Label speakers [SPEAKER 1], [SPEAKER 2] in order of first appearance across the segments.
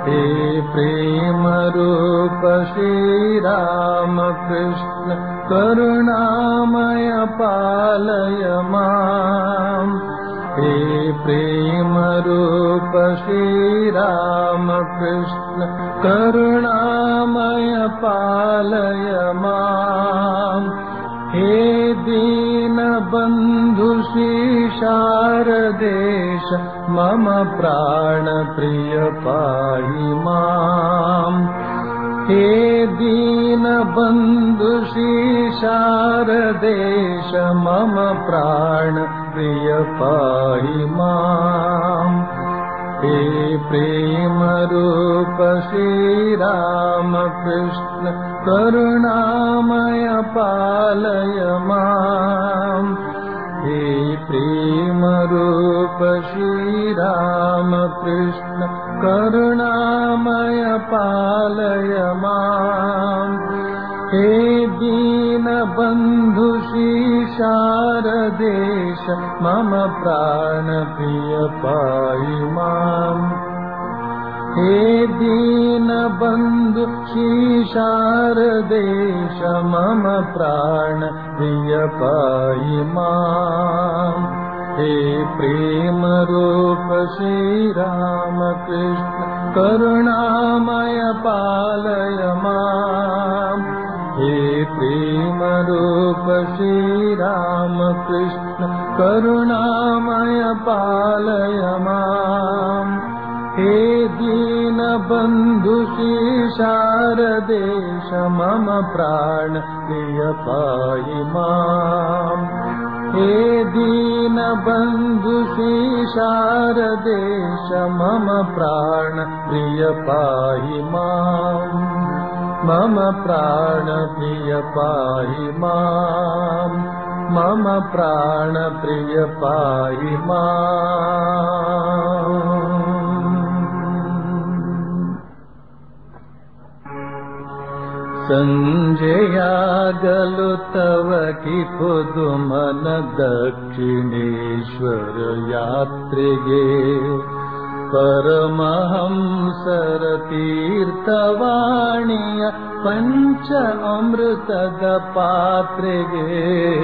[SPEAKER 1] हे प्रेम रूप श्रीराम कृष्ण करुणामय पालय माम् हे प्रेम रूप श्रीराम कृष्ण करुणामय पालय माम् हे दीनबन्धु शारदेश मम प्राणप्रिय पाहि माम् हे दीनबन्धु शारदेश मम प्राणप्रिय पाहि माम् हे प्रेमरूप श्रीरामकृष्ण करुणामय पालय माम् हे प्रेमरूप श्रीरामकृष्ण करुणामय पालय माम् हे दीनबन्धु शारदेश मम प्राणप्रिय पाहि माम् हे दीनबन्धु शारदेश मम प्राणप्रिय पाहि माम् हे प्रेमरूप श्रीरामकृष्ण करुणामय पालय माम् हे प्रेमरूप श्रीरामकृष्ण करुणामय पालय माम् हे दीनबन्धु शारदेश मम प्राण प्रिय पाहि माम् हे दीनबन्धु शारदेश मम प्राण प्रिय पाहि माम् मम प्राण प्रिय पाहि माम् मम प्राण प्रिय पाहि माम् सञ्जयागलु तव कि पुदुमन दक्षिणेश्वर यात्रिगे परमहंसर तीर्थवाणीय पञ्च अमृतद पात्रेगे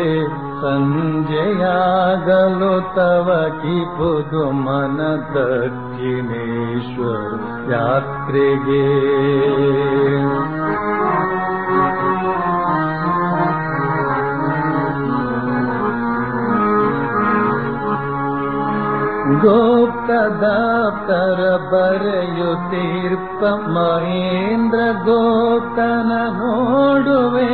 [SPEAKER 1] सञ्जयागलो तव कि पुदुमन दक्षिणेश्वर यात्रिगे ಗೋಪ್ತದಾಪ್ತರ ಬರೆಯುತ್ತೀರ್ಪ ಮಹೇಂದ್ರ ಗೋಪ್ತನ ನೋಡುವೆ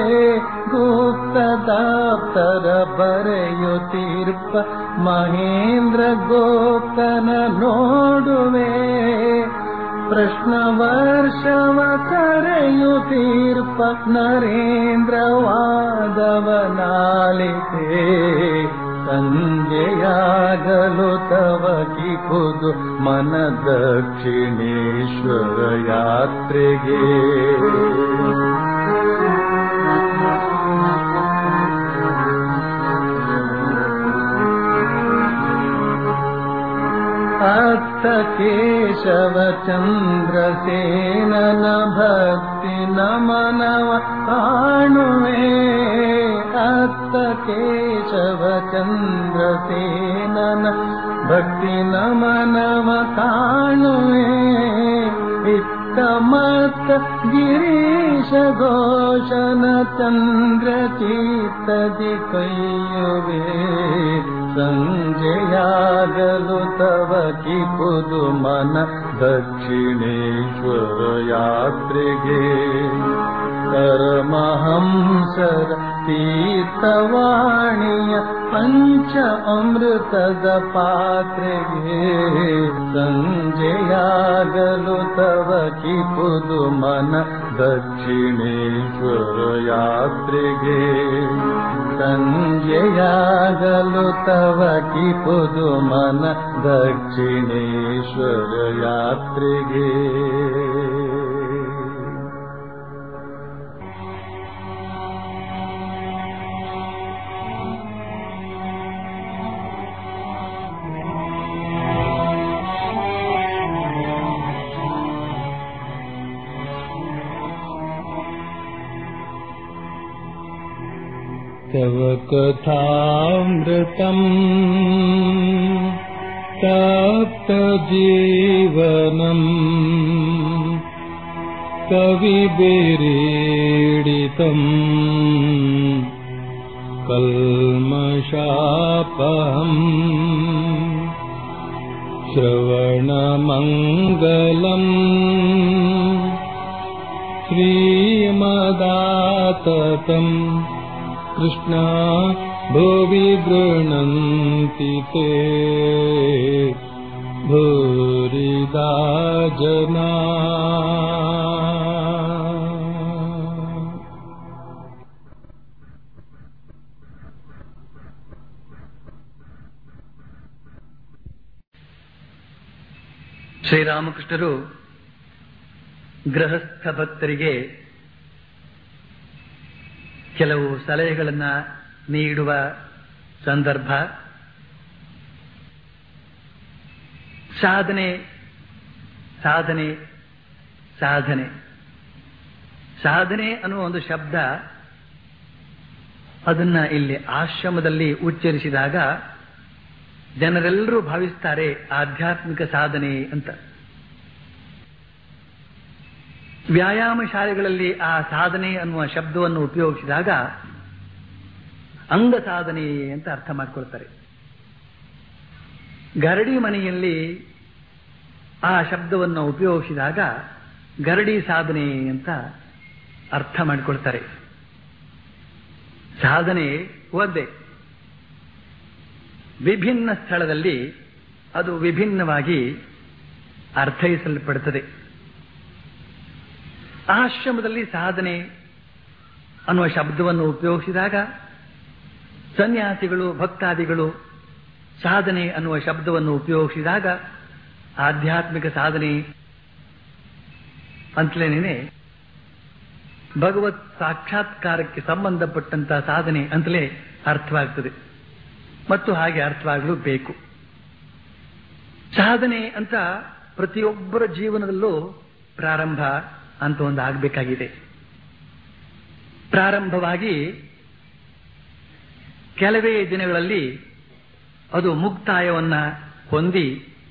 [SPEAKER 1] ಗುಪ್ತದಾಪ್ತರ ಬರೆಯುತ್ತೀರ್ಪ ಮಹೇಂದ್ರ ಗೋಪ್ತನ ನೋಡುವೆ ಪ್ರಶ್ನ ವರ್ಷವ ಕರೆಯುತ್ತೀರ್ಪ ನರೇಂದ್ರ ವಾದವನಾಲಿತೆ ಸಂಜೆಯಾಗಲು ತವ ಕಿಪುದು ಮನ ದಕ್ಷಿಣೇಶ್ವರ ಯಾತ್ರೆಗೆ ಅತ್ತ ಕೇಶವ ಚಂದ್ರಸೇನನ ಭಕ್ತಿ ನಮನವ ಕಾಣುವೆ ಅತ್ತ ಕೇಶವ ಚಂದ್ರಸೇನನ ಭಕ್ತಿ ನಮನವ ಕಾಣುವೆ ಇತ್ತ ಮತ್ತ ಗಿರೀಶ ಘೋಷನ ಚಂದ್ರ ಚೀತದಿ ಕೈಯುವೆ ಸಂಜೆಯಾಗಲು ತವ ಕಿಪುದು ಮನ ದಕ್ಷಿಣೇಶ್ವರ ಯಾತ್ರೆಗೆ ಪರಮಹಂಸರ ತೀರ್ಥವಾಣಿಯ ಪಂಚ ಅಮೃತದ ಪಾತ್ರೆಗೆ ಸಂಜೆಯಾಗಲು ತವ ಕಿಪುದು ಮನ ದಕ್ಷಿಣೇಶ್ವರ ಯಾತ್ರೆಗೆ ಸಂಜೆಯಾಗಲು ತವ ಕಿಪುದು ಮನ ದಕ್ಷಿಣೇಶ್ವರ ಯಾತ್ರೆಗೆ तव कथामृतम् तप्तजीवनम् कविभिरीडितम् कल्मषापहम् श्रवणमङ्गलम् श्रीमदाततम् कृष्णा भुवि गृह्णन्ति ते भूरिदा जना
[SPEAKER 2] ಶ್ರೀರಾಮಕೃಷ್ಣರು ಗೃಹಸ್ಥ ಭಕ್ತರಿಗೆ ಕೆಲವು ಸಲಹೆಗಳನ್ನ ನೀಡುವ ಸಂದರ್ಭ ಸಾಧನೆ ಸಾಧನೆ ಸಾಧನೆ ಸಾಧನೆ ಅನ್ನುವ ಒಂದು ಶಬ್ದ ಅದನ್ನ ಇಲ್ಲಿ ಆಶ್ರಮದಲ್ಲಿ ಉಚ್ಚರಿಸಿದಾಗ ಜನರೆಲ್ಲರೂ ಭಾವಿಸ್ತಾರೆ ಆಧ್ಯಾತ್ಮಿಕ ಸಾಧನೆ ಅಂತ ವ್ಯಾಯಾಮ ಶಾಲೆಗಳಲ್ಲಿ ಆ ಸಾಧನೆ ಅನ್ನುವ ಶಬ್ದವನ್ನು ಉಪಯೋಗಿಸಿದಾಗ ಅಂಗ ಸಾಧನೆ ಅಂತ ಅರ್ಥ ಮಾಡ್ಕೊಳ್ತಾರೆ ಗರಡಿ ಮನೆಯಲ್ಲಿ ಆ ಶಬ್ದವನ್ನು ಉಪಯೋಗಿಸಿದಾಗ ಗರಡಿ ಸಾಧನೆ ಅಂತ ಅರ್ಥ ಮಾಡಿಕೊಳ್ತಾರೆ ಸಾಧನೆ ಒಂದೇ ವಿಭಿನ್ನ ಸ್ಥಳದಲ್ಲಿ ಅದು ವಿಭಿನ್ನವಾಗಿ ಅರ್ಥೈಸಲ್ಪಡುತ್ತದೆ ಆಶ್ರಮದಲ್ಲಿ ಸಾಧನೆ ಅನ್ನುವ ಶಬ್ದವನ್ನು ಉಪಯೋಗಿಸಿದಾಗ ಸನ್ಯಾಸಿಗಳು ಭಕ್ತಾದಿಗಳು ಸಾಧನೆ ಅನ್ನುವ ಶಬ್ದವನ್ನು ಉಪಯೋಗಿಸಿದಾಗ ಆಧ್ಯಾತ್ಮಿಕ ಸಾಧನೆ ಅಂತಲೇನೆ ಭಗವತ್ ಸಾಕ್ಷಾತ್ಕಾರಕ್ಕೆ ಸಂಬಂಧಪಟ್ಟಂತಹ ಸಾಧನೆ ಅಂತಲೇ ಅರ್ಥವಾಗ್ತದೆ ಮತ್ತು ಹಾಗೆ ಅರ್ಥವಾಗಲು ಬೇಕು ಸಾಧನೆ ಅಂತ ಪ್ರತಿಯೊಬ್ಬರ ಜೀವನದಲ್ಲೂ ಪ್ರಾರಂಭ ಅಂತ ಒಂದು ಆಗಬೇಕಾಗಿದೆ ಪ್ರಾರಂಭವಾಗಿ ಕೆಲವೇ ದಿನಗಳಲ್ಲಿ ಅದು ಮುಕ್ತಾಯವನ್ನ ಹೊಂದಿ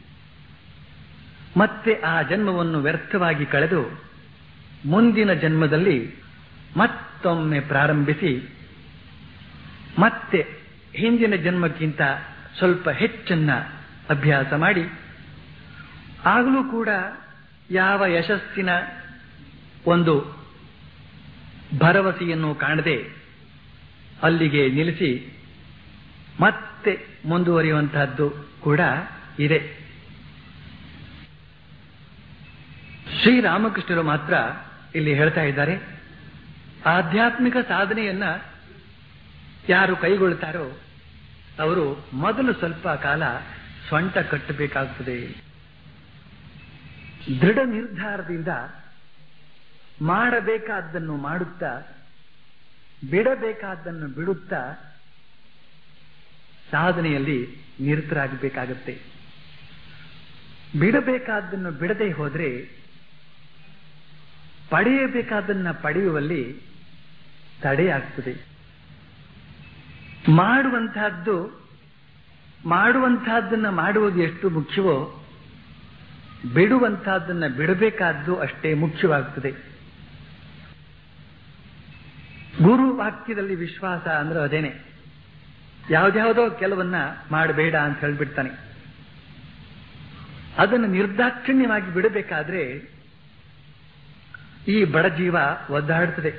[SPEAKER 2] ಮತ್ತೆ ಆ ಜನ್ಮವನ್ನು ವ್ಯರ್ಥವಾಗಿ ಕಳೆದು ಮುಂದಿನ ಜನ್ಮದಲ್ಲಿ ಮತ್ತೊಮ್ಮೆ ಪ್ರಾರಂಭಿಸಿ ಮತ್ತೆ ಹಿಂದಿನ ಜನ್ಮಕ್ಕಿಂತ ಸ್ವಲ್ಪ ಹೆಚ್ಚನ್ನ ಅಭ್ಯಾಸ ಮಾಡಿ ಆಗಲೂ ಕೂಡ ಯಾವ ಯಶಸ್ಸಿನ ಒಂದು ಭರವಸೆಯನ್ನು ಕಾಣದೆ ಅಲ್ಲಿಗೆ ನಿಲ್ಲಿಸಿ ಮತ್ತೆ ಮುಂದುವರಿಯುವಂತಹದ್ದು ಕೂಡ ಇದೆ ಶ್ರೀರಾಮಕೃಷ್ಣರು ಮಾತ್ರ ಇಲ್ಲಿ ಹೇಳ್ತಾ ಇದ್ದಾರೆ ಆಧ್ಯಾತ್ಮಿಕ ಸಾಧನೆಯನ್ನ ಯಾರು ಕೈಗೊಳ್ತಾರೋ ಅವರು ಮೊದಲು ಸ್ವಲ್ಪ ಕಾಲ ಸೊಂಟ ಕಟ್ಟಬೇಕಾಗುತ್ತದೆ ದೃಢ ನಿರ್ಧಾರದಿಂದ ಮಾಡಬೇಕಾದ್ದನ್ನು ಮಾಡುತ್ತಾ ಬಿಡಬೇಕಾದ್ದನ್ನು ಬಿಡುತ್ತಾ ಸಾಧನೆಯಲ್ಲಿ ನಿರತರಾಗಬೇಕಾಗತ್ತೆ ಬಿಡಬೇಕಾದ್ದನ್ನು ಬಿಡದೆ ಹೋದ್ರೆ ಪಡೆಯಬೇಕಾದನ್ನ ಪಡೆಯುವಲ್ಲಿ ತಡೆಯಾಗ್ತದೆ ಮಾಡುವಂತಹದ್ದು ಮಾಡುವಂತಹದ್ದನ್ನ ಮಾಡುವುದು ಎಷ್ಟು ಮುಖ್ಯವೋ ಬಿಡುವಂತಹದ್ದನ್ನ ಬಿಡಬೇಕಾದ್ದು ಅಷ್ಟೇ ಮುಖ್ಯವಾಗ್ತದೆ ಗುರು ವಾಕ್ಯದಲ್ಲಿ ವಿಶ್ವಾಸ ಅಂದ್ರೆ ಅದೇನೆ ಯಾವ್ದ್ಯಾವುದೋ ಕೆಲವನ್ನ ಮಾಡಬೇಡ ಅಂತ ಹೇಳ್ಬಿಡ್ತಾನೆ ಅದನ್ನು ನಿರ್ದಾಕ್ಷಿಣ್ಯವಾಗಿ ಬಿಡಬೇಕಾದ್ರೆ ಈ ಬಡ ಜೀವ ಒದ್ದಾಡ್ತದೆ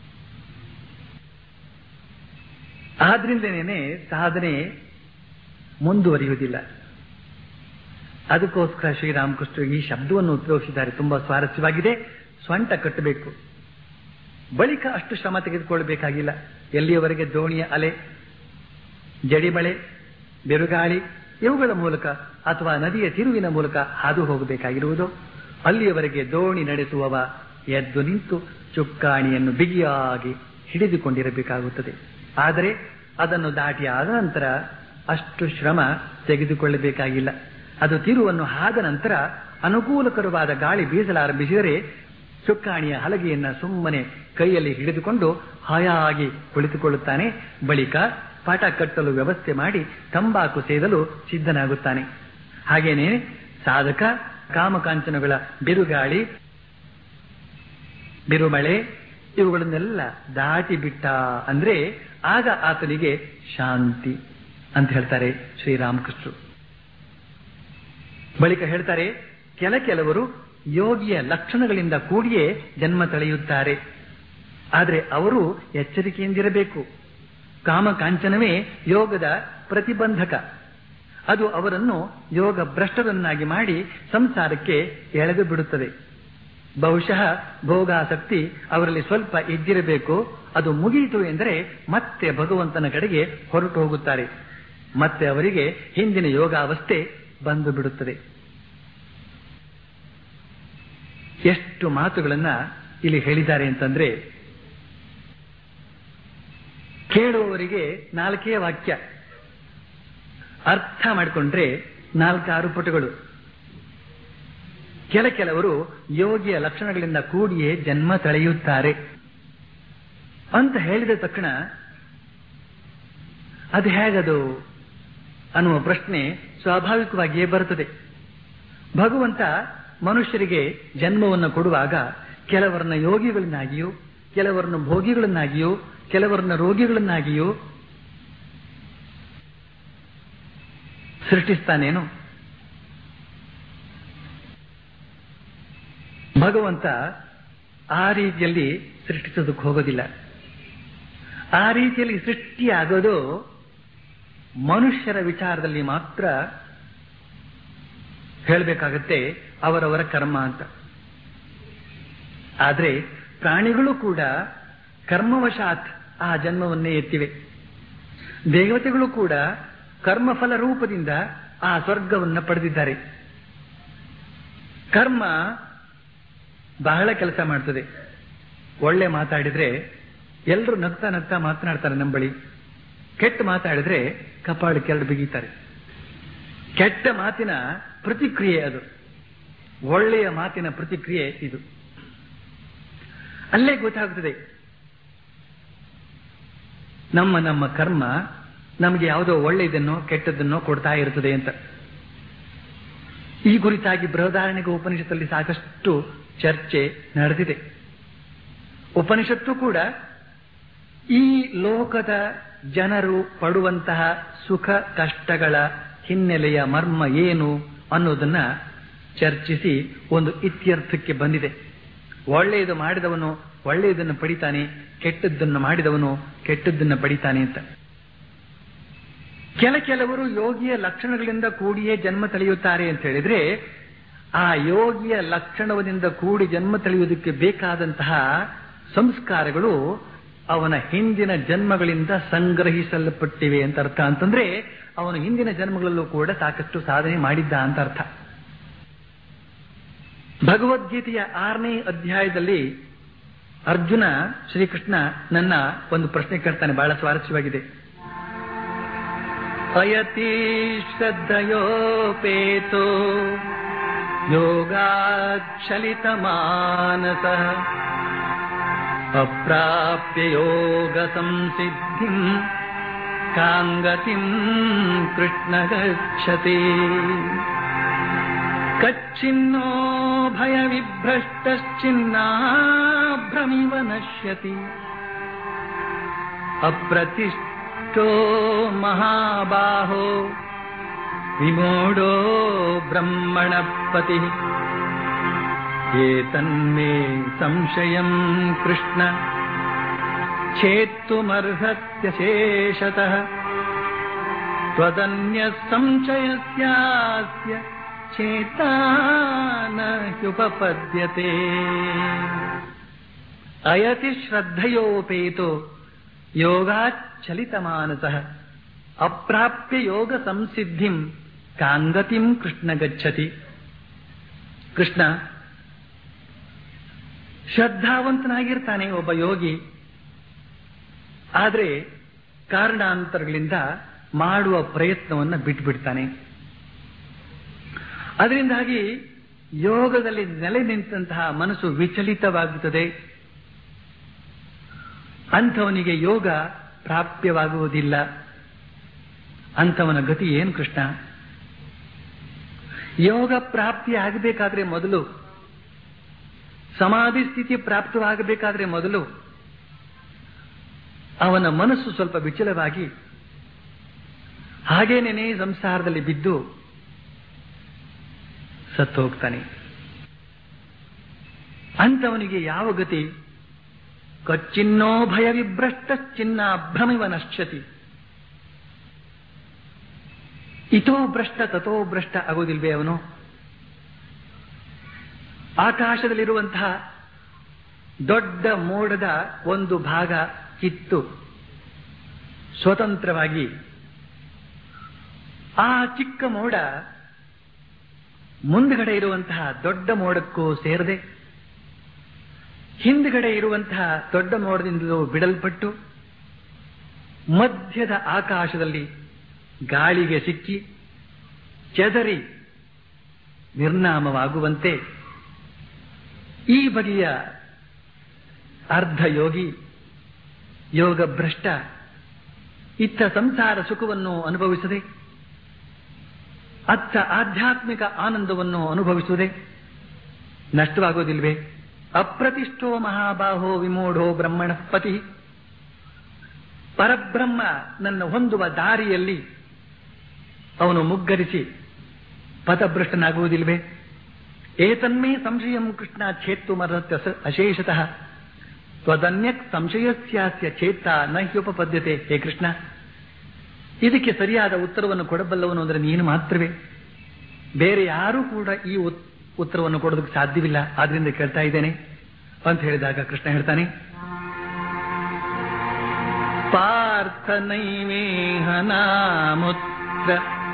[SPEAKER 2] ಆದ್ರಿಂದನೇ ಸಾಧನೆ ಮುಂದುವರಿಯುವುದಿಲ್ಲ ಅದಕ್ಕೋಸ್ಕರ ಶ್ರೀರಾಮಕೃಷ್ಣ ಈ ಶಬ್ದವನ್ನು ಉಪಯೋಗಿಸಿದ್ದಾರೆ ತುಂಬಾ ಸ್ವಾರಸ್ಯವಾಗಿದೆ ಸ್ವಂಟ ಕಟ್ಟಬೇಕು ಬಳಿಕ ಅಷ್ಟು ಶ್ರಮ ತೆಗೆದುಕೊಳ್ಳಬೇಕಾಗಿಲ್ಲ ಎಲ್ಲಿಯವರೆಗೆ ದೋಣಿಯ ಅಲೆ ಜಡಿಮಳೆ ಬಿರುಗಾಳಿ ಇವುಗಳ ಮೂಲಕ ಅಥವಾ ನದಿಯ ತಿರುವಿನ ಮೂಲಕ ಹಾದು ಹೋಗಬೇಕಾಗಿರುವುದು ಅಲ್ಲಿಯವರೆಗೆ ದೋಣಿ ನಡೆಸುವವ ಎದ್ದು ನಿಂತು ಚುಕ್ಕಾಣಿಯನ್ನು ಬಿಗಿಯಾಗಿ ಹಿಡಿದುಕೊಂಡಿರಬೇಕಾಗುತ್ತದೆ ಆದರೆ ಅದನ್ನು ದಾಟಿ ಆದ ನಂತರ ಅಷ್ಟು ಶ್ರಮ ತೆಗೆದುಕೊಳ್ಳಬೇಕಾಗಿಲ್ಲ ಅದು ತಿರುವನ್ನು ಆದ ನಂತರ ಅನುಕೂಲಕರವಾದ ಗಾಳಿ ಬೀಸಲಾರಂಭಿಸಿದರೆ ಸುಕ್ಕಾಣಿಯ ಹಲಗೆಯನ್ನ ಸುಮ್ಮನೆ ಕೈಯಲ್ಲಿ ಹಿಡಿದುಕೊಂಡು ಹಾಯಾಗಿ ಕುಳಿತುಕೊಳ್ಳುತ್ತಾನೆ ಬಳಿಕ ಪಾಠ ಕಟ್ಟಲು ವ್ಯವಸ್ಥೆ ಮಾಡಿ ತಂಬಾಕು ಸೇದಲು ಸಿದ್ಧನಾಗುತ್ತಾನೆ ಹಾಗೇನೆ ಸಾಧಕ ಕಾಮಕಾಂಚನಗಳ ಬಿರುಗಾಳಿ ಬಿರುಮಳೆ ಇವುಗಳನ್ನೆಲ್ಲ ದಾಟಿ ಬಿಟ್ಟ ಅಂದ್ರೆ ಆಗ ಆತನಿಗೆ ಶಾಂತಿ ಅಂತ ಹೇಳ್ತಾರೆ ಶ್ರೀರಾಮಕೃಷ್ಣರು ಬಳಿಕ ಹೇಳ್ತಾರೆ ಕೆಲ ಕೆಲವರು ಯೋಗಿಯ ಲಕ್ಷಣಗಳಿಂದ ಕೂಡಿಯೇ ಜನ್ಮ ತಳೆಯುತ್ತಾರೆ ಆದರೆ ಅವರು ಎಚ್ಚರಿಕೆಯಿಂದಿರಬೇಕು ಕಾಮಕಾಂಚನವೇ ಯೋಗದ ಪ್ರತಿಬಂಧಕ ಅದು ಅವರನ್ನು ಯೋಗ ಭ್ರಷ್ಟರನ್ನಾಗಿ ಮಾಡಿ ಸಂಸಾರಕ್ಕೆ ಎಳೆದು ಬಿಡುತ್ತದೆ ಬಹುಶಃ ಭೋಗಾಸಕ್ತಿ ಅವರಲ್ಲಿ ಸ್ವಲ್ಪ ಇದ್ದಿರಬೇಕು ಅದು ಮುಗಿಯಿತು ಎಂದರೆ ಮತ್ತೆ ಭಗವಂತನ ಕಡೆಗೆ ಹೊರಟು ಹೋಗುತ್ತಾರೆ ಮತ್ತೆ ಅವರಿಗೆ ಹಿಂದಿನ ಯೋಗಾವಸ್ಥೆ ಬಂದು ಬಿಡುತ್ತದೆ ಎಷ್ಟು ಮಾತುಗಳನ್ನ ಇಲ್ಲಿ ಹೇಳಿದ್ದಾರೆ ಅಂತಂದ್ರೆ ಕೇಳುವವರಿಗೆ ನಾಲ್ಕೇ ವಾಕ್ಯ ಅರ್ಥ ಮಾಡಿಕೊಂಡ್ರೆ ನಾಲ್ಕಾರು ಪುಟಗಳು ಕೆಲ ಕೆಲವರು ಯೋಗಿಯ ಲಕ್ಷಣಗಳಿಂದ ಕೂಡಿಯೇ ಜನ್ಮ ತಳೆಯುತ್ತಾರೆ ಅಂತ ಹೇಳಿದ ತಕ್ಷಣ ಅದು ಹೇಗದು ಅನ್ನುವ ಪ್ರಶ್ನೆ ಸ್ವಾಭಾವಿಕವಾಗಿಯೇ ಬರುತ್ತದೆ ಭಗವಂತ ಮನುಷ್ಯರಿಗೆ ಜನ್ಮವನ್ನು ಕೊಡುವಾಗ ಕೆಲವರನ್ನ ಯೋಗಿಗಳನ್ನಾಗಿಯೂ ಕೆಲವರನ್ನ ಭೋಗಿಗಳನ್ನಾಗಿಯೂ ಕೆಲವರನ್ನ ರೋಗಿಗಳನ್ನಾಗಿಯೂ ಸೃಷ್ಟಿಸ್ತಾನೇನು ಭಗವಂತ ಆ ರೀತಿಯಲ್ಲಿ ಸೃಷ್ಟಿಸೋದಕ್ಕೆ ಹೋಗೋದಿಲ್ಲ ಆ ರೀತಿಯಲ್ಲಿ ಸೃಷ್ಟಿಯಾಗೋದು ಮನುಷ್ಯರ ವಿಚಾರದಲ್ಲಿ ಮಾತ್ರ ಹೇಳಬೇಕಾಗತ್ತೆ ಅವರವರ ಕರ್ಮ ಅಂತ ಆದ್ರೆ ಪ್ರಾಣಿಗಳು ಕೂಡ ಕರ್ಮವಶಾತ್ ಆ ಜನ್ಮವನ್ನೇ ಎತ್ತಿವೆ ದೇವತೆಗಳು ಕೂಡ ಕರ್ಮಫಲ ರೂಪದಿಂದ ಆ ಸ್ವರ್ಗವನ್ನು ಪಡೆದಿದ್ದಾರೆ ಕರ್ಮ ಬಹಳ ಕೆಲಸ ಮಾಡ್ತದೆ ಒಳ್ಳೆ ಮಾತಾಡಿದ್ರೆ ಎಲ್ಲರೂ ನಗ್ತಾ ನಗ್ತಾ ಮಾತನಾಡ್ತಾರೆ ನಮ್ಮ ಬಳಿ ಕೆಟ್ಟ ಮಾತಾಡಿದ್ರೆ ಕಪಾಳಕ್ಕೆ ಎರಡು ಬಿಗಿತಾರೆ ಕೆಟ್ಟ ಮಾತಿನ ಪ್ರತಿಕ್ರಿಯೆ ಅದು ಒಳ್ಳೆಯ ಮಾತಿನ ಪ್ರತಿಕ್ರಿಯೆ ಇದು ಅಲ್ಲೇ ಗೊತ್ತಾಗುತ್ತದೆ ನಮ್ಮ ನಮ್ಮ ಕರ್ಮ ನಮಗೆ ಯಾವುದೋ ಒಳ್ಳೆಯದನ್ನೋ ಕೆಟ್ಟದ್ದನ್ನೋ ಕೊಡ್ತಾ ಇರುತ್ತದೆ ಅಂತ ಈ ಕುರಿತಾಗಿ ಬೃಹದಾರಣಿಕ ಉಪನಿಷತ್ತಲ್ಲಿ ಸಾಕಷ್ಟು ಚರ್ಚೆ ನಡೆದಿದೆ ಉಪನಿಷತ್ತು ಕೂಡ ಈ ಲೋಕದ ಜನರು ಪಡುವಂತಹ ಸುಖ ಕಷ್ಟಗಳ ಹಿನ್ನೆಲೆಯ ಮರ್ಮ ಏನು ಅನ್ನೋದನ್ನ ಚರ್ಚಿಸಿ ಒಂದು ಇತ್ಯರ್ಥಕ್ಕೆ ಬಂದಿದೆ ಒಳ್ಳೆಯದು ಮಾಡಿದವನು ಒಳ್ಳೆಯದನ್ನು ಪಡಿತಾನೆ ಕೆಟ್ಟದ್ದನ್ನು ಮಾಡಿದವನು ಕೆಟ್ಟದ್ದನ್ನು ಪಡಿತಾನೆ ಅಂತ ಕೆಲ ಕೆಲವರು ಯೋಗಿಯ ಲಕ್ಷಣಗಳಿಂದ ಕೂಡಿಯೇ ಜನ್ಮ ತಳೆಯುತ್ತಾರೆ ಅಂತ ಹೇಳಿದ್ರೆ ಆ ಯೋಗಿಯ ಲಕ್ಷಣದಿಂದ ಕೂಡಿ ಜನ್ಮ ತಳೆಯುವುದಕ್ಕೆ ಬೇಕಾದಂತಹ ಸಂಸ್ಕಾರಗಳು ಅವನ ಹಿಂದಿನ ಜನ್ಮಗಳಿಂದ ಸಂಗ್ರಹಿಸಲ್ಪಟ್ಟಿವೆ ಅಂತ ಅರ್ಥ ಅಂತಂದ್ರೆ ಅವನು ಹಿಂದಿನ ಜನ್ಮಗಳಲ್ಲೂ ಕೂಡ ಸಾಕಷ್ಟು ಸಾಧನೆ ಮಾಡಿದ್ದ ಅಂತ ಅರ್ಥ ಭಗವದ್ಗೀತೆಯ ಆರನೇ ಅಧ್ಯಾಯದಲ್ಲಿ ಅರ್ಜುನ ಶ್ರೀಕೃಷ್ಣ ನನ್ನ ಒಂದು ಪ್ರಶ್ನೆ ಕೇಳ್ತಾನೆ ಬಹಳ ಸ್ವಾರಸ್ಯವಾಗಿದೆ ಅಯತಿ ಶ್ರದ್ಧಯೋಪೇತೋ ಯೋಗಾಚಲಿತ ಮಾನಸ ಅಪ್ರಾಪ್ಯ ಯೋಗ ಸಂಸಿದ್ಧಿಂ ಕಾಂಗತಿಂ ಕೃಷ್ಣ ಗಚ್ಚತಿ ಕಚ್ಚಿನ್ನೋ ಭಯ ವಿಭ್ರಷ್ಟಶ್ಚಿನ್ನಾಭ್ರಮಿವ ನಶ್ಯತಿ ಅಪ್ರತಿಷ್ಠೋ ಮಹಾಬಾಹೋ ವಿಮೂಢೋ ಬ್ರಹ್ಮಣಪತಿ ಏತನ್ಮೇ ಸಂಶಯಂ ಕೃಷ್ಣ छेत्तुमर्हत्य शेषतः त्वदन्य संशयस्यास्य चेता न ह्युपपद्यते अयति श्रद्धयोपेतो योगाच्चलितमानसः अप्राप्य योगसंसिद्धिम् काङ्गतिम् कृष्ण गच्छति ಕೃಷ್ಣ ಶ್ರದ್ಧಾವಂತನಾಗಿರ್ತಾನೆ ಒಬ್ಬ ಯೋಗಿ ಆದರೆ ಕಾರಣಾಂತರಗಳಿಂದ ಮಾಡುವ ಪ್ರಯತ್ನವನ್ನು ಬಿಟ್ಬಿಡ್ತಾನೆ ಅದರಿಂದಾಗಿ ಯೋಗದಲ್ಲಿ ನೆಲೆ ನಿಂತಹ ಮನಸ್ಸು ವಿಚಲಿತವಾಗುತ್ತದೆ ಅಂಥವನಿಗೆ ಯೋಗ ಪ್ರಾಪ್ಯವಾಗುವುದಿಲ್ಲ ಅಂಥವನ ಗತಿ ಏನು ಕೃಷ್ಣ ಯೋಗ ಪ್ರಾಪ್ತಿ ಆಗಬೇಕಾದ್ರೆ ಮೊದಲು ಸಮಾಧಿ ಸ್ಥಿತಿ ಪ್ರಾಪ್ತವಾಗಬೇಕಾದ್ರೆ ಮೊದಲು ಅವನ ಮನಸ್ಸು ಸ್ವಲ್ಪ ವಿಚಲವಾಗಿ ಹಾಗೇನೇನೆ ಸಂಸಾರದಲ್ಲಿ ಬಿದ್ದು ಸತ್ತು ಹೋಗ್ತಾನೆ ಅಂಥವನಿಗೆ ಯಾವ ಗತಿ ಕಚ್ಚಿನ್ನೋ ಭಯ ವಿಭ್ರಷ್ಟ ಚಿನ್ನ ಭ್ರಮಿವ ನಶ್ಯತಿ ಇತೋ ಭ್ರಷ್ಟ ತಥೋ ಭ್ರಷ್ಟ ಆಗೋದಿಲ್ವೇ ಅವನು ಆಕಾಶದಲ್ಲಿರುವಂತಹ ದೊಡ್ಡ ಮೋಡದ ಒಂದು ಭಾಗ ಕಿತ್ತು ಸ್ವತಂತ್ರವಾಗಿ ಆ ಚಿಕ್ಕ ಮೋಡ ಮುಂದ್ಗಡೆ ಇರುವಂತಹ ದೊಡ್ಡ ಮೋಡಕ್ಕೂ ಸೇರದೆ ಹಿಂದ್ಗಡೆ ಇರುವಂತಹ ದೊಡ್ಡ ಮೋಡದಿಂದಲೂ ಬಿಡಲ್ಪಟ್ಟು ಮಧ್ಯದ ಆಕಾಶದಲ್ಲಿ ಗಾಳಿಗೆ ಸಿಕ್ಕಿ ಚೆದರಿ ನಿರ್ನಾಮವಾಗುವಂತೆ ಈ ಬಗೆಯ ಅರ್ಧ ಯೋಗಿ ಯೋಗ ಭ್ರಷ್ಟ ಇತ್ತ ಸಂಸಾರ ಸುಖವನ್ನು ಅನುಭವಿಸದೆ ಅತ್ತ ಆಧ್ಯಾತ್ಮಿಕ ಆನಂದವನ್ನು ಅನುಭವಿಸುವುದೇ ನಷ್ಟವಾಗೋದಿಲ್ವೇ ಅಪ್ರತಿಷ್ಠೋ ಮಹಾಬಾಹೋ ವಿಮೂಢೋ ಬ್ರಹ್ಮಣ ಪತಿ ಪರಬ್ರಹ್ಮ ನನ್ನ ಹೊಂದುವ ದಾರಿಯಲ್ಲಿ ಅವನು ಮುಗ್ಗರಿಸಿ ಪಥಭ್ರಷ್ಟನಾಗುವುದಿಲ್ವೇ ಏತನ್ಮೇ ಸಂಶಯಂ ಕೃಷ್ಣ ಛೇತ್ತು ಮರತ್ಯ ಅಶೇಷತಃ ತ್ವದನ್ಯಕ್ ಸಂಶಯಸ್ಯಾಸ್ಯ ಚೇತ್ತ ನ ಹ್ಯುಪಪದ್ಯತೆ ಹೇ ಕೃಷ್ಣ ಇದಕ್ಕೆ ಸರಿಯಾದ ಉತ್ತರವನ್ನು ಕೊಡಬಲ್ಲವನು ಅಂದರೆ ನೀನು ಮಾತ್ರವೇ ಬೇರೆ ಯಾರೂ ಕೂಡ ಈ ಉತ್ತರವನ್ನು ಕೊಡೋದಕ್ಕೆ ಸಾಧ್ಯವಿಲ್ಲ ಆದ್ರಿಂದ ಕೇಳ್ತಾ ಇದ್ದೇನೆ ಅಂತ ಹೇಳಿದಾಗ ಕೃಷ್ಣ ಹೇಳ್ತಾನೆ ಪಾರ್ಥ ನೈವೇಹನಾಮುತ್ರ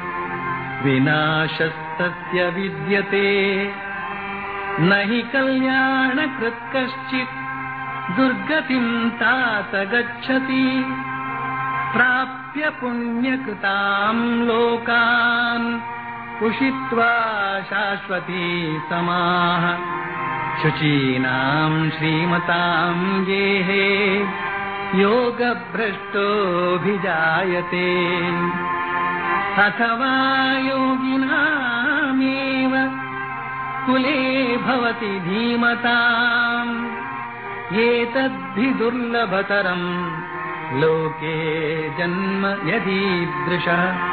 [SPEAKER 2] ವಿನಾಶಸ್ತಸ್ಯ ವಿದ್ಯತೆ ನಹಿ ಕಲ್ಯಾಣ ಕೃತ್ ಕಶ್ಚಿತ್ ದುರ್ಗತಿಂ ತಾತ ಗಚ್ಚತಿ ಪ್ರಾಪ್ಯ ಪುಣ್ಯಕೃತಾಂ ಲೋಕಾನ್ ಉಷಿತ್ವಾ ಶಾಶ್ವತಿ ಸಮಾಹ ಶುಚೀನಾಂ ಶ್ರೀಮತಾಂ ಗೇಹೇ ಯೋಗ ಭ್ರಷ್ಟೋಭಿಜಾಯತೆ ಅಥವಾ ಯೋಗಿನಾಮೇವ ಕುಲೇ ಭವತಿ ಧೀಮತಾಂ ಏತದ್ಧಿ ದುರ್ಲಭತರಂ ಲೋಕೆ ಜನ್ಮ ಯದೀದೃಶ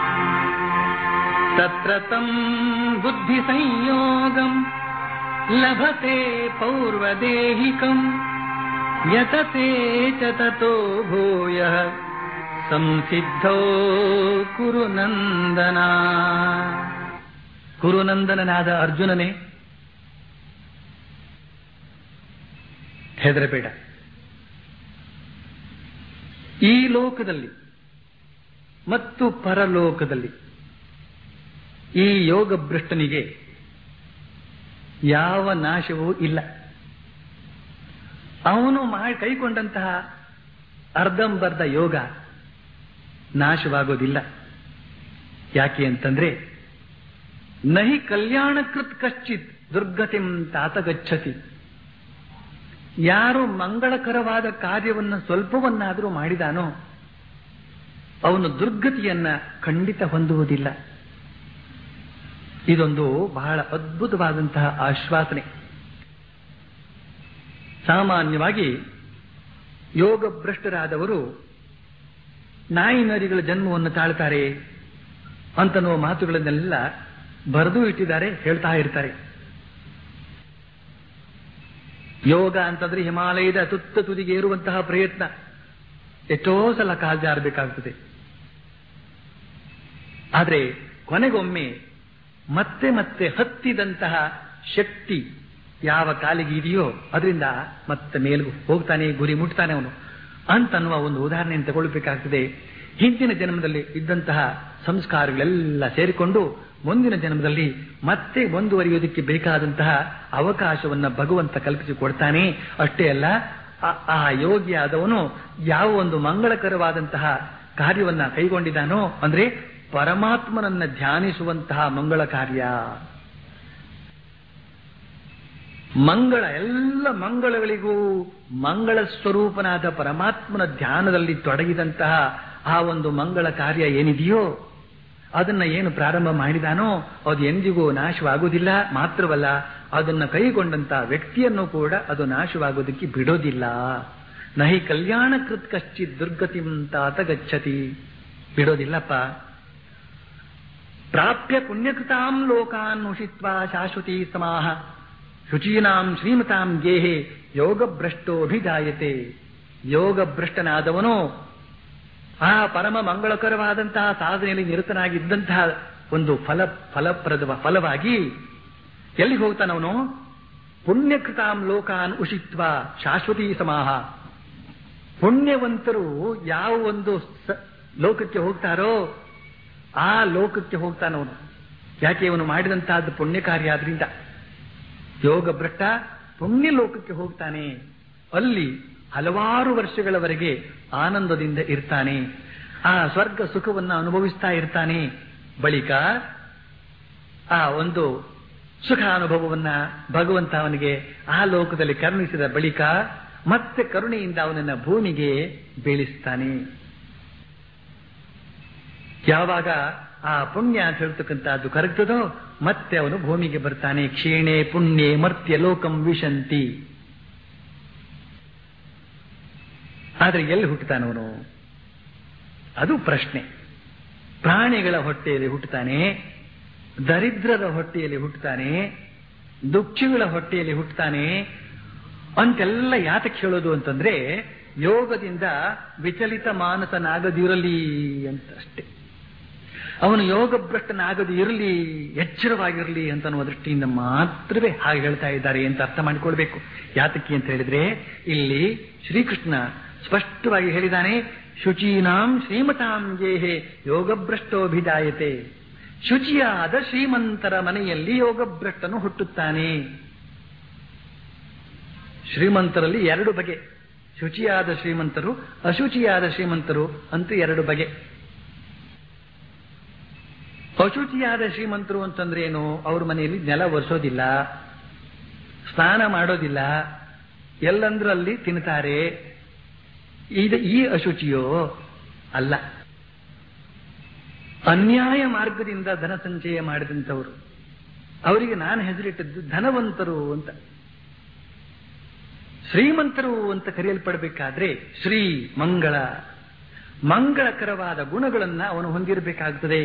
[SPEAKER 2] ತತ್ರ ತಂ ಬುದ್ಧಿ ಸಂಯೋಗಂ ಲಭತೆ ಪೌರ್ವದೇಹಿಕಂ ಯತತೆ ಚ ತತೋ ಭೂಯ ಸಂಸಿದ್ಧೋ ಕುರುನಂದನ ಕುರುನಂದನನಾದ ಅರ್ಜುನನೇ ಹೆದರಬೇಡ ಈ ಲೋಕದಲ್ಲಿ ಮತ್ತು ಪರಲೋಕದಲ್ಲಿ ಈ ಯೋಗ ಭ್ರಷ್ಟನಿಗೆ ಯಾವ ನಾಶವೂ ಇಲ್ಲ ಅವನು ಮಾಡಿ ಕೈಕೊಂಡಂತಹ ಅರ್ಧಂಬರ್ಧ ಯೋಗ ನಾಶವಾಗೋದಿಲ್ಲ ಯಾಕೆ ಅಂತಂದ್ರೆ ನಹಿ ಕಲ್ಯಾಣಕೃತ್ ಕಶ್ಚಿತ್ ದುರ್ಗತಿಂ ತಾತಗಚ್ಚತಿ ಯಾರು ಮಂಗಳಕರವಾದ ಕಾರ್ಯವನ್ನು ಸ್ವಲ್ಪವನ್ನಾದರೂ ಮಾಡಿದಾನೋ ಅವನು ದುರ್ಗತಿಯನ್ನ ಖಂಡಿತ ಹೊಂದುವುದಿಲ್ಲ ಇದೊಂದು ಬಹಳ ಅದ್ಭುತವಾದಂತಹ ಆಶ್ವಾಸನೆ ಸಾಮಾನ್ಯವಾಗಿ ಯೋಗ ಭ್ರಷ್ಟರಾದವರು ನಾಯಿ ನರಿಗಳ ಜನ್ಮವನ್ನು ತಾಳ್ತಾರೆ ಅಂತನ್ನುವ ಮಾತುಗಳನ್ನೆಲ್ಲ ಬರೆದು ಇಟ್ಟಿದ್ದಾರೆ ಹೇಳ್ತಾ ಇರ್ತಾರೆ ಯೋಗ ಅಂತಂದ್ರೆ ಹಿಮಾಲಯದ ತುತ್ತ ತುದಿಗೆ ಏರುವಂತಹ ಪ್ರಯತ್ನ ಎಷ್ಟೋ ಸಲ ಕಾಲ್ ಜಾರಬೇಕಾಗ್ತದೆ ಆದರೆ ಕೊನೆಗೊಮ್ಮೆ ಮತ್ತೆ ಮತ್ತೆ ಹತ್ತಿದಂತಹ ಶಕ್ತಿ ಯಾವ ಕಾಲಿಗೆ ಇದೆಯೋ ಅದರಿಂದ ಮತ್ತೆ ಮೇಲ್ಗೂ ಹೋಗ್ತಾನೆ ಗುರಿ ಮುಟ್ತಾನೆ ಅವನು ಅಂತನ್ನುವ ಒಂದು ಉದಾಹರಣೆಯನ್ನು ತಗೊಳ್ಬೇಕಾಗ್ತದೆ ಹಿಂದಿನ ಜನ್ಮದಲ್ಲಿ ಇದ್ದಂತಹ ಸಂಸ್ಕಾರಗಳೆಲ್ಲ ಸೇರಿಕೊಂಡು ಮುಂದಿನ ಜನ್ಮದಲ್ಲಿ ಮತ್ತೆ ಮುಂದುವರಿಯುವುದಕ್ಕೆ ಬೇಕಾದಂತಹ ಅವಕಾಶವನ್ನ ಭಗವಂತ ಕಲ್ಪಿಸಿ ಕೊಡ್ತಾನೆ ಅಷ್ಟೇ ಅಲ್ಲ ಆ ಯೋಗಿಯಾದವನು ಯಾವ ಒಂದು ಮಂಗಳಕರವಾದಂತಹ ಕಾರ್ಯವನ್ನ ಕೈಗೊಂಡಿದ್ದಾನೋ ಅಂದ್ರೆ ಪರಮಾತ್ಮನನ್ನ ಧ್ಯಾನಿಸುವಂತಹ ಮಂಗಳ ಕಾರ್ಯ ಮಂಗಳ ಎಲ್ಲ ಮಂಗಳಗಳಿಗೂ ಮಂಗಳ ಸ್ವರೂಪನಾದ ಪರಮಾತ್ಮನ ಧ್ಯಾನದಲ್ಲಿ ತೊಡಗಿದಂತಹ ಆ ಒಂದು ಮಂಗಳ ಕಾರ್ಯ ಏನಿದೆಯೋ ಅದನ್ನ ಏನು ಪ್ರಾರಂಭ ಮಾಡಿದಾನೋ ಅದು ಎಂದಿಗೂ ನಾಶವಾಗುವುದಿಲ್ಲ ಮಾತ್ರವಲ್ಲ ಅದನ್ನ ಕೈಗೊಂಡಂತಹ ವ್ಯಕ್ತಿಯನ್ನು ಕೂಡ ಅದು ನಾಶವಾಗುವುದಕ್ಕೆ ಬಿಡೋದಿಲ್ಲ ನಹಿ ಕಲ್ಯಾಣ ಕೃತ್ ಕಶ್ಚಿತ್ ದುರ್ಗತಿಂ ತಾತ ಗಚ್ಚತಿ ಬಿಡೋದಿಲ್ಲಪ್ಪ ಪ್ರಾಪ್ಯ ಪುಣ್ಯಕೃತಾಂ ಲೋಕಾನ್ ಉಷಿತ್ವಾ ಶಾಶ್ವತಿ ಸಮಾಹ ಶುಚೀನಾಂ ಶ್ರೀಮತಾಂ ಗೇಹೆ ಯೋಗಭ್ರಷ್ಟೋಭಿಜಾಯತೆ ಯೋಗಭ್ರಷ್ಟನಾದವನು ಆ ಪರಮ ಮಂಗಳಕರವಾದಂತಹ ಸಾಧನೆಯಲ್ಲಿ ನಿರತನಾಗಿದ್ದಂತಹ ಒಂದು ಫಲ ಫಲಪ್ರದ ಫಲವಾಗಿ ಎಲ್ಲಿಗೆ ಹೋಗ್ತಾನವನು ಪುಣ್ಯಕೃತಾಂ ಲೋಕಾನ್ ಉಷಿತ್ವ ಶಾಶ್ವತಿ ಸಮಾಹ ಪುಣ್ಯವಂತರು ಯಾವ ಒಂದು ಸ- ಲೋಕಕ್ಕೆ ಹೋಗ್ತಾರೋ ಆ ಲೋಕಕ್ಕೆ ಹೋಗ್ತಾನವನು ಯಾಕೆ ಇವನು ಮಾಡಿದಂತಹದ್ದು ಪುಣ್ಯ ಕಾರ್ಯ ಆದ್ರಿಂದ ಯೋಗ ಭ್ರಷ್ಟ ಪುಣ್ಯ ಲೋಕಕ್ಕೆ ಹೋಗ್ತಾನೆ ಅಲ್ಲಿ ಹಲವಾರು ವರ್ಷಗಳವರೆಗೆ ಆನಂದದಿಂದ ಇರ್ತಾನೆ ಆ ಸ್ವರ್ಗ ಸುಖವನ್ನ ಅನುಭವಿಸ್ತಾ ಇರ್ತಾನೆ ಬಳಿಕ ಆ ಒಂದು ಸುಖ ಅನುಭವವನ್ನ ಭಗವಂತ ಅವನಿಗೆ ಆ ಲೋಕದಲ್ಲಿ ಕರುಣಿಸಿದ ಬಳಿಕ ಮತ್ತೆ ಕರುಣೆಯಿಂದ ಅವನನ್ನ ಭೂಮಿಗೆ ಬೀಳಿಸ್ತಾನೆ ಯಾವಾಗ ಆ ಪುಣ್ಯ ಅಂತ ಹೇಳ್ತಕ್ಕಂಥದ್ದು ಕರಗ್ತದೋ ಮತ್ತೆ ಅವನು ಭೂಮಿಗೆ ಬರ್ತಾನೆ ಕ್ಷೀಣೆ ಪುಣ್ಯೆ ಮರ್ತ್ಯ ಲೋಕಂ ವಿಶಂತಿ ಆದ್ರೆ ಎಲ್ಲಿ ಹುಟ್ಟುತ್ತಾನವನು ಅದು ಪ್ರಶ್ನೆ ಪ್ರಾಣಿಗಳ ಹೊಟ್ಟೆಯಲ್ಲಿ ಹುಟ್ಟುತ್ತಾನೆ ದರಿದ್ರರ ಹೊಟ್ಟೆಯಲ್ಲಿ ಹುಟ್ಟುತ್ತಾನೆ ದುಃಖಿಗಳ ಹೊಟ್ಟೆಯಲ್ಲಿ ಹುಟ್ಟುತ್ತಾನೆ ಅಂತೆಲ್ಲ ಯಾತಕ್ಕೆ ಹೇಳೋದು ಅಂತಂದ್ರೆ ಯೋಗದಿಂದ ವಿಚಲಿತ ಮಾನಸನಾಗದಿರಲಿ ಅಂತ ಅಷ್ಟೇ ಅವನು ಯೋಗಭ್ರಷ್ಟನಾಗದು ಇರಲಿ ಎಚ್ಚರವಾಗಿರಲಿ ಅಂತ ಅನ್ನುವ ದೃಷ್ಟಿಯಿಂದ ಮಾತ್ರವೇ ಹಾಗೆ ಹೇಳ್ತಾ ಇದ್ದಾರೆ ಅಂತ ಅರ್ಥ ಮಾಡಿಕೊಳ್ಬೇಕು ಯಾತಕ್ಕೆ ಅಂತ ಹೇಳಿದ್ರೆ ಇಲ್ಲಿ ಶ್ರೀಕೃಷ್ಣ ಸ್ಪಷ್ಟವಾಗಿ ಹೇಳಿದಾನೆ ಶುಚೀನಾಂ ಶ್ರೀಮತಾಂ ಗೇಹೆ ಯೋಗಭ್ರಷ್ಟೋಭಿದಾಯತೆ ಶುಚಿಯಾದ ಶ್ರೀಮಂತರ ಮನೆಯಲ್ಲಿ ಯೋಗಭ್ರಷ್ಟನು ಹುಟ್ಟುತ್ತಾನೆ ಶ್ರೀಮಂತರಲ್ಲಿ ಎರಡು ಬಗೆ ಶುಚಿಯಾದ ಶ್ರೀಮಂತರು ಅಶುಚಿಯಾದ ಶ್ರೀಮಂತರು ಅಂತೂ ಎರಡು ಬಗೆ ಅಶುಚಿಯಾದ ಶ್ರೀಮಂತರು ಅಂತಂದ್ರೆ ಏನು ಅವ್ರ ಮನೆಯಲ್ಲಿ ನೆಲ ಒರೆಸೋದಿಲ್ಲ ಸ್ನಾನ ಮಾಡೋದಿಲ್ಲ ಎಲ್ಲಂದ್ರಲ್ಲಿ ತಿಂತಾರೆ ಇದು ಈ ಅಶುಚಿಯೋ ಅಲ್ಲ ಅನ್ಯಾಯ ಮಾರ್ಗದಿಂದ ಧನ ಸಂಚಯ ಮಾಡಿದಂಥವರು ಅವರಿಗೆ ನಾನು ಹೆಸರಿಟ್ಟದ್ದು ಧನವಂತರು ಅಂತ ಶ್ರೀಮಂತರು ಅಂತ ಕರೆಯಲ್ಪಡಬೇಕಾದ್ರೆ ಶ್ರೀ ಮಂಗಳ ಮಂಗಳಕರವಾದ ಗುಣಗಳನ್ನ ಅವನು ಹೊಂದಿರಬೇಕಾಗ್ತದೆ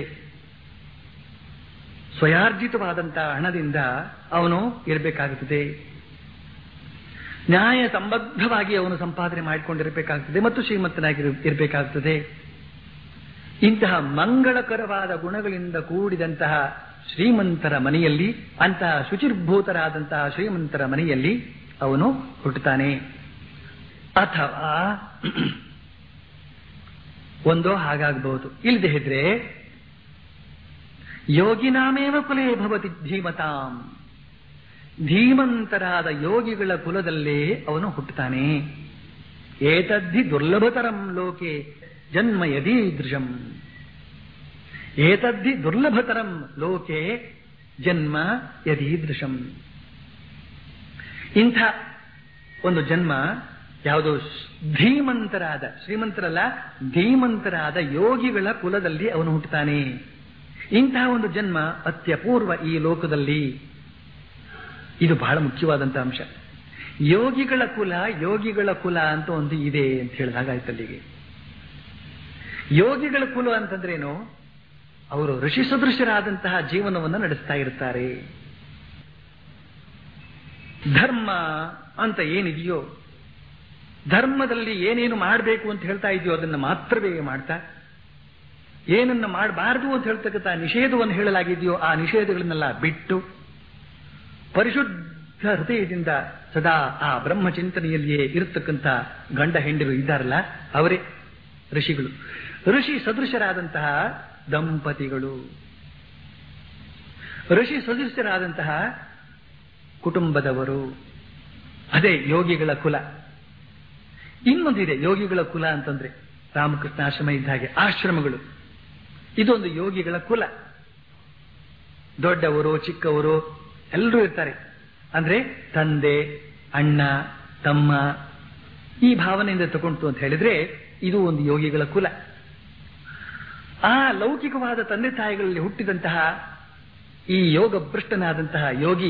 [SPEAKER 2] ಸ್ವಯಾರ್ಜಿತವಾದಂತಹ ಹಣದಿಂದ ಅವನು ಇರಬೇಕಾಗುತ್ತದೆ ನ್ಯಾಯ ಸಂಬದ್ಧವಾಗಿ ಅವನು ಸಂಪಾದನೆ ಮಾಡಿಕೊಂಡಿರಬೇಕಾಗ್ತದೆ ಮತ್ತು ಶ್ರೀಮಂತನಾಗಿ ಇರಬೇಕಾಗ್ತದೆ ಇಂತಹ ಮಂಗಳಕರವಾದ ಗುಣಗಳಿಂದ ಕೂಡಿದಂತಹ ಶ್ರೀಮಂತರ ಮನೆಯಲ್ಲಿ ಅಂತಹ ಶುಚಿರ್ಭೂತರಾದಂತಹ ಶ್ರೀಮಂತರ ಮನೆಯಲ್ಲಿ ಅವನು ಹುಟ್ಟುತ್ತಾನೆ ಅಥವಾ ಒಂದೋ ಹಾಗಾಗಬಹುದು ಇಲ್ಲದೆ ಇದ್ರೆ ಯೋಗಿನಾಮೇವ ಕುಲೇ ಭವತಿ ಧೀಮತಾಂ ಧೀಮಂತರಾದ ಯೋಗಿಗಳ ಕುಲದಲ್ಲೇ ಅವನು ಹುಟ್ಟುತ್ತಾನೆ ಏತದ್ಧಿ ದುರ್ಲಭತರಂ ಲೋಕೆ ಜನ್ಮ ಯದೀದೃಶಂ ಏತದ್ಧಿ ದುರ್ಲಭತರಂ ಲೋಕೆ ಜನ್ಮ ಯದೀದೃಶಂ ಇಂಥ ಒಂದು ಜನ್ಮ ಯಾವುದು ಧೀಮಂತರಾದ ಶ್ರೀಮಂತರಲ್ಲ ಧೀಮಂತರಾದ ಯೋಗಿಗಳ ಕುಲದಲ್ಲಿ ಅವನು ಹುಟ್ಟುತ್ತಾನೆ ಇಂತಹ ಒಂದು ಜನ್ಮ ಅತ್ಯಪೂರ್ವ ಈ ಲೋಕದಲ್ಲಿ ಇದು ಬಹಳ ಮುಖ್ಯವಾದಂತಹ ಅಂಶ ಯೋಗಿಗಳ ಕುಲ ಯೋಗಿಗಳ ಕುಲ ಅಂತ ಒಂದು ಇದೆ ಅಂತ ಹೇಳಿದಾಗಾಯ್ತು ಅಲ್ಲಿಗೆ ಯೋಗಿಗಳ ಕುಲ ಅಂತಂದ್ರೇನು ಅವರು ಋಷಿ ಸದೃಶರಾದಂತಹ ಜೀವನವನ್ನು ನಡೆಸ್ತಾ ಇರ್ತಾರೆ ಧರ್ಮ ಅಂತ ಏನಿದೆಯೋ ಧರ್ಮದಲ್ಲಿ ಏನೇನು ಮಾಡಬೇಕು ಅಂತ ಹೇಳ್ತಾ ಇದೆಯೋ ಅದನ್ನು ಮಾತ್ರವೇ ಮಾಡ್ತಾ ಏನನ್ನ ಮಾಡಬಾರದು ಅಂತ ಹೇಳ್ತಕ್ಕಂಥ ನಿಷೇಧವನ್ನು ಹೇಳಲಾಗಿದೆಯೋ ಆ ನಿಷೇಧಗಳನ್ನೆಲ್ಲ ಬಿಟ್ಟು ಪರಿಶುದ್ಧ ಹೃದಯದಿಂದ ಸದಾ ಆ ಬ್ರಹ್ಮಚಿಂತನೆಯಲ್ಲಿಯೇ ಇರತಕ್ಕಂಥ ಗಂಡ ಹೆಂಡರು ಇದ್ದಾರಲ್ಲ ಅವರೇ ಋಷಿಗಳು ಋಷಿ ಸದೃಶರಾದಂತಹ ದಂಪತಿಗಳು ಋಷಿ ಸದೃಶರಾದಂತಹ ಕುಟುಂಬದವರು ಅದೇ ಯೋಗಿಗಳ ಕುಲ ಇನ್ನೊಂದಿದೆ ಯೋಗಿಗಳ ಕುಲ ಅಂತಂದ್ರೆ ರಾಮಕೃಷ್ಣ ಆಶ್ರಮ ಇದ್ದ ಹಾಗೆ ಆಶ್ರಮಗಳು ಇದೊಂದು ಯೋಗಿಗಳ ಕುಲ ದೊಡ್ಡವರು ಚಿಕ್ಕವರು ಎಲ್ಲರೂ ಇರ್ತಾರೆ ಅಂದ್ರೆ ತಂದೆ ಅಣ್ಣ ತಮ್ಮ ಈ ಭಾವನೆಯಿಂದ ತಗೊಂಡು ಅಂತ ಹೇಳಿದ್ರೆ ಇದು ಒಂದು ಯೋಗಿಗಳ ಕುಲ ಆ ಲೌಕಿಕವಾದ ತಂದೆ ತಾಯಿಗಳಲ್ಲಿ ಹುಟ್ಟಿದಂತಹ ಈ ಯೋಗ ಭ್ರಷ್ಟನಾದಂತಹ ಯೋಗಿ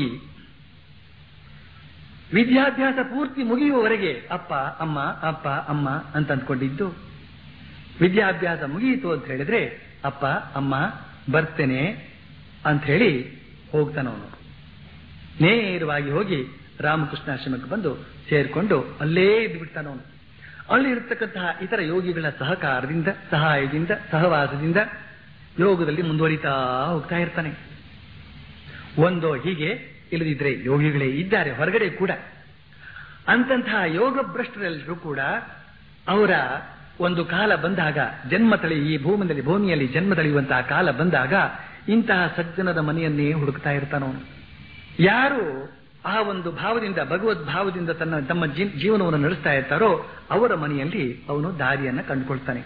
[SPEAKER 2] ವಿದ್ಯಾಭ್ಯಾಸ ಪೂರ್ತಿ ಮುಗಿಯುವವರೆಗೆ ಅಪ್ಪ ಅಮ್ಮ ಅಪ್ಪ ಅಮ್ಮ ಅಂತ ಅಂದ್ಕೊಂಡಿದ್ದು ವಿದ್ಯಾಭ್ಯಾಸ ಮುಗಿಯಿತು ಅಂತ ಹೇಳಿದ್ರೆ ಅಪ್ಪ ಅಮ್ಮ ಬರ್ತೇನೆ ಅಂತ ಹೇಳಿ ಹೋಗ್ತಾನವನು ನೇರವಾಗಿ ಹೋಗಿ ರಾಮಕೃಷ್ಣಾಶ್ರಮಕ್ಕೆ ಬಂದು ಸೇರಿಕೊಂಡು ಅಲ್ಲೇ ಇದ್ದು ಬಿಡ್ತಾನವನು ಅಲ್ಲಿ ಇರತಕ್ಕಂತಹ ಇತರ ಯೋಗಿಗಳ ಸಹಕಾರದಿಂದ ಸಹಾಯದಿಂದ ಸಹವಾಸದಿಂದ ಯೋಗದಲ್ಲಿ ಮುಂದುವರಿತಾ ಹೋಗ್ತಾ ಇರ್ತಾನೆ ಒಂದೋ ಹೀಗೆ ಇಲ್ಲದಿದ್ರೆ ಯೋಗಿಗಳೇ ಇದ್ದಾರೆ ಹೊರಗಡೆ ಕೂಡ ಅಂತಂತಹ ಯೋಗ ಭ್ರಷ್ಟರೆಲ್ಲರೂ ಕೂಡ ಅವರ ಒಂದು ಕಾಲ ಬಂದಾಗ ಜನ್ಮ ತಳಿ ಈ ಭೂಮಿಯಲ್ಲಿ ಭೂಮಿಯಲ್ಲಿ ಜನ್ಮ ತಳೆಯುವಂತಹ ಕಾಲ ಬಂದಾಗ ಇಂತಹ ಸಜ್ಜನದ ಮನೆಯನ್ನೇ ಹುಡುಕ್ತಾ ಇರ್ತಾನವನು ಯಾರು ಆ ಒಂದು ಭಾವದಿಂದ ಭಗವದ್ ಭಾವದಿಂದ ತನ್ನ ತಮ್ಮ ಜೀ- ಜೀವನವನ್ನು ನಡೆಸ್ತಾ ಇರ್ತಾರೋ ಅವರ ಮನೆಯಲ್ಲಿ ಅವನು ದಾರಿಯನ್ನ ಕಂಡುಕೊಳ್ತಾನೆ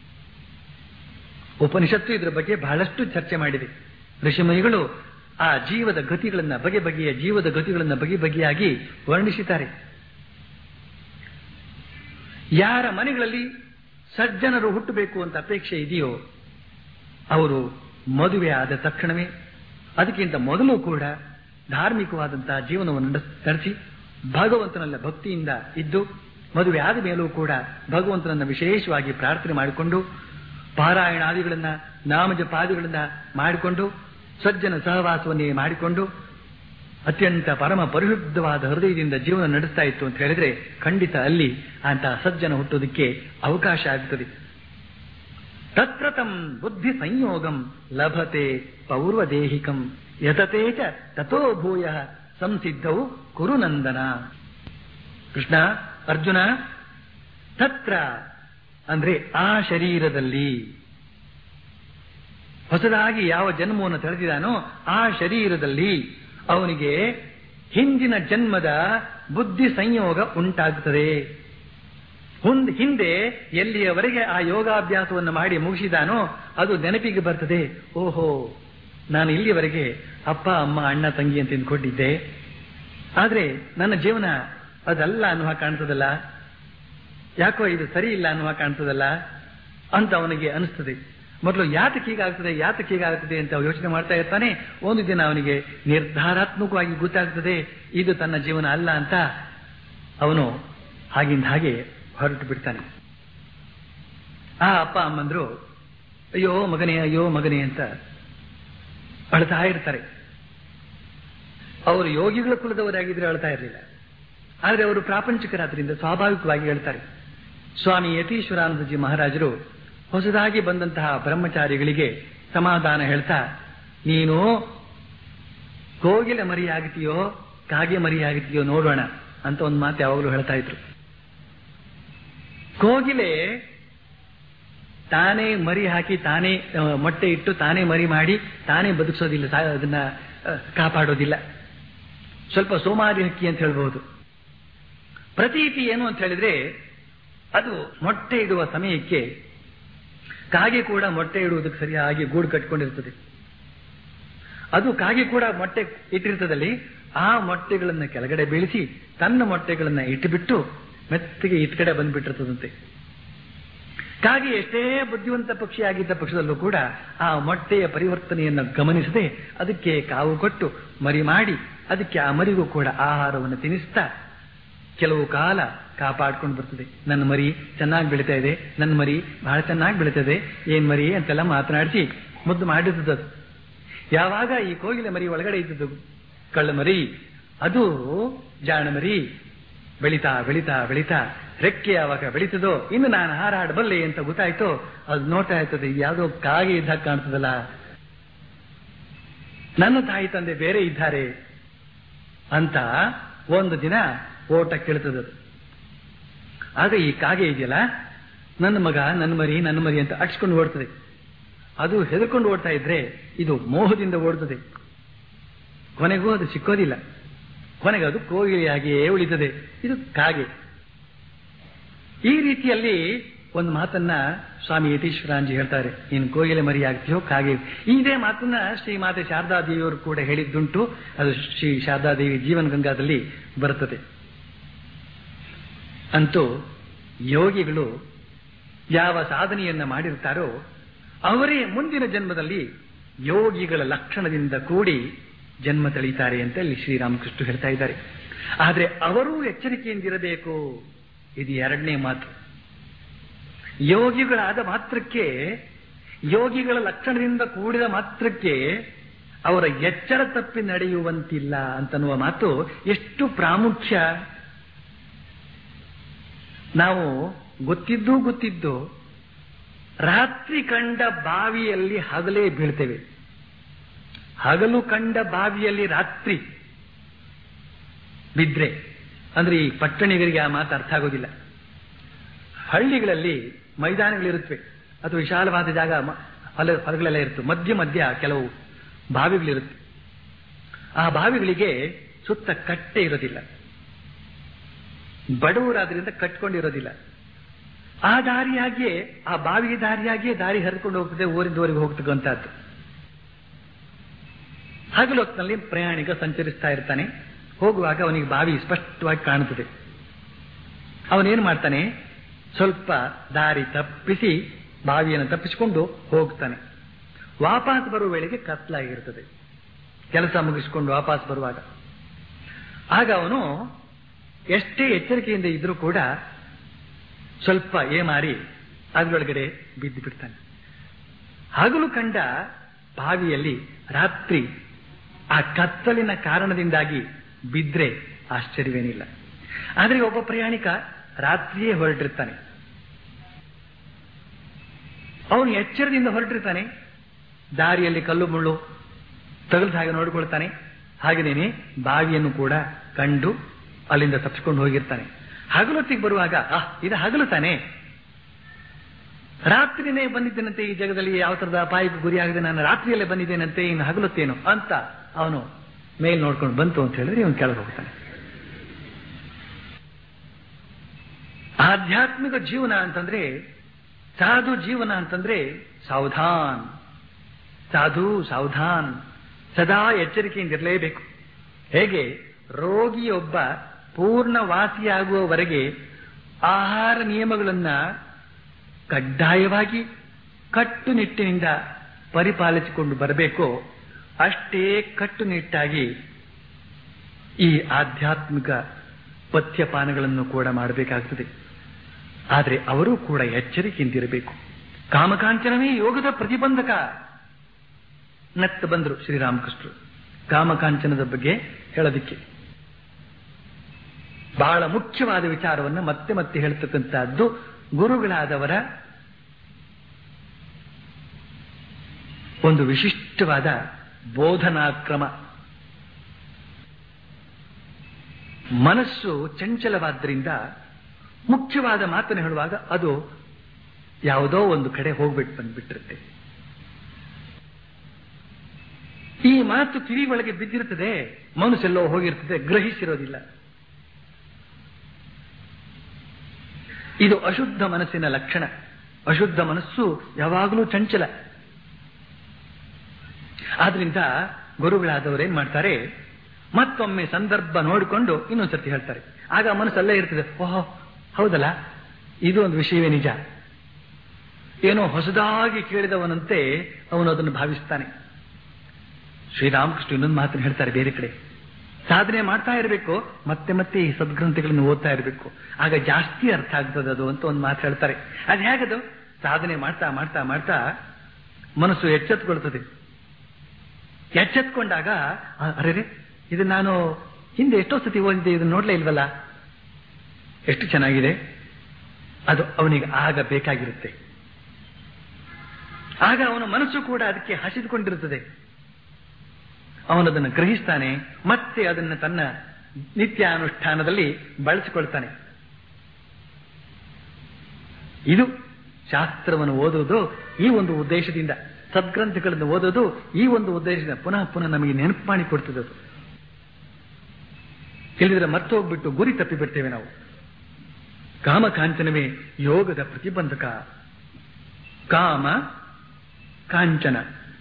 [SPEAKER 2] ಉಪನಿಷತ್ತು ಇದರ ಬಗ್ಗೆ ಬಹಳಷ್ಟು ಚರ್ಚೆ ಮಾಡಿದೆ ಋಷಿಮುನಿಗಳು ಆ ಜೀವದ ಗತಿಗಳನ್ನ ಬಗೆ ಬಗೆಯ ಜೀವದ ಗತಿಗಳನ್ನ ಬಗೆ ಬಗೆಯಾಗಿ ವರ್ಣಿಸಿದ್ದಾರೆ ಯಾರ ಮನೆಗಳಲ್ಲಿ ಸಜ್ಜನರು ಹುಟ್ಟಬೇಕು ಅಂತ ಅಪೇಕ್ಷೆ ಇದೆಯೋ ಅವರು ಮದುವೆ ಆದ ತಕ್ಷಣವೇ ಅದಕ್ಕಿಂತ ಮೊದಲು ಕೂಡ ಧಾರ್ಮಿಕವಾದಂತಹ ಜೀವನವನ್ನು ನಡೆಸ್- ನಡೆಸಿ ಭಗವಂತನಲ್ಲ ಭಕ್ತಿಯಿಂದ ಇದ್ದು ಮದುವೆ ಆದ ಮೇಲೂ ಕೂಡ ಭಗವಂತನನ್ನ ವಿಶೇಷವಾಗಿ ಪ್ರಾರ್ಥನೆ ಮಾಡಿಕೊಂಡು ಪಾರಾಯಣಾದಿಗಳನ್ನ ನಾಮಜಪಾದಿಗಳನ್ನ ಮಾಡಿಕೊಂಡು ಸಜ್ಜನ ಸಹವಾಸವನ್ನೇ ಮಾಡಿಕೊಂಡು ಅತ್ಯಂತ ಪರಮ ಪರಿಶುದ್ಧವಾದ ಹೃದಯದಿಂದ ಜೀವನ ನಡೆಸ್ತಾ ಇತ್ತು ಅಂತ ಹೇಳಿದ್ರೆ ಖಂಡಿತ ಅಲ್ಲಿ ಅಂತಹ ಸಜ್ಜನ ಹುಟ್ಟೋದಕ್ಕೆ ಅವಕಾಶ ಆಗುತ್ತದೆ ತತ್ರತಂ ಬುದ್ಧಿ ಸಂಯೋಗಂ ಲಭತೆ ಪೌರ್ವದೇಹಿಕಂ ಯತತೆ ಚ ತಥೋ ಭೂಯ ಸಂಸಿದ್ಧವು ಕುರುನಂದನ ಕೃಷ್ಣ ಅರ್ಜುನ ತತ್ರ ಅಂದ್ರೆ ಆ ಶರೀರದಲ್ಲಿ ಹೊಸದಾಗಿ ಯಾವ ಜನ್ಮವನ್ನು ತಳೆದಿದಾನೋ ಆ ಶರೀರದಲ್ಲಿ ಅವನಿಗೆ ಹಿಂದಿನ ಜನ್ಮದ ಬುದ್ಧಿ ಸಂಯೋಗ ಉಂಟಾಗುತ್ತದೆ ಹುಂದ್- ಹಿಂದೆ ಎಲ್ಲಿಯವರೆಗೆ ಆ ಯೋಗಾಭ್ಯಾಸವನ್ನು ಮಾಡಿ ಮುಗಿಸಿದಾನೋ ಅದು ನೆನಪಿಗೆ ಬರ್ತದೆ ಓಹೋ ನಾನು ಇಲ್ಲಿಯವರೆಗೆ ಅಪ್ಪ ಅಮ್ಮ ಅಣ್ಣ ತಂಗಿ ಅಂತ ತಿಂದ್ಕೊಂಡಿದ್ದೆ ಆದ್ರೆ ನನ್ನ ಜೀವನ ಅದಲ್ಲ ಅನ್ನುವ ಕಾಣ್ತದಲ್ಲ ಯಾಕೋ ಇದು ಸರಿ ಇಲ್ಲ ಅನ್ನುವ ಕಾಣ್ತದಲ್ಲ ಅಂತ ಅವನಿಗೆ ಅನಿಸ್ತದೆ ಮೊದಲು ಯಾತಕ್ಕೆ ಹೀಗಾಗ್ತದೆ ಯಾತಕ್ಕೆ ಹೀಗಾಗ್ತದೆ ಅಂತ ಯೋಚನೆ ಮಾಡ್ತಾ ಇರ್ತಾನೆ ಒಂದು ದಿನ ಅವನಿಗೆ ನಿರ್ಧಾರಾತ್ಮಕವಾಗಿ ಗೊತ್ತಾಗ್ತದೆ ಇದು ತನ್ನ ಜೀವನ ಅಲ್ಲ ಅಂತ ಅವನು ಹಾಗಿಂದ ಹಾಗೆ ಹೊರಟು ಬಿಡ್ತಾನೆ ಆ ಅಪ್ಪ ಅಮ್ಮಂದ್ರು ಅಯ್ಯೋ ಮಗನೇ ಅಯ್ಯೋ ಮಗನೇ ಅಂತ ಅಳ್ತಾ ಇರ್ತಾರೆ ಅವರು ಯೋಗಿಗಳ ಕುಲದವರಾಗಿದ್ರೆ ಅಳ್ತಾ ಇರಲಿಲ್ಲ ಆದರೆ ಅವರು ಪ್ರಾಪಂಚಿಕರಾದ್ರಿಂದ ಸ್ವಾಭಾವಿಕವಾಗಿ ಹೇಳ್ತಾರೆ ಸ್ವಾಮಿ ಯತೀಶ್ವರಾನಂದಜಿ ಮಹಾರಾಜರು ಹೊಸದಾಗಿ ಬಂದಂತಹ ಬ್ರಹ್ಮಚಾರಿಗಳಿಗೆ ಸಮಾಧಾನ ಹೇಳ್ತಾ ನೀನು ಕೋಗಿಲೆ ಮರಿಯಾಗ್ತೀಯೋ ಕಾಗೆ ಮರಿಯಾಗ್ತೀಯೋ ನೋಡೋಣ ಅಂತ ಒಂದು ಮಾತು ಯಾವಾಗಲೂ ಹೇಳ್ತಾ ಇದ್ರು ಕೋಗಿಲೆ ತಾನೇ ಮರಿ ಹಾಕಿ ತಾನೇ ಆ, ಮೊಟ್ಟೆ ಇಟ್ಟು ತಾನೇ ಮರಿ ಮಾಡಿ ತಾನೇ ಬದುಕಿಸೋದಿಲ್ಲ ಸಾ- ಅದನ್ನ ಆ, ಕಾಪಾಡೋದಿಲ್ಲ ಸ್ವಲ್ಪ ಸೋಮಾರಿ ಹಕ್ಕಿ ಅಂತ ಹೇಳ್ಬಹುದು ಪ್ರತೀತಿ ಏನು ಅಂತ ಹೇಳಿದ್ರೆ ಅದು ಮೊಟ್ಟೆ ಇಡುವ ಸಮಯಕ್ಕೆ ಕಾಗೆ ಕೂಡ ಮೊಟ್ಟೆ ಇಡುವುದಕ್ಕೆ ಸರಿಯಾಗಿ ಗೂಡು ಕಟ್ಕೊಂಡಿರ್ತದೆ ಅದು ಕಾಗೆ ಕೂಡ ಮೊಟ್ಟೆ ಇಟ್ಟಿರ್ತದಲ್ಲಿ ಆ ಮೊಟ್ಟೆಗಳನ್ನ ಕೆಳಗಡೆ ಬೀಳಿಸಿ ತನ್ನ ಮೊಟ್ಟೆಗಳನ್ನ ಇಟ್ಟುಬಿಟ್ಟು ಮೆತ್ತಗೆ ಇತ್ ಕಡೆ ಬಂದ್ಬಿಟ್ಟಿರ್ತದಂತೆ ಕಾಗೆ ಎಷ್ಟೇ ಬುದ್ಧಿವಂತ ಪಕ್ಷಿಯಾಗಿದ್ದ ಪಕ್ಷದಲ್ಲೂ ಕೂಡ ಆ ಮೊಟ್ಟೆಯ ಪರಿವರ್ತನೆಯನ್ನು ಗಮನಿಸದೆ ಅದಕ್ಕೆ ಕಾವು ಕೊಟ್ಟು ಮರಿ ಮಾಡಿ ಅದಕ್ಕೆ ಆ ಮರಿಗೂ ಕೂಡ ಆಹಾರವನ್ನು ತಿನ್ನಿಸ್ತಾ ಕೆಲವು ಕಾಲ ಕಾಪಾಡ್ಕೊಂಡು ಬರ್ತದೆ ನನ್ನ ಮರಿ ಚೆನ್ನಾಗಿ ಬೆಳೀತಾ ಇದೆ ನನ್ನ ಮರಿ ಬಹಳ ಚೆನ್ನಾಗಿ ಬೆಳೀತದೆ ಏನ್ ಮರಿ ಅಂತೆಲ್ಲ ಮಾತನಾಡಿಸಿ ಮುದ್ದು ಮಾಡಿರ್ತದೆ ಅದು ಯಾವಾಗ ಈ ಕೋಗಿಲೆ ಮರಿ ಒಳಗಡೆ ಇದ್ದದ್ದು ಕಳ್ಳ ಮರಿ ಅದು ಜಾಣ ಮರಿ ಬೆಳಿತಾ ಬೆಳಿತಾ ಬೆಳಿತಾ ರೆಕ್ಕೆ ಯಾವಾಗ ಬೆಳೀತದೋ ಇನ್ನು ನಾನು ಹಾರಾಡಬಲ್ಲೆ ಅಂತ ಗೊತ್ತಾಯ್ತೋ ಅದು ನೋಡ್ತಾ ಇರ್ತದೆ ಇದು ಯಾವುದೋ ಕಾಗೆ ಇದ್ದಾಗ ಕಾಣ್ತದಲ್ಲ ನನ್ನ ತಾಯಿ ತಂದೆ ಬೇರೆ ಇದ್ದಾರೆ ಅಂತ ಒಂದು ದಿನ ಓಟ ಕೇಳ್ತದೆ ಅದು. ಆಗ ಈ ಕಾಗೆ ಇದೆಯಲ್ಲ ನನ್ನ ಮಗ ನನ್ನ ಮರಿ ನನ್ನ ಮರಿ ಅಂತ ಅಟ್ಸ್ಕೊಂಡು ಓಡ್ತದೆ ಅದು ಹೆದರ್ಕೊಂಡು ಓಡ್ತಾ ಇದ್ರೆ ಇದು ಮೋಹದಿಂದ ಓಡ್ತದೆ ಕೊನೆಗೂ ಅದು ಸಿಕ್ಕೋದಿಲ್ಲ ಕೊನೆಗೆ ಅದು ಕೋಗಿಲೆಯಾಗಿಯೇ ಉಳಿತದೆ ಇದು ಕಾಗೆ ಈ ರೀತಿಯಲ್ಲಿ ಒಂದು ಮಾತನ್ನ ಸ್ವಾಮಿ ಯತೀಶ್ವರಾಂಜಿ ಹೇಳ್ತಾರೆ ನೀನು ಕೋಗಿಲೆ ಮರಿ ಆಗ್ತೀಯೋ ಕಾಗೆ ಇದೇ ಮಾತನ್ನ ಶ್ರೀ ಮಾತೆ ಶಾರದಾದೇವಿಯವರು ಕೂಡ ಹೇಳಿದ್ದುಂಟು ಅದು ಶ್ರೀ ಶಾರದಾದೇವಿ ಜೀವನ ಗಂಗಾದಲ್ಲಿ ಬರುತ್ತದೆ ಅಂತೂ ಯೋಗಿಗಳು ಯಾವ ಸಾಧನೆಯನ್ನ ಮಾಡಿರ್ತಾರೋ ಅವರೇ ಮುಂದಿನ ಜನ್ಮದಲ್ಲಿ ಯೋಗಿಗಳ ಲಕ್ಷಣದಿಂದ ಕೂಡಿ ಜನ್ಮ ತಳೀತಾರೆ ಅಂತ ಇಲ್ಲಿ ಶ್ರೀರಾಮಕೃಷ್ಣ ಹೇಳ್ತಾ ಇದ್ದಾರೆ ಆದ್ರೆ ಅವರೂ ಎಚ್ಚರಿಕೆಯಿಂದಿರಬೇಕು ಇದು ಎರಡನೇ ಮಾತು ಯೋಗಿಗಳಾದ ಮಾತ್ರಕ್ಕೆ ಯೋಗಿಗಳ ಲಕ್ಷಣದಿಂದ ಕೂಡಿದ ಮಾತ್ರಕ್ಕೆ ಅವರ ಎಚ್ಚರ ತಪ್ಪಿ ನಡೆಯುವಂತಿಲ್ಲ ಅಂತನ್ನುವ ಮಾತು ಎಷ್ಟು ಪ್ರಾಮುಖ್ಯ ನಾವು ಗೊತ್ತಿದ್ದು ಗೊತ್ತಿದ್ದು ರಾತ್ರಿ ಕಂಡ ಬಾವಿಯಲ್ಲಿ ಹಗಲೇ ಬೀಳ್ತೇವೆ ಹಗಲು ಕಂಡ ಬಾವಿಯಲ್ಲಿ ರಾತ್ರಿ ಬಿದ್ರೆ ಅಂದ್ರೆ ಈ ಪಟ್ಟಣಿಗರಿಗೆ ಆ ಮಾತು ಅರ್ಥ ಆಗೋದಿಲ್ಲ ಹಳ್ಳಿಗಳಲ್ಲಿ ಮೈದಾನಗಳಿರುತ್ತವೆ ಅಥವಾ ವಿಶಾಲವಾದ ಜಾಗ ಮ- ಹೊಲ ಹೊಲಗಳೆಲ್ಲ ಇರುತ್ತೆ ಮಧ್ಯ ಮಧ್ಯ ಕೆಲವು ಬಾವಿಗಳಿರುತ್ತೆ ಆ ಬಾವಿಗಳಿಗೆ ಸುತ್ತ ಕಟ್ಟೆ ಇರೋದಿಲ್ಲ ಬಡವರಾದ್ರಿಂದ ಕಟ್ಕೊಂಡಿರೋದಿಲ್ಲ ಆ ದಾರಿಯಾಗಿಯೇ ಆ ಬಾವಿಗೆ ದಾರಿಯಾಗಿಯೇ ದಾರಿ ಹರಿಕೊಂಡು ಹೋಗ್ತದೆ ಊರಿಂದ ಊರಿಗೆ ಹೋಗ್ತಕ್ಕಂಥದ್ದು ಹಗಲು ಹೊತ್ತಿನಲ್ಲಿ ಪ್ರಯಾಣಿಕ ಸಂಚರಿಸ್ತಾ ಇರ್ತಾನೆ ಹೋಗುವಾಗ ಅವನಿಗೆ ಬಾವಿ ಸ್ಪಷ್ಟವಾಗಿ ಕಾಣುತ್ತದೆ ಅವನೇನು ಮಾಡ್ತಾನೆ ಸ್ವಲ್ಪ ದಾರಿ ತಪ್ಪಿಸಿ ಬಾವಿಯನ್ನು ತಪ್ಪಿಸಿಕೊಂಡು ಹೋಗ್ತಾನೆ ವಾಪಸ್ ಬರುವ ವೇಳೆಗೆ ಕತ್ಲಾಗಿರ್ತದೆ ಕೆಲಸ ಮುಗಿಸಿಕೊಂಡು ವಾಪಸ್ ಬರುವಾಗ ಆಗ ಅವನು ಎಷ್ಟೇ ಎಚ್ಚರಿಕೆಯಿಂದ ಇದ್ರೂ ಕೂಡ ಸ್ವಲ್ಪ ಏಮಾರಿ ಅದರೊಳಗಡೆ ಬಿದ್ದು ಬಿಡ್ತಾನೆ ಹಗಲು ಕಂಡ ಬಾವಿಯಲ್ಲಿ ರಾತ್ರಿ ಆ ಕತ್ತಲಿನ ಕಾರಣದಿಂದಾಗಿ ಬಿದ್ರೆ ಆಶ್ಚರ್ಯವೇನಿಲ್ಲ ಆದರೆ ಒಬ್ಬ ಪ್ರಯಾಣಿಕ ರಾತ್ರಿಯೇ ಹೊರಟಿರ್ತಾನೆ ಅವನು ಎಚ್ಚರದಿಂದ ಹೊರಟಿರ್ತಾನೆ ದಾರಿಯಲ್ಲಿ ಕಲ್ಲು ಮುಳ್ಳು ತಗಲ್ದ ಹಾಗೆ ನೋಡಿಕೊಳ್ತಾನೆ ಹಾಗೆನೇನೆ ಬಾವಿಯನ್ನು ಕೂಡ ಕಂಡು ಅಲ್ಲಿಂದ ತಪ್ಪಿಸಿಕೊಂಡು ಹೋಗಿರ್ತಾನೆ ಹಗಲೊತ್ತಿಗೆ ಬರುವಾಗ ಆ ಇದು ಹಗಲು ತಾನೆ ರಾತ್ರಿನೇ ಬಂದಿದ್ದೇನಂತೆ ಈ ಜಗದಲ್ಲಿ ಯಾವ ತರದ ಅಪಾಯಕ್ಕೆ ಗುರಿಯಾಗದೆ ನಾನು ರಾತ್ರಿಯಲ್ಲೇ ಬಂದಿದ್ದೇನಂತೆ ಇನ್ನು ಹಗಲೊತ್ತೇನು ಅಂತ ಅವನು ಮೇಲ್ ನೋಡ್ಕೊಂಡು ಬಂತು ಅಂತ ಹೇಳಿದ್ರೆ ಇವನು ಕೆಳಗೆ ಹೋಗ್ತಾನೆ ಆಧ್ಯಾತ್ಮಿಕ ಜೀವನ ಅಂತಂದ್ರೆ ಸಾಧು ಜೀವನ ಅಂತಂದ್ರೆ ಸಾವಧಾನ್ ಸಾಧು ಸಾವಧಾನ್ ಸದಾ ಎಚ್ಚರಿಕೆಯಿಂದ ಇರಲೇಬೇಕು ಹೇಗೆ ರೋಗಿಯೊಬ್ಬ ಪೂರ್ಣ ವಾಸಿಯಾಗುವವರೆಗೆ ಆಹಾರ ನಿಯಮಗಳನ್ನ ಕಡ್ಡಾಯವಾಗಿ ಕಟ್ಟುನಿಟ್ಟಿನಿಂದ ಪರಿಪಾಲಿಸಿಕೊಂಡು ಬರಬೇಕೋ ಅಷ್ಟೇ ಕಟ್ಟುನಿಟ್ಟಾಗಿ ಈ ಆಧ್ಯಾತ್ಮಿಕ ಪಥ್ಯಪಾನಗಳನ್ನು ಕೂಡ ಮಾಡಬೇಕಾಗ್ತದೆ ಆದರೆ ಅವರು ಕೂಡ ಎಚ್ಚರಿಕೆಯಿಂದಿರಬೇಕು ಕಾಮಕಾಂಚನವೇ ಯೋಗದ ಪ್ರತಿಬಂಧಕ ನತ್ತ ಬಂದರು ಶ್ರೀರಾಮಕೃಷ್ಣರು ಕಾಮಕಾಂಚನದ ಬಗ್ಗೆ ಹೇಳೋದಿಕ್ಕೆ ಬಹಳ ಮುಖ್ಯವಾದ ವಿಚಾರವನ್ನು ಮತ್ತೆ ಮತ್ತೆ ಹೇಳ್ತಕ್ಕಂಥದ್ದು ಗುರುಗಳಾದವರ ಒಂದು ವಿಶಿಷ್ಟವಾದ ಬೋಧನಾ ಕ್ರಮ ಮನಸ್ಸು ಚಂಚಲವಾದ್ದರಿಂದ ಮುಖ್ಯವಾದ ಮಾತನ್ನು ಹೇಳುವಾಗ ಅದು ಯಾವುದೋ ಒಂದು ಕಡೆ ಹೋಗ್ಬಿಟ್ಟು ಬಂದ್ಬಿಟ್ಟಿರುತ್ತೆ ಈ ಮಾತು ಕಿವಿ ಒಳಗೆ ಬಿದ್ದಿರುತ್ತದೆ ಮನಸ್ಸೆಲ್ಲೋ ಹೋಗಿರ್ತದೆ ಗ್ರಹಿಸಿರೋದಿಲ್ಲ ಇದು ಅಶುದ್ಧ ಮನಸ್ಸಿನ ಲಕ್ಷಣ ಅಶುದ್ಧ ಮನಸ್ಸು ಯಾವಾಗಲೂ ಚಂಚಲ ಆದ್ರಿಂದ ಗುರುಗಳಾದವರು ಏನ್ ಮಾಡ್ತಾರೆ ಮತ್ತೊಮ್ಮೆ ಸಂದರ್ಭ ನೋಡಿಕೊಂಡು ಇನ್ನೊಂದ್ಸರ್ತಿ ಹೇಳ್ತಾರೆ ಆಗ ಮನಸ್ಸಲ್ಲೇ ಇರ್ತದೆ ಓಹೋ ಹೌದಲ್ಲ ಇದು ಒಂದು ವಿಷಯವೇ ನಿಜ ಏನೋ ಹೊಸದಾಗಿ ಕೇಳಿದವನಂತೆ ಅವನು ಅದನ್ನು ಭಾವಿಸ್ತಾನೆ ಶ್ರೀರಾಮಕೃಷ್ಣ ಇನ್ನೊಂದು ಮಾತನ್ನು ಹೇಳ್ತಾರೆ ಬೇರೆ ಕಡೆ ಸಾಧನೆ ಮಾಡ್ತಾ ಇರಬೇಕು ಮತ್ತೆ ಮತ್ತೆ ಈ ಸದ್ಗ್ರಂಥಗಳನ್ನು ಓದ್ತಾ ಇರಬೇಕು ಆಗ ಜಾಸ್ತಿ ಅರ್ಥ ಆಗ್ತದೆ ಅದು ಅಂತ ಒಂದು ಮಾತು ಹೇಳ್ತಾರೆ ಅದು ಹೇಗದು ಸಾಧನೆ ಮಾಡ್ತಾ ಮಾಡ್ತಾ ಮಾಡ್ತಾ ಮನಸ್ಸು ಎಚ್ಚೆತ್ಕೊಳ್ತದೆ ಎಚ್ಚೆತ್ಕೊಂಡಾಗ ಅರೆ ಇದು ನಾನು ಹಿಂದೆ ಎಷ್ಟೋ ಸತಿ ಓದಿದ್ದೆ ಇದನ್ನು ನೋಡ್ಲೇ ಇಲ್ವಲ್ಲ ಎಷ್ಟು ಚೆನ್ನಾಗಿದೆ ಅದು ಅವನಿಗೆ ಆಗ ಬೇಕಾಗಿರುತ್ತೆ ಆಗ ಅವನ ಮನಸ್ಸು ಕೂಡ ಅದಕ್ಕೆ ಹಸಿದುಕೊಂಡಿರುತ್ತದೆ ಅವನದನ್ನು ಗ್ರಹಿಸ್ತಾನೆ ಮತ್ತೆ ಅದನ್ನು ತನ್ನ ನಿತ್ಯಾನುಷ್ಠಾನದಲ್ಲಿ ಬಳಸಿಕೊಳ್ತಾನೆ ಇದು ಶಾಸ್ತ್ರವನ್ನು ಓದುವುದು ಈ ಒಂದು ಉದ್ದೇಶದಿಂದ ಸದ್ಗ್ರಂಥಗಳನ್ನು ಓದೋದು ಈ ಒಂದು ಉದ್ದೇಶದಿಂದ ಪುನಃ ಪುನಃ ನಮಗೆ ನೆನಪು ಮಾಡಿ ಕೊಡ್ತದೆ ಅದು ಇಲ್ಲದಿದ್ರೆ ಮತ್ತೆ ಹೋಗ್ಬಿಟ್ಟು ಗುರಿ ತಪ್ಪಿ ಬಿಡ್ತೇವೆ ನಾವು ಕಾಮಕಾಂಚನವೇ ಯೋಗದ ಪ್ರತಿಬಂಧಕ ಕಾಮ ಕಾಂಚನ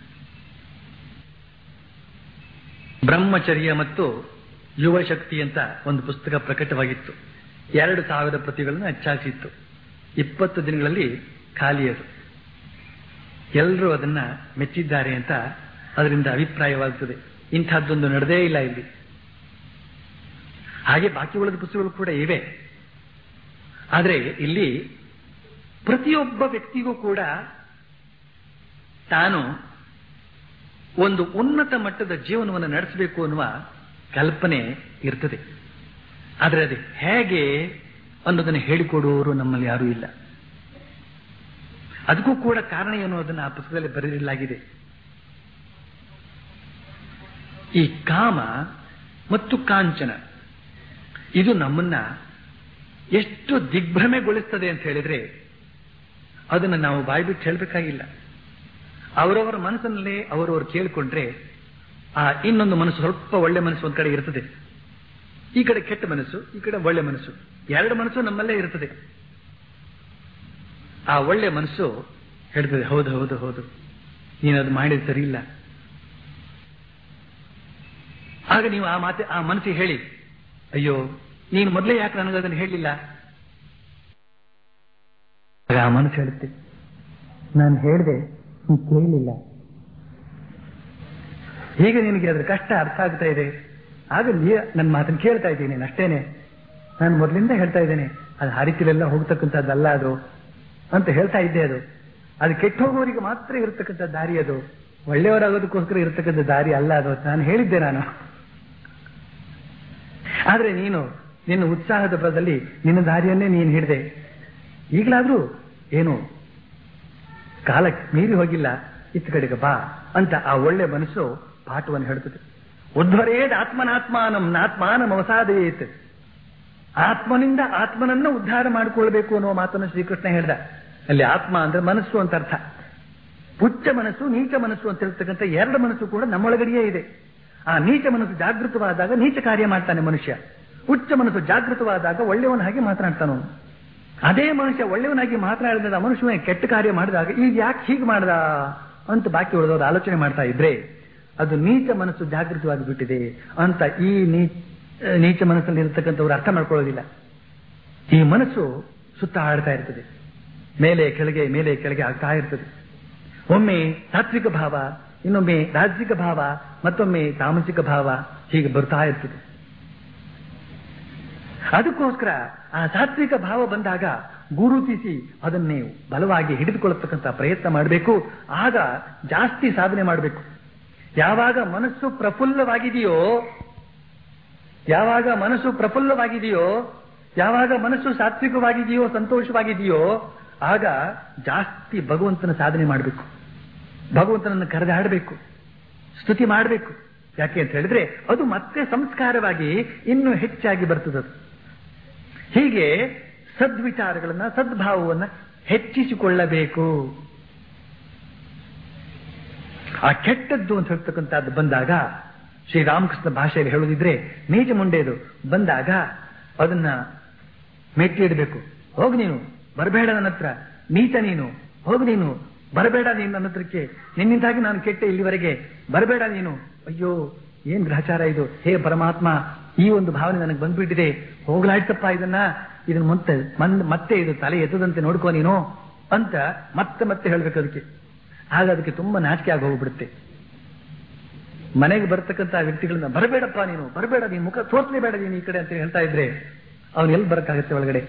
[SPEAKER 2] ಬ್ರಹ್ಮಚರ್ಯ ಮತ್ತು ಯುವ ಶಕ್ತಿ ಅಂತ ಒಂದು ಪುಸ್ತಕ ಪ್ರಕಟವಾಗಿತ್ತು ಎರಡು ಸಾವಿರ ಪ್ರತಿಗಳನ್ನು ಅಚ್ಚಾಸಿತ್ತು ಇಪ್ಪತ್ತು ದಿನಗಳಲ್ಲಿ ಖಾಲಿಯದು ಎಲ್ಲರೂ ಅದನ್ನ ಮೆಚ್ಚಿದ್ದಾರೆ ಅಂತ ಅದರಿಂದ ಅಭಿಪ್ರಾಯವಾಗುತ್ತದೆ ಇಂಥದ್ದೊಂದು ನಡೆದೇ ಇಲ್ಲ ಇಲ್ಲಿ ಹಾಗೆ ಬಾಕಿ ಉಳಿದ ಪುಸ್ತಕಗಳು ಕೂಡ ಇವೆ ಆದರೆ ಇಲ್ಲಿ ಪ್ರತಿಯೊಬ್ಬ ವ್ಯಕ್ತಿಗೂ ಕೂಡ ತಾನು ಒಂದು ಉನ್ನತ ಮಟ್ಟದ ಜೀವನವನ್ನು ನಡೆಸಬೇಕು ಅನ್ನುವ ಕಲ್ಪನೆ ಇರ್ತದೆ ಆದರೆ ಅದು ಹೇಗೆ ಅನ್ನೋದನ್ನು ಹೇಳಿಕೊಡುವವರು ನಮ್ಮಲ್ಲಿ ಯಾರೂ ಇಲ್ಲ ಅದಕ್ಕೂ ಕೂಡ ಕಾರಣ ಏನು ಅದನ್ನು ಆ ಪುಸ್ತಕದಲ್ಲಿ ಬರೆದಿರಲಾಗಿದೆ ಈ ಕಾಮ ಮತ್ತು ಕಾಂಚನ ಇದು ನಮ್ಮನ್ನ ಎಷ್ಟು ದಿಗ್ಭ್ರಮೆಗೊಳಿಸ್ತದೆ ಅಂತ ಹೇಳಿದ್ರೆ ಅದನ್ನು ನಾವು ಬಾಯ್ಬಿಟ್ಟು ಹೇಳಬೇಕಾಗಿಲ್ಲ ಅವರವರ ಮನಸ್ಸಿನಲ್ಲೇ ಅವರವರು ಕೇಳಿಕೊಂಡ್ರೆ ಆ ಇನ್ನೊಂದು ಮನಸ್ಸು ಸ್ವಲ್ಪ ಒಳ್ಳೆ ಮನಸ್ಸು ಒಂದ್ ಕಡೆ ಇರ್ತದೆ ಈ ಕಡೆ ಕೆಟ್ಟ ಮನಸ್ಸು ಈ ಕಡೆ ಒಳ್ಳೆ ಮನಸ್ಸು ಎರಡು ಮನಸ್ಸು ನಮ್ಮಲ್ಲೇ ಇರ್ತದೆ ಆ ಒಳ್ಳೆ ಮನಸ್ಸು ಹೇಳ್ತದೆ ಹೌದು ಹೌದು ಹೌದು ನೀನು ಅದು ಮಾಡಿದ ಸರಿ ಇಲ್ಲ ಆಗ ನೀವು ಆ ಮಾತೆ ಆ ಮನಸ್ಸಿಗೆ ಹೇಳಿ ಅಯ್ಯೋ ನೀನು ಮೊದಲೇ ಯಾಕೆ ನನಗೆ ಅದನ್ನು ಹೇಳಲಿಲ್ಲ ಆಗ ಆ ಮನಸ್ಸು ಹೇಳುತ್ತೆ ನಾನು ಹೇಳಿದೆ ನೀನು ಕೇಳಲಿಲ್ಲ ಹೀಗೆ ನಿನಗೆ ಅದರ ಕಷ್ಟ ಅರ್ಥ ಆಗ್ತಾ ಇದೆ ಆಗ ನೀ ನನ್ನ ಮಾತನ್ನು ಕೇಳ್ತಾ ಇದ್ದೀನಿ ಅಷ್ಟೇನೆ ನಾನು ಮೊದಲಿಂದ ಹೇಳ್ತಾ ಇದ್ದೇನೆ ಅದು ಹರಿತಿಲೆಲ್ಲ ಹೋಗ್ತಕ್ಕಂಥದ್ದಲ್ಲ ಅದು ಅಂತ ಹೇಳ್ತಾ ಇದ್ದೆ ಅದು ಅದು ಕೆಟ್ಟ ಹೋಗೋರಿಗೆ ಮಾತ್ರ ಇರತಕ್ಕಂಥ ದಾರಿ ಅದು ಒಳ್ಳೆಯವರಾಗೋದಕ್ಕೋಸ್ಕರ ಇರತಕ್ಕಂಥ ದಾರಿ ಅಲ್ಲ ಅದು ನಾನು ಹೇಳಿದ್ದೆ ನಾನು ಆದ್ರೆ ನೀನು ನಿನ್ನ ಉತ್ಸಾಹದ ಬರದಲ್ಲಿ ನಿನ್ನ ದಾರಿಯನ್ನೇ ನೀನು ಹಿಡಿದೆ ಈಗಲಾದ್ರೂ ಏನು ಕಾಲ ಮೀರಿ ಹೋಗಿಲ್ಲ ಇತ್ತ ಕಡೆಗೆ ಬಾ ಅಂತ ಆ ಒಳ್ಳೆ ಮನಸ್ಸು ಪಾಠವನ್ನು ಹೇಳ್ತದೆ ಉದ್ಧರೇದ್ ಆತ್ಮನಾತ್ಮಾನಂ ನಾತ್ಮಾನಂ ಅವಸಾದಯೇತ್ ಆತ್ಮನಿಂದ ಆತ್ಮನನ್ನ ಉದ್ಧಾರ ಮಾಡಿಕೊಳ್ಬೇಕು ಅನ್ನುವ ಮಾತನ್ನು ಶ್ರೀಕೃಷ್ಣ ಹೇಳ್ದ ಅಲ್ಲಿ ಆತ್ಮ ಅಂದ್ರೆ ಮನಸ್ಸು ಅಂತ ಅರ್ಥ ಉಚ್ಚ ಮನಸ್ಸು ನೀಚ ಮನಸ್ಸು ಅಂತ ಹೇಳ್ತಕ್ಕಂಥ ಎರಡು ಮನಸ್ಸು ಕೂಡ ನಮ್ಮೊಳಗಡೆಯೇ ಇದೆ ಆ ನೀಚ ಮನಸ್ಸು ಜಾಗೃತವಾದಾಗ ನೀಚ ಕಾರ್ಯ ಮಾಡ್ತಾನೆ ಮನುಷ್ಯ ಉಚ್ಚ ಮನಸ್ಸು ಜಾಗೃತವಾದಾಗ ಒಳ್ಳೆಯವನ ಹಾಗೆ ಮಾತನಾಡ್ತಾನವನು ಅದೇ ಮನುಷ್ಯ ಒಳ್ಳೆಯವನಾಗಿ ಮಾತನಾಡಿದ ಮನುಷ್ಯನೇ ಕೆಟ್ಟ ಕಾರ್ಯ ಮಾಡಿದಾಗ ಈಗ ಯಾಕೆ ಹೀಗೆ ಮಾಡ್ದ ಅಂತ ಬಾಕಿ ಉಳಿದವರು ಆಲೋಚನೆ ಮಾಡ್ತಾ ಇದ್ರೆ ಅದು ನೀಚ ಮನಸ್ಸು ಜಾಗೃತವಾಗಿ ಬಿಟ್ಟಿದೆ ಅಂತ ಈ ನೀಚ ನೀಚ ಮನಸ್ಸಲ್ಲಿ ಇರತಕ್ಕಂಥವ್ರು ಅರ್ಥ ಮಾಡ್ಕೊಳ್ಳೋದಿಲ್ಲ ಈ ಮನಸ್ಸು ಸುತ್ತ ಆಡ್ತಾ ಇರ್ತದೆ ಮೇಲೆ ಕೆಳಗೆ ಮೇಲೆ ಕೆಳಗೆ ಆಗ್ತಾ ಇರ್ತದೆ ಒಮ್ಮೆ ತಾತ್ವಿಕ ಭಾವ ಇನ್ನೊಮ್ಮೆ ರಾಜ್ಯಿಕ ಭಾವ ಮತ್ತೊಮ್ಮೆ ತಾಮಸಿಕ ಭಾವ ಹೀಗೆ ಬರ್ತಾ ಇರ್ತದೆ ಅದಕ್ಕೋಸ್ಕರ ಆ ಸಾತ್ವಿಕ ಭಾವ ಬಂದಾಗ ಗುರುತಿಸಿ ಅದನ್ನೇ ಬಲವಾಗಿ ಹಿಡಿದುಕೊಳ್ಳತಕ್ಕಂಥ ಪ್ರಯತ್ನ ಮಾಡಬೇಕು ಆಗ ಜಾಸ್ತಿ ಸಾಧನೆ ಮಾಡಬೇಕು ಯಾವಾಗ ಮನಸ್ಸು ಪ್ರಫುಲ್ಲವಾಗಿದೆಯೋ ಯಾವಾಗ ಮನಸ್ಸು ಪ್ರಫುಲ್ಲವಾಗಿದೆಯೋ ಯಾವಾಗ ಮನಸ್ಸು ಸಾತ್ವಿಕವಾಗಿದೆಯೋ ಸಂತೋಷವಾಗಿದೆಯೋ ಆಗ ಜಾಸ್ತಿ ಭಗವಂತನ ಸಾಧನೆ ಮಾಡಬೇಕು ಭಗವಂತನನ್ನು ಕರೆದಾಡಬೇಕು ಸ್ತುತಿ ಮಾಡಬೇಕು ಯಾಕೆ ಅಂತ ಹೇಳಿದ್ರೆ ಅದು ಮತ್ತೆ ಸಂಸ್ಕಾರವಾಗಿ ಇನ್ನೂ ಹೆಚ್ಚಾಗಿ ಬರ್ತದದು ಹೀಗೆ ಸದ್ವಿಚಾರಗಳನ್ನ ಸದ್ಭಾವವನ್ನ ಹೆಚ್ಚಿಸಿಕೊಳ್ಳಬೇಕು ಆ ಕೆಟ್ಟದ್ದು ಅಂತ ಹೇಳ್ತಕ್ಕಂಥದ್ದು ಬಂದಾಗ ಶ್ರೀರಾಮಕೃಷ್ಣ ಭಾಷೆಯಲ್ಲಿ ಹೇಳುದಿದ್ರೆ ನೀಚ ಮುಂಡೆದು ಬಂದಾಗ ಅದನ್ನ ಮೆಟ್ಟಿ ಇಡಬೇಕು ಹೋಗು ನೀನು ಬರಬೇಡ ನನ್ನ ಹತ್ರ ನೀಚ ನೀನು ಹೋಗು ನೀನು ಬರಬೇಡ ನೀನು ನನ್ನ ಹತ್ರಕ್ಕೆ ನಿನ್ನಿಂದಾಗಿ ನಾನು ಕೆಟ್ಟೆ ಇಲ್ಲಿವರೆಗೆ ಬರಬೇಡ ನೀನು ಅಯ್ಯೋ ಏನ್ ಗ್ರಹಚಾರ ಇದು ಹೇ ಪರಮಾತ್ಮ ಈ ಒಂದು ಭಾವನೆ ನನಗೆ ಬಂದ್ಬಿಟ್ಟಿದೆ ಹೋಗ್ಲಾಯ್ತಪ್ಪ ಇದನ್ನ ಇದನ್ನ ಮತ್ತೆ ಮನ್- ಮತ್ತೆ ಇದು ತಲೆ ಎತ್ತದಂತೆ ನೋಡ್ಕೋ ನೀನು ಅಂತ ಮತ್ತೆ ಮತ್ತೆ ಹೇಳ್ಬೇಕು ಅದಕ್ಕೆ ಆಗ ಅದಕ್ಕೆ ತುಂಬಾ ನಾಚಿಕೆ ಆಗಿ ಹೋಗ್ಬಿಡುತ್ತೆ ಮನೆಗೆ ಬರ್ತಕ್ಕಂಥ ವ್ಯಕ್ತಿಗಳನ್ನ ಬರಬೇಡಪ್ಪ ನೀನು ಬರಬೇಡ ನೀನು ಮುಖ ತೋರ್ಸ್ಲೇಬೇಡ ನೀನು ಈ ಕಡೆ ಅಂತ ಹೇಳ್ತಾ ಇದ್ರೆ ಅವ್ನು ಎಲ್ಲಿ ಬರಕ್ಕಾಗತ್ತೆ ಒಳಗಡೆ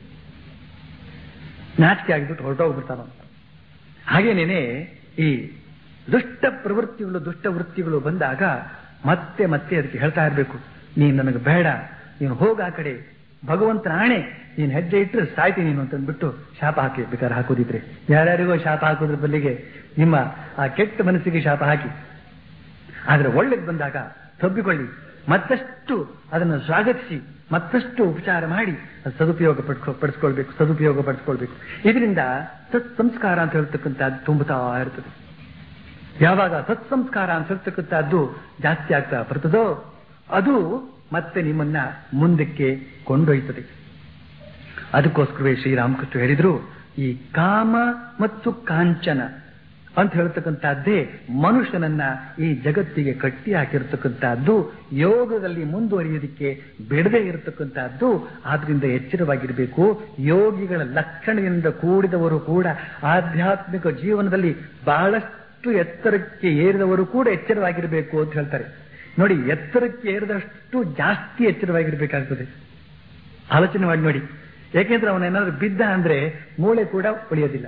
[SPEAKER 2] ನಾಚಿಕೆ ಆಗಿಬಿಟ್ಟು ಹೊರಟೋಗ್ಬಿಡ್ತಾನ ಹಾಗೇನೇನೆ ಈ ದುಷ್ಟ ಪ್ರವೃತ್ತಿಗಳು ದುಷ್ಟ ವೃತ್ತಿಗಳು ಬಂದಾಗ ಮತ್ತೆ ಮತ್ತೆ ಅದಕ್ಕೆ ಹೇಳ್ತಾ ಇರಬೇಕು ನೀನು ನನಗೆ ಬೇಡ ನೀನು ಹೋಗ ಆ ಕಡೆ ಭಗವಂತನ ಆಣೆ ನೀನು ಹೆಜ್ಜೆ ಇಟ್ಟರೆ ಸಾಯ್ತೀನಿ ನೀನು ಅಂತಂದ್ಬಿಟ್ಟು ಶಾಪ ಹಾಕಿ ಬೇಕಾದ್ರೆ ಹಾಕೋದಿದ್ರೆ ಯಾರ್ಯಾರಿಗೋ ಶಾಪ ಹಾಕೋದ್ರ ಬದಲಿಗೆ ನಿಮ್ಮ ಆ ಕೆಟ್ಟ ಮನಸ್ಸಿಗೆ ಶಾಪ ಹಾಕಿ ಆದ್ರೆ ಒಳ್ಳೇದು ಬಂದಾಗ ತಬ್ಬಿಕೊಳ್ಳಿ ಮತ್ತಷ್ಟು ಅದನ್ನು ಸ್ವಾಗತಿಸಿ ಮತ್ತಷ್ಟು ಉಪಚಾರ ಮಾಡಿ ಅದು ಸದುಪಯೋಗ ಪಡ್ಕೊ ಪಡಿಸ್ಕೊಳ್ಬೇಕು ಸದುಪಯೋಗ ಪಡಿಸ್ಕೊಳ್ಬೇಕು ಇದರಿಂದ ಸತ್ಸಂಸ್ಕಾರ ಅಂತ ಹೇಳ್ತಕ್ಕಂಥದ್ದು ತುಂಬುತ್ತಾ ಇರ್ತದೆ ಯಾವಾಗ ಸತ್ಸಂಸ್ಕಾರ ಅಂತ ಹೇಳ್ತಕ್ಕಂಥದ್ದು ಜಾಸ್ತಿ ಆಗ್ತಾ ಬರ್ತದೋ ಅದು ಮತ್ತೆ ನಿಮ್ಮನ್ನ ಮುಂದಕ್ಕೆ ಕೊಂಡೊಯ್ತದೆ ಅದಕ್ಕೋಸ್ಕರವೇ ಶ್ರೀರಾಮಕೃಷ್ಣ ಹೇಳಿದ್ರು ಈ ಕಾಮ ಮತ್ತು ಕಾಂಚನ ಅಂತ ಹೇಳ್ತಕ್ಕಂಥದ್ದೇ ಮನುಷ್ಯನನ್ನ ಈ ಜಗತ್ತಿಗೆ ಕಟ್ಟಿ ಹಾಕಿರ್ತಕ್ಕಂಥದ್ದು ಯೋಗದಲ್ಲಿ ಮುಂದುವರಿಯೋದಕ್ಕೆ ಬಿಡದೆ ಇರತಕ್ಕಂಥದ್ದು ಆದ್ರಿಂದ ಎಚ್ಚರವಾಗಿರಬೇಕು ಯೋಗಿಗಳ ಲಕ್ಷಣದಿಂದ ಕೂಡಿದವರು ಕೂಡ ಆಧ್ಯಾತ್ಮಿಕ ಜೀವನದಲ್ಲಿ ಬಹಳಷ್ಟು ಎತ್ತರಕ್ಕೆ ಏರಿದವರು ಕೂಡ ಎಚ್ಚರವಾಗಿರಬೇಕು ಅಂತ ಹೇಳ್ತಾರೆ ನೋಡಿ ಎತ್ತರಕ್ಕೆ ಏರಿದಷ್ಟು ಜಾಸ್ತಿ ಎಚ್ಚರವಾಗಿರ್ಬೇಕಾಗ್ತದೆ ಆಲೋಚನೆ ಮಾಡಿ ನೋಡಿ ಯಾಕೆಂದ್ರೆ ಅವನೇನಾದ್ರೂ ಬಿದ್ದ ಅಂದ್ರೆ ಮೂಳೆ ಕೂಡ ಉಳಿಯೋದಿಲ್ಲ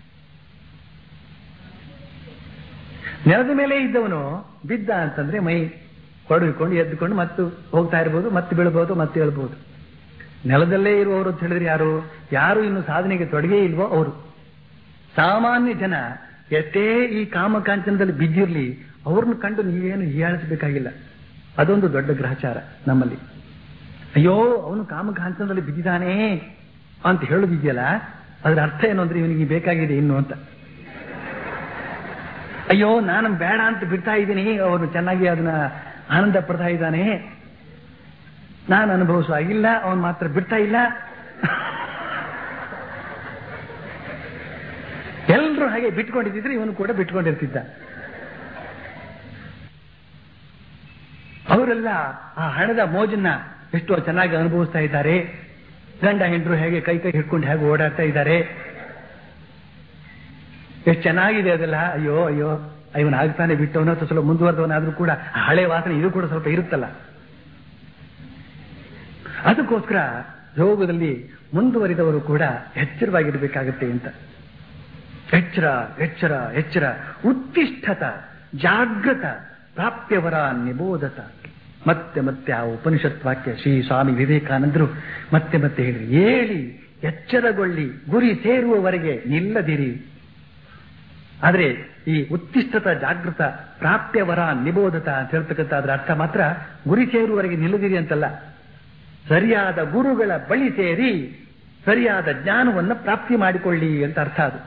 [SPEAKER 2] ನೆಲದ ಮೇಲೆ ಇದ್ದವನು ಬಿದ್ದ ಅಂತಂದ್ರೆ ಮೈ ಕೊಡವಿಕೊಂಡು ಎದ್ದುಕೊಂಡು ಮತ್ತು ಹೋಗ್ತಾ ಇರ್ಬೋದು ಮತ್ತೆ ಬೀಳ್ಬೋದು ಮತ್ತೆ ಹೇಳ್ಬೋದು ನೆಲದಲ್ಲೇ ಇರುವವರು ಅಂತ ಹೇಳಿದ್ರೆ ಯಾರು ಯಾರು ಇನ್ನು ಸಾಧನೆಗೆ ತೊಡಗೇ ಇಲ್ವೋ ಅವರು ಸಾಮಾನ್ಯ ಜನ ಎಷ್ಟೇ ಈ ಕಾಮಕಾಂಚನದಲ್ಲಿ ಬಿದ್ದಿರ್ಲಿ ಅವ್ರನ್ನ ಕಂಡು ನೀವೇನು ಹೀಯಾಳಿಸಬೇಕಾಗಿಲ್ಲ ಅದೊಂದು ದೊಡ್ಡ ಗ್ರಹಚಾರ ನಮ್ಮಲ್ಲಿ ಅಯ್ಯೋ ಅವನು ಕಾಮಕಾಂಚನದಲ್ಲಿ ಬಿದ್ದಿದ್ದಾನೆ ಅಂತ ಹೇಳುದಿದೆಯಲ್ಲ ಅದರ ಅರ್ಥ ಏನು ಅಂದ್ರೆ ಇವನಿಗೆ ಬೇಕಾಗಿದೆ ಇನ್ನು ಅಂತ ಅಯ್ಯೋ ನಾನು ಬೇಡ ಅಂತ ಬಿಡ್ತಾ ಇದ್ದೀನಿ ಅವನು ಚೆನ್ನಾಗಿ ಅದನ್ನ ಆನಂದ ಪಡ್ತಾ ಇದ್ದಾನೆ ನಾನು ಅನುಭವಿಸುವ ಆಗಿಲ್ಲ ಅವನು ಮಾತ್ರ ಬಿಡ್ತಾ ಇಲ್ಲ ಎಲ್ಲರೂ ಹಾಗೆ ಬಿಟ್ಕೊಂಡಿದ್ದಿದ್ರೆ ಇವನು ಕೂಡ ಬಿಟ್ಕೊಂಡಿರ್ತಿದ್ದ ಅವರೆಲ್ಲ ಆ ಹಣದ ಮೋಜನ್ನ ಎಷ್ಟೋ ಚೆನ್ನಾಗಿ ಅನುಭವಿಸ್ತಾ ಇದ್ದಾರೆ ಗಂಡ ಹೆಂಡರು ಹೇಗೆ ಕೈ ಕೈ ಹಿಡ್ಕೊಂಡು ಹೇಗೆ ಓಡಾಡ್ತಾ ಇದ್ದಾರೆ ಎಷ್ಟು ಚೆನ್ನಾಗಿದೆ ಅದೆಲ್ಲ ಅಯ್ಯೋ ಅಯ್ಯೋ ಇವನ್ ಆಗ್ತಾನೆ ಬಿಟ್ಟವನ ಅಥವಾ ಸ್ವಲ್ಪ ಮುಂದುವರೆದವನಾದ್ರೂ ಕೂಡ ಆ ಹಳೆ ವಾಸನೆ ಇದು ಕೂಡ ಸ್ವಲ್ಪ ಇರುತ್ತಲ್ಲ ಅದಕ್ಕೋಸ್ಕರ ಯೋಗದಲ್ಲಿ ಮುಂದುವರಿದವರು ಕೂಡ ಎಚ್ಚರವಾಗಿರ್ಬೇಕಾಗತ್ತೆ ಅಂತ ಎಚ್ಚರ ಎಚ್ಚರ ಎಚ್ಚರ ಉತ್ತಿಷ್ಠತ ಜಾಗೃತ ಪ್ರಾಪ್ಯವರ ನಿಬೋಧತ ಮತ್ತೆ ಮತ್ತೆ ಆ ಉಪನಿಷತ್ ವಾಕ್ಯ ಶ್ರೀ ಸ್ವಾಮಿ ವಿವೇಕಾನಂದರು ಮತ್ತೆ ಮತ್ತೆ ಹೇಳಿ ಏಳಿ ಎಚ್ಚರಗೊಳ್ಳಿ ಗುರಿ ಸೇರುವವರೆಗೆ ನಿಲ್ಲದಿರಿ ಆದ್ರೆ ಈ ಉತ್ತಿಷ್ಠತ ಜಾಗೃತ ಪ್ರಾಪ್ಯವರ ನಿಬೋಧತ ಅಂತ ಹೇಳ್ತಕ್ಕಂಥ ಅದರ ಅರ್ಥ ಮಾತ್ರ ಗುರಿ ಸೇರುವವರೆಗೆ ನಿಲ್ಲದಿರಿ ಅಂತಲ್ಲ ಸರಿಯಾದ ಗುರುಗಳ ಬಳಿ ಸೇರಿ ಸರಿಯಾದ ಜ್ಞಾನವನ್ನು ಪ್ರಾಪ್ತಿ ಮಾಡಿಕೊಳ್ಳಿ ಅಂತ ಅರ್ಥ ಅದು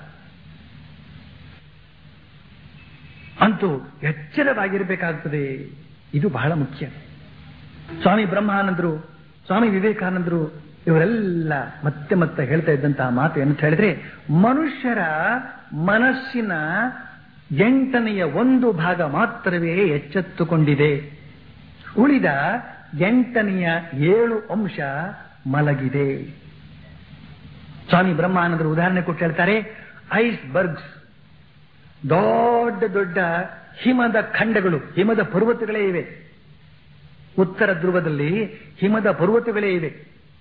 [SPEAKER 2] ಅಂತೂ ಎಚ್ಚರವಾಗಿರಬೇಕಾಗ್ತದೆ ಇದು ಬಹಳ ಮುಖ್ಯ ಸ್ವಾಮಿ ಬ್ರಹ್ಮಾನಂದರು ಸ್ವಾಮಿ ವಿವೇಕಾನಂದರು ಇವರೆಲ್ಲ ಮತ್ತೆ ಮತ್ತೆ ಹೇಳ್ತಾ ಇದ್ದಂತಹ ಮಾತು ಏನಂತ ಹೇಳಿದ್ರೆ ಮನುಷ್ಯರ ಮನಸ್ಸಿನ ಎಂಟನೆಯ ಒಂದು ಭಾಗ ಮಾತ್ರವೇ ಎಚ್ಚೆತ್ತುಕೊಂಡಿದೆ ಉಳಿದ ಎಂಟನೆಯ ಏಳು ಅಂಶ ಮಲಗಿದೆ ಸ್ವಾಮಿ ಬ್ರಹ್ಮಾನಂದರು ಉದಾಹರಣೆ ಕೊಟ್ಟು ಹೇಳ್ತಾರೆ ಐಸ್ ಬರ್ಗ್ಸ್ ದೊಡ್ಡ ದೊಡ್ಡ ಹಿಮದ ಖಂಡಗಳು ಹಿಮದ ಪರ್ವತಗಳೇ ಇವೆ ಉತ್ತರ ಧ್ರುವದಲ್ಲಿ ಹಿಮದ ಪರ್ವತಗಳೇ ಇವೆ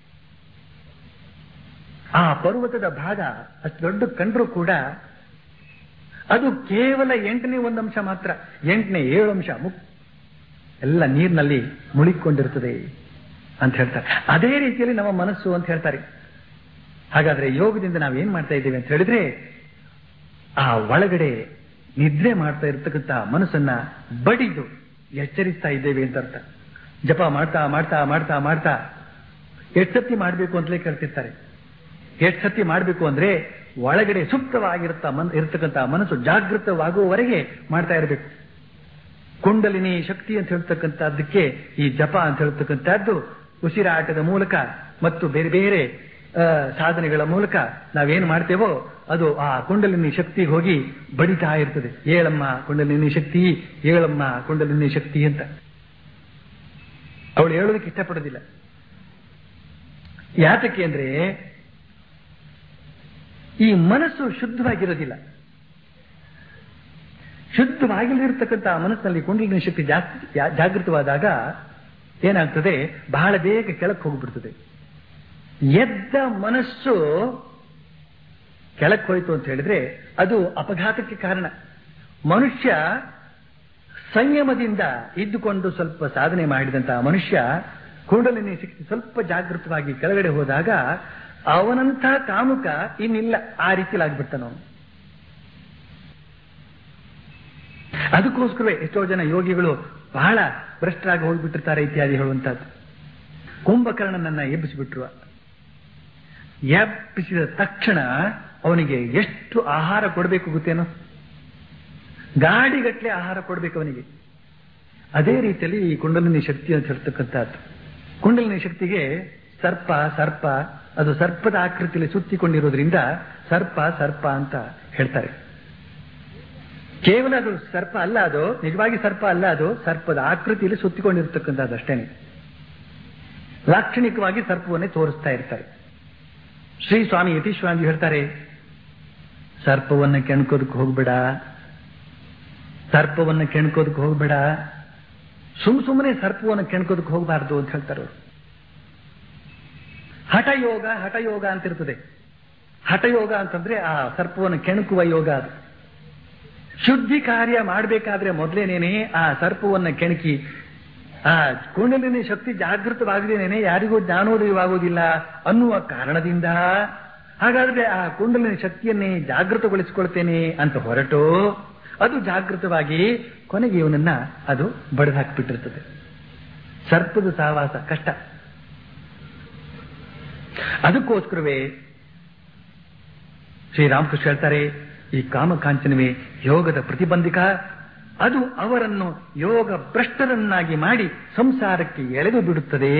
[SPEAKER 2] ಆ ಪರ್ವತದ ಭಾಗ ಅಷ್ಟು ದೊಡ್ಡ ಕಂಡ್ರೂ ಕೂಡ ಅದು ಕೇವಲ ಎಂಟನೇ ಒಂದು ಅಂಶ ಮಾತ್ರ ಎಂಟನೇ ಏಳು ಅಂಶ ಮುಕ್ ಎಲ್ಲ ನೀರಿನಲ್ಲಿ ಮುಳುಗಿಕೊಂಡಿರ್ತದೆ ಅಂತ ಹೇಳ್ತಾರೆ ಅದೇ ರೀತಿಯಲ್ಲಿ ನಮ್ಮ ಮನಸ್ಸು ಅಂತ ಹೇಳ್ತಾರೆ ಹಾಗಾದ್ರೆ ಯೋಗದಿಂದ ನಾವೇನ್ ಮಾಡ್ತಾ ಇದ್ದೇವೆ ಅಂತ ಹೇಳಿದ್ರೆ ಆ ಒಳಗಡೆ ನಿದ್ರೆ ಮಾಡ್ತಾ ಇರ್ತಕ್ಕಂಥ ಮನಸ್ಸನ್ನ ಬಡಿದು ಎಚ್ಚರಿಸ್ತಾ ಇದ್ದೇವೆ ಅಂತ ಅರ್ಥ ಜಪ ಮಾಡ್ತಾ ಮಾಡ್ತಾ ಮಾಡ್ತಾ ಮಾಡ್ತಾ ಎಷ್ಟು ಸತಿ ಮಾಡಬೇಕು ಅಂತಲೇ ಕೇಳ್ತಿರ್ತಾರೆ ಎಷ್ಟು ಸತಿ ಮಾಡಬೇಕು ಅಂದ್ರೆ ಒಳಗಡೆ ಸುಪ್ತವಾಗಿರುತ್ತ ಮನ್ ಇರತಕ್ಕಂಥ ಮನಸ್ಸು ಜಾಗೃತವಾಗುವವರೆಗೆ ಮಾಡ್ತಾ ಇರಬೇಕು ಕುಂಡಲಿನಿ ಶಕ್ತಿ ಅಂತ ಹೇಳ್ತಕ್ಕಂಥದ್ದಕ್ಕೆ ಈ ಜಪ ಅಂತ ಹೇಳ್ತಕ್ಕಂಥದ್ದು ಉಸಿರಾಟದ ಮೂಲಕ ಮತ್ತು ಬೇರೆ ಬೇರೆ ಆ, ಸಾಧನೆಗಳ ಮೂಲಕ ನಾವೇನು ಮಾಡ್ತೇವೋ ಅದು ಆ ಕುಂಡಲಿನಿ ಶಕ್ತಿಗೆ ಹೋಗಿ ಬಡಿತಾ ಇರ್ತದೆ ಏಳಮ್ಮ ಕುಂಡಲಿನಿ ಶಕ್ತಿ ಏಳಮ್ಮ ಕುಂಡಲಿನಿ ಶಕ್ತಿ ಅಂತ ಅವಳು ಹೇಳೋದಕ್ಕೆ ಇಷ್ಟಪಡೋದಿಲ್ಲ ಯಾತಕ್ಕೆ ಅಂದ್ರೆ ಈ ಮನಸ್ಸು ಶುದ್ಧವಾಗಿರೋದಿಲ್ಲ ಶುದ್ಧವಾಗಿಲ್ಲದಿರ್ತಕ್ಕಂಥ ಮನಸ್ಸಿನಲ್ಲಿ ಕುಂಡಲಿನಿ ಶಕ್ತಿ ಜಾಸ್ತಿ ಜಾ- ಜಾಗೃತವಾದಾಗ ಏನಾಗ್ತದೆ ಬಹಳ ಬೇಗ ಕೆಳಕ್ಕೆ ಹೋಗ್ಬಿಡ್ತದೆ ಎದ್ದ ಮನಸ್ಸು ಕೆಳಕ್ಕೆ ಹೋಯ್ತು ಅಂತ ಹೇಳಿದ್ರೆ ಅದು ಅಪಘಾತಕ್ಕೆ ಕಾರಣ ಮನುಷ್ಯ ಸಂಯಮದಿಂದ ಇದ್ದುಕೊಂಡು ಸ್ವಲ್ಪ ಸಾಧನೆ ಮಾಡಿದಂತಹ ಮನುಷ್ಯ ಕುಂಡಲಿನಿ ಶಕ್ತಿ ಸ್ವಲ್ಪ ಜಾಗೃತವಾಗಿ ಕೆಳಗಡೆ ಹೋದಾಗ ಅವನಂಥ ಕಾಮುಕ ಇನ್ನಿಲ್ಲ ಆ ರೀತಿಯಲ್ಲಿ ಆಗ್ಬಿಡ್ತಾನ ಅವನು ಅದಕ್ಕೋಸ್ಕರವೇ ಎಷ್ಟೋ ಜನ ಯೋಗಿಗಳು ಬಹಳ ಭ್ರಷ್ಟರಾಗಿ ಹೋಗ್ಬಿಟ್ಟಿರ್ತಾರೆ ಇತ್ಯಾದಿ ಹೇಳುವಂತಹದ್ದು ಕುಂಭಕರ್ಣನನ್ನ ಎಬ್ಬಿಸಿಬಿಟ್ರು ಎಬ್ಬಿಸಿದ ತಕ್ಷಣ ಅವನಿಗೆ ಎಷ್ಟು ಆಹಾರ ಕೊಡಬೇಕು ಗೊತ್ತೇನೋ ಗಾಡಿಗಟ್ಲೆ ಆಹಾರ ಕೊಡಬೇಕು ಅವನಿಗೆ ಅದೇ ರೀತಿಯಲ್ಲಿ ಈ ಕುಂಡಲಿನಿ ಶಕ್ತಿ ಅಂತ ಹೇಳ್ತಕ್ಕಂಥದ್ದು ಕುಂಡಲಿನಿ ಶಕ್ತಿಗೆ ಸರ್ಪ ಸರ್ಪ ಅದು ಸರ್ಪದ ಆಕೃತಿಯಲ್ಲಿ ಸುತ್ತಿಕೊಂಡಿರೋದ್ರಿಂದ ಸರ್ಪ ಸರ್ಪ ಅಂತ ಹೇಳ್ತಾರೆ ಕೇವಲ ಅದು ಸರ್ಪ ಅಲ್ಲ ಅದು ನಿಜವಾಗಿ ಸರ್ಪ ಅಲ್ಲ ಅದು ಸರ್ಪದ ಆಕೃತಿಯಲ್ಲಿ ಸುತ್ತಿಕೊಂಡಿರ್ತಕ್ಕಂಥದ್ದು ಅಷ್ಟೇನೆ ಲಾಕ್ಷಣಿಕವಾಗಿ ಸರ್ಪವನ್ನೇ ತೋರಿಸ್ತಾ ಇರ್ತಾರೆ ಶ್ರೀ ಸ್ವಾಮಿ ಯತೀಶ್ವಾಮಿ ಹೇಳ್ತಾರೆ ಸರ್ಪವನ್ನ ಕೆಣ್ಕೋದಕ್ಕೆ ಹೋಗ್ಬೇಡ ಸರ್ಪವನ್ನ ಕೆಣ್ಕೋದಕ್ಕೆ ಹೋಗ್ಬೇಡ ಸುಮ್ ಸುಮ್ಮನೆ ಸರ್ಪವನ್ನು ಕೆಣ್ಕೋದಕ್ಕೆ ಹೋಗಬಾರ್ದು ಅಂತ ಹೇಳ್ತಾರೆ ಅವರು ಹಠಯೋಗ ಹಠಯೋಗ ಅಂತ ಇರ್ತದೆ ಹಠಯೋಗ ಅಂತಂದ್ರೆ ಆ ಸರ್ಪವನ್ನು ಕೆಣಕುವ ಯೋಗ ಅದು ಶುದ್ಧಿ ಕಾರ್ಯ ಮಾಡಬೇಕಾದ್ರೆ ಮೊದಲೇನೇನೆ ಆ ಸರ್ಪವನ್ನ ಕೆಣಕಿ ಆ ಕುಂಡಲಿನಿ ಶಕ್ತಿ ಜಾಗೃತವಾಗದೇನೆ ಯಾರಿಗೂ ಜ್ಞಾನೋದಯವಾಗುವುದಿಲ್ಲ ಅನ್ನುವ ಕಾರಣದಿಂದ ಹಾಗಾದ್ರೆ ಆ ಕುಂಡಲಿನಿ ಶಕ್ತಿಯನ್ನೇ ಜಾಗೃತಗೊಳಿಸಿಕೊಳ್ತೇನೆ ಅಂತ ಹೊರಟು ಅದು ಜಾಗೃತವಾಗಿ ಕೊನೆಗೆ ಇವನನ್ನ ಅದು ಬಡಿದು ಹಾಕಿಬಿಟ್ಟಿರ್ತದೆ ಸರ್ಪದ ಸಹವಾಸ ಕಷ್ಟ ಅದಕ್ಕೋಸ್ಕರವೇ ಶ್ರೀರಾಮಕೃಷ್ಣ ಹೇಳ್ತಾರೆ ಈ ಕಾಮಕಾಂಚನವೇ ಯೋಗದ ಪ್ರತಿಬಂಧಿಕ ಅದು ಅವರನ್ನು ಯೋಗ ಭ್ರಷ್ಟರನ್ನಾಗಿ ಮಾಡಿ ಸಂಸಾರಕ್ಕೆ ಎಳೆದು ಬಿಡುತ್ತದೆ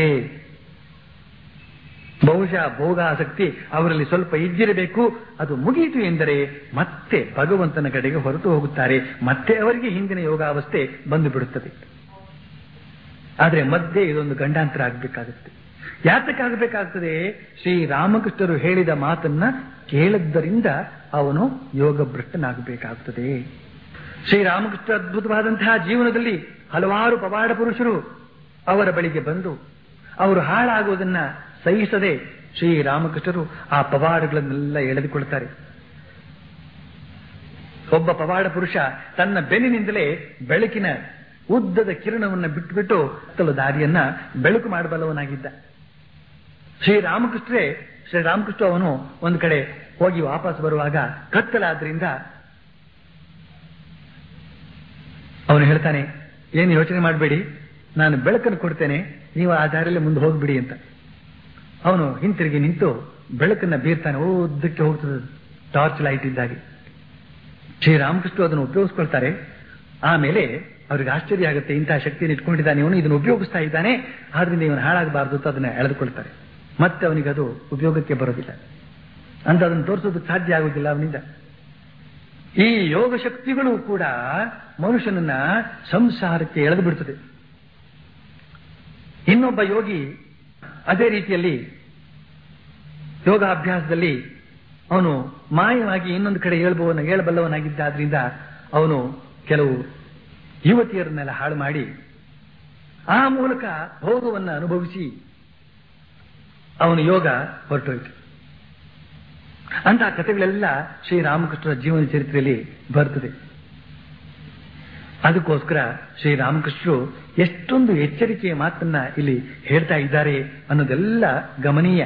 [SPEAKER 2] ಬಹುಶಃ ಭೋಗಾಸಕ್ತಿ ಅವರಲ್ಲಿ ಸ್ವಲ್ಪ ಇದ್ದಿರಬೇಕು ಅದು ಮುಗಿಯಿತು ಎಂದರೆ ಮತ್ತೆ ಭಗವಂತನ ಕಡೆಗೆ ಹೊರಟು ಹೋಗುತ್ತಾರೆ ಮತ್ತೆ ಅವರಿಗೆ ಹಿಂದಿನ ಯೋಗಾವಸ್ಥೆ ಬಂದು ಬಿಡುತ್ತದೆ ಆದ್ರೆ ಮಧ್ಯೆ ಇದೊಂದು ಗಂಡಾಂತರ ಆಗಬೇಕಾಗುತ್ತೆ ಯಾತಕ್ಕಾಗಬೇಕಾಗ್ತದೆ ಶ್ರೀರಾಮಕೃಷ್ಣರು ಹೇಳಿದ ಮಾತನ್ನ ಕೇಳದ್ದರಿಂದ ಅವನು ಯೋಗ ಭ್ರಷ್ಟನಾಗಬೇಕಾಗುತ್ತದೆ ಶ್ರೀರಾಮಕೃಷ್ಣ ಅದ್ಭುತವಾದಂತಹ ಜೀವನದಲ್ಲಿ ಹಲವಾರು ಪವಾಡ ಪುರುಷರು ಅವರ ಬಳಿಗೆ ಬಂದು ಅವರು ಹಾಳಾಗುವುದನ್ನ ಸಹಿಸದೆ ಶ್ರೀರಾಮಕೃಷ್ಣರು ಆ ಪವಾಡಗಳನ್ನೆಲ್ಲ ಎಳೆದುಕೊಳ್ತಾರೆ ಒಬ್ಬ ಪವಾಡ ಪುರುಷ ತನ್ನ ಬೆನ್ನಿನಿಂದಲೇ ಬೆಳಕಿನ ಉದ್ದದ ಕಿರಣವನ್ನು ಬಿಟ್ಟುಬಿಟ್ಟು ಕತ್ತಲು ದಾರಿಯನ್ನ ಬೆಳಕು ಮಾಡಬಲ್ಲವನಾಗಿದ್ದ ಶ್ರೀರಾಮಕೃಷ್ಣರೇ ಶ್ರೀರಾಮಕೃಷ್ಣ ಅವನು ಒಂದು ಕಡೆ ಹೋಗಿ ವಾಪಸ್ ಬರುವಾಗ ಕತ್ತಲಾದ್ರಿಂದ ಅವನು ಹೇಳ್ತಾನೆ ಏನು ಯೋಚನೆ ಮಾಡಬೇಡಿ ನಾನು ಬೆಳಕನ್ನು ಕೊಡ್ತೇನೆ ನೀವು ಆ ದಾರಿಯಲ್ಲಿ ಮುಂದೆ ಹೋಗ್ಬಿಡಿ ಅಂತ ಅವನು ಹಿಂತಿರುಗಿ ನಿಂತು ಬೆಳಕನ್ನ ಬೀರ್ತಾನೆ ಉದ್ದಕ್ಕೆ ಹೋಗ್ತದೆ ಟಾರ್ಚ್ ಲೈಟ್ ಇದ್ದಾಗೆ ಶ್ರೀರಾಮಕೃಷ್ಣ ಅದನ್ನು ಉಪಯೋಗಿಸ್ಕೊಳ್ತಾರೆ ಆಮೇಲೆ ಅವ್ರಿಗೆ ಆಶ್ಚರ್ಯ ಆಗುತ್ತೆ ಇಂತಹ ಶಕ್ತಿಯನ್ನು ಇಟ್ಕೊಂಡಿದ್ದಾನೆ ಇವನು ಇದನ್ನು ಉಪಯೋಗಿಸ್ತಾ ಇದ್ದಾನೆ ಆದ್ರಿಂದ ಇವನು ಹಾಳಾಗಬಾರ್ದು ಅಂತ ಅದನ್ನ ಎಳೆದುಕೊಳ್ತಾರೆ ಮತ್ತೆ ಅವನಿಗೆ ಅದು ಉಪಯೋಗಕ್ಕೆ ಬರೋದಿಲ್ಲ ಅಂತ ಅದನ್ನು ತೋರಿಸೋದಕ್ಕೆ ಸಾಧ್ಯ ಆಗುದಿಲ್ಲ ಅವನಿಂದ ಈ ಯೋಗ ಶಕ್ತಿಗಳು ಕೂಡ ಮನುಷ್ಯನನ್ನ ಸಂಸಾರಕ್ಕೆ ಎಳೆದು ಬಿಡ್ತದೆ ಇನ್ನೊಬ್ಬ ಯೋಗಿ ಅದೇ ರೀತಿಯಲ್ಲಿ ಯೋಗಾಭ್ಯಾಸದಲ್ಲಿ ಅವನು ಮಾಯವಾಗಿ ಇನ್ನೊಂದು ಕಡೆ ಹೇಳ್ಬವನ ಹೇಳಬಲ್ಲವನಾಗಿದ್ದಾದ್ರಿಂದ ಅವನು ಕೆಲವು ಯುವತಿಯರನ್ನೆಲ್ಲ ಹಾಳು ಮಾಡಿ ಆ ಮೂಲಕ ಭೋಗವನ್ನು ಅನುಭವಿಸಿ ಅವನು ಯೋಗ ಹೊರಟೋಯ್ತು ಅಂತಹ ಕಥೆಗಳೆಲ್ಲ ಶ್ರೀರಾಮಕೃಷ್ಣರ ಜೀವನ ಚರಿತ್ರೆಯಲ್ಲಿ ಬರ್ತದೆ ಅದಕ್ಕೋಸ್ಕರ ಶ್ರೀರಾಮಕೃಷ್ಣರು ಎಷ್ಟೊಂದು ಎಚ್ಚರಿಕೆಯ ಮಾತನ್ನ ಇಲ್ಲಿ ಹೇಳ್ತಾ ಇದ್ದಾರೆ ಅನ್ನೋದೆಲ್ಲ ಗಮನೀಯ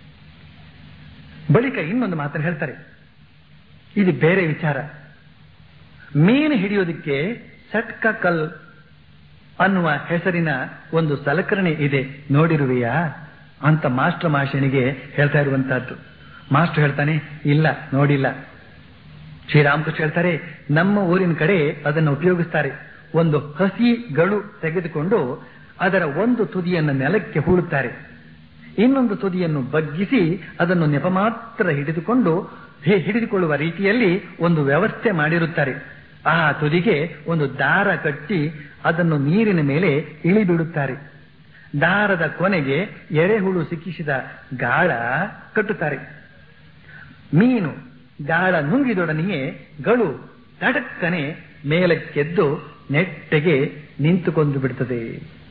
[SPEAKER 2] ಬಳಿಕ ಇನ್ನೊಂದು ಮಾತನ್ನು ಹೇಳ್ತಾರೆ ಇದು ಬೇರೆ ವಿಚಾರ ಮೀನು ಹಿಡಿಯೋದಕ್ಕೆ ಸಟ್ಕ ಕಲ್ ಅನ್ನುವ ಹೆಸರಿನ ಒಂದು ಸಲಕರಣೆ ಇದೆ ನೋಡಿರುವೆಯಾ ಅಂತ ಮಾಸ್ಟರ್ ಮಾಷನಿಗೆ ಹೇಳ್ತಾ ಇರುವಂತಹದ್ದು ಮಾಸ್ಟರ್ ಹೇಳ್ತಾನೆ ಇಲ್ಲ ನೋಡಿಲ್ಲ ಶ್ರೀರಾಮಕೃಷ್ಣ ಹೇಳ್ತಾರೆ ನಮ್ಮ ಊರಿನ ಕಡೆ ಅದನ್ನು ಉಪಯೋಗಿಸ್ತಾರೆ ಒಂದು ಹಸಿ ಗಳು ತೆಗೆದುಕೊಂಡು ಅದರ ಒಂದು ತುದಿಯನ್ನು ನೆಲಕ್ಕೆ ಹೂಳುತ್ತಾರೆ ಇನ್ನೊಂದು ತುದಿಯನ್ನು ಬಗ್ಗಿಸಿ ಅದನ್ನು ನೆಪ ಮಾತ್ರ ಹಿಡಿದುಕೊಂಡು ಹಿಡಿದುಕೊಳ್ಳುವ ರೀತಿಯಲ್ಲಿ ಒಂದು ವ್ಯವಸ್ಥೆ ಮಾಡಿರುತ್ತಾರೆ ಆ ತುದಿಗೆ ಒಂದು ದಾರ ಕಟ್ಟಿ ಅದನ್ನು ನೀರಿನ ಮೇಲೆ ಇಳಿಬಿಡುತ್ತಾರೆ ದಾರದ ಕೊನೆಗೆ ಎರೆಹುಳು ಸಿಕ್ಕಿಸಿದ ಗಾಳ ಕಟ್ಟುತ್ತಾರೆ ಮೀನು ಗಾಳ ನುಂಗಿದೊಡನೆಯೇ ಗಳು ತಡಕ್ಕನೆ ಮೇಲಕ್ಕೆದ್ದು ನೆಟ್ಟಗೆ ನಿಂತುಕೊಂಡು ಬಿಡುತ್ತದೆ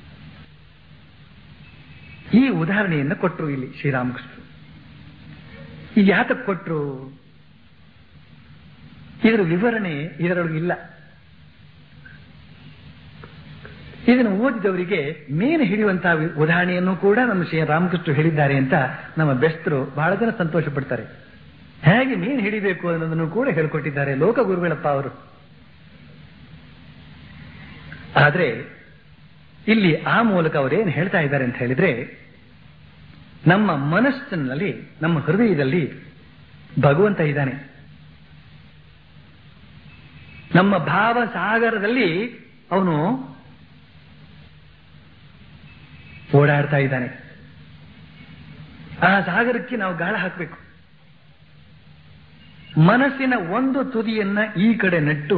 [SPEAKER 2] ಈ ಉದಾಹರಣೆಯನ್ನು ಕೊಟ್ಟರು ಇಲ್ಲಿ ಶ್ರೀರಾಮಕೃಷ್ಣ ಈ ಯಾತಕ್ಕೆ ಕೊಟ್ಟರು ಇದರ ವಿವರಣೆ ಇದರೊಳಗೆ ಇಲ್ಲ ಇದನ್ನು ಓದಿದವರಿಗೆ ಮೀನು ಹಿಡಿಯುವಂತಹ ಉದಾಹರಣೆಯನ್ನು ಕೂಡ ನಮ್ಮ ಶ್ರೀರಾಮಕೃಷ್ಣ ಹೇಳಿದ್ದಾರೆ ಅಂತ ನಮ್ಮ ಬೆಸ್ತರು ಬಹಳ ಜನ ಸಂತೋಷ ಪಡ್ತಾರೆ ಹೇಗೆ ಮೀನು ಹಿಡಿಬೇಕು ಅನ್ನೋದನ್ನು ಕೂಡ ಹೇಳ್ಕೊಟ್ಟಿದ್ದಾರೆ ಲೋಕ ಗುರುಗಳಪ್ಪ ಅವರು ಆದ್ರೆ ಇಲ್ಲಿ ಆ ಮೂಲಕ ಅವರೇನು ಹೇಳ್ತಾ ಇದ್ದಾರೆ ಅಂತ ಹೇಳಿದ್ರೆ ನಮ್ಮ ಮನಸ್ಸಿನಲ್ಲಿ ನಮ್ಮ ಹೃದಯದಲ್ಲಿ ಭಗವಂತ ಇದ್ದಾನೆ ನಮ್ಮ ಭಾವ ಸಾಗರದಲ್ಲಿ ಅವನು ಓಡಾಡ್ತಾ ಇದ್ದಾನೆ ಆ ಸಾಗರಕ್ಕೆ ನಾವು ಗಾಳ ಹಾಕಬೇಕು ಮನಸ್ಸಿನ ಒಂದು ತುದಿಯನ್ನ ಈ ಕಡೆ ನೆಟ್ಟು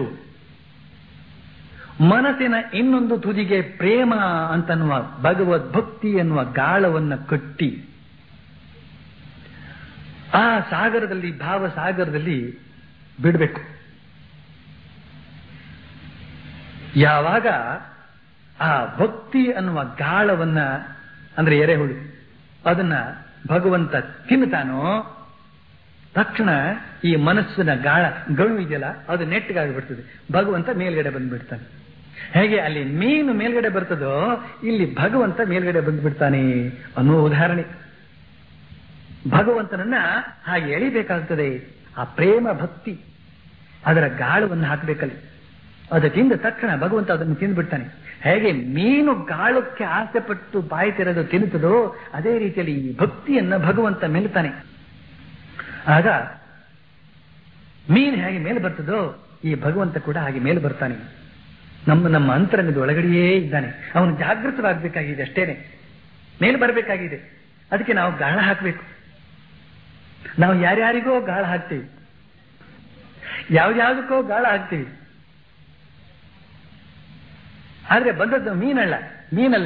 [SPEAKER 2] ಮನಸ್ಸಿನ ಇನ್ನೊಂದು ತುದಿಗೆ ಪ್ರೇಮ ಅಂತನ್ನುವ ಭಗವದ್ ಭಕ್ತಿ ಎನ್ನುವ ಗಾಳವನ್ನ ಕಟ್ಟಿ ಆ ಸಾಗರದಲ್ಲಿ ಭಾವ ಸಾಗರದಲ್ಲಿ ಬಿಡಬೇಕು ಯಾವಾಗ ಆ ಭಕ್ತಿ ಅನ್ನುವ ಗಾಳವನ್ನ ಅಂದ್ರೆ ಎರೆಹುಳು ಅದನ್ನ ಭಗವಂತ ತಿನ್ನುತ್ತಾನೋ ತಕ್ಷಣ ಈ ಮನಸ್ಸಿನ ಗಾಳ ಗಣು ಇದೆಯಲ್ಲ ಅದು ನೆಟ್ಟಗಾಗಿ ಬಿಡ್ತದೆ ಭಗವಂತ ಮೇಲ್ಗಡೆ ಬಂದ್ಬಿಡ್ತಾನೆ ಹೇಗೆ ಅಲ್ಲಿ ಮೀನು ಮೇಲ್ಗಡೆ ಬರ್ತದೋ ಇಲ್ಲಿ ಭಗವಂತ ಮೇಲ್ಗಡೆ ಬಂದ್ಬಿಡ್ತಾನೆ ಅನ್ನೋ ಉದಾಹರಣೆ ಭಗವಂತನನ್ನ ಹಾಗೆ ಎಳಿಬೇಕಾಗ್ತದೆ ಆ ಪ್ರೇಮ ಭಕ್ತಿ ಅದರ ಗಾಳವನ್ನು ಹಾಕಬೇಕಲ್ಲಿ ಅದು ತಿಂದ ತಕ್ಷಣ ಭಗವಂತ ಅದನ್ನು ತಿಂದ್ಬಿಡ್ತಾನೆ ಹೇಗೆ ಮೀನು ಗಾಳಕ್ಕೆ ಆಸೆ ಪಟ್ಟು ಬಾಯಿ ತೆರೆದು ತಿನ್ನುತ್ತದೋ ಅದೇ ರೀತಿಯಲ್ಲಿ ಈ ಭಕ್ತಿಯನ್ನ ಭಗವಂತ ಮೆಲ್ತಾನೆ ಆಗ ಮೀನು ಹೇಗೆ ಮೇಲೆ ಬರ್ತದೋ ಈ ಭಗವಂತ ಕೂಡ ಹಾಗೆ ಮೇಲೆ ಬರ್ತಾನೆ ನಮ್ಮ ನಮ್ಮ ಅಂತರಂಗದ ಒಳಗಡೆಯೇ ಇದ್ದಾನೆ ಅವನು ಜಾಗೃತವಾಗಬೇಕಾಗಿದೆ ಅಷ್ಟೇನೆ ಮೇಲೆ ಬರಬೇಕಾಗಿದೆ ಅದಕ್ಕೆ ನಾವು ಗಾಳ ಹಾಕಬೇಕು ನಾವು ಯಾರ್ಯಾರಿಗೋ ಗಾಳ ಹಾಕ್ತೀವಿ ಯಾವ್ಯಾವುದಕ್ಕೋ ಗಾಳ ಹಾಕ್ತೀವಿ ಆದ್ರೆ ಬಂದದ್ದು ಮೀನಲ್ಲ ಮೀನಲ್ಲ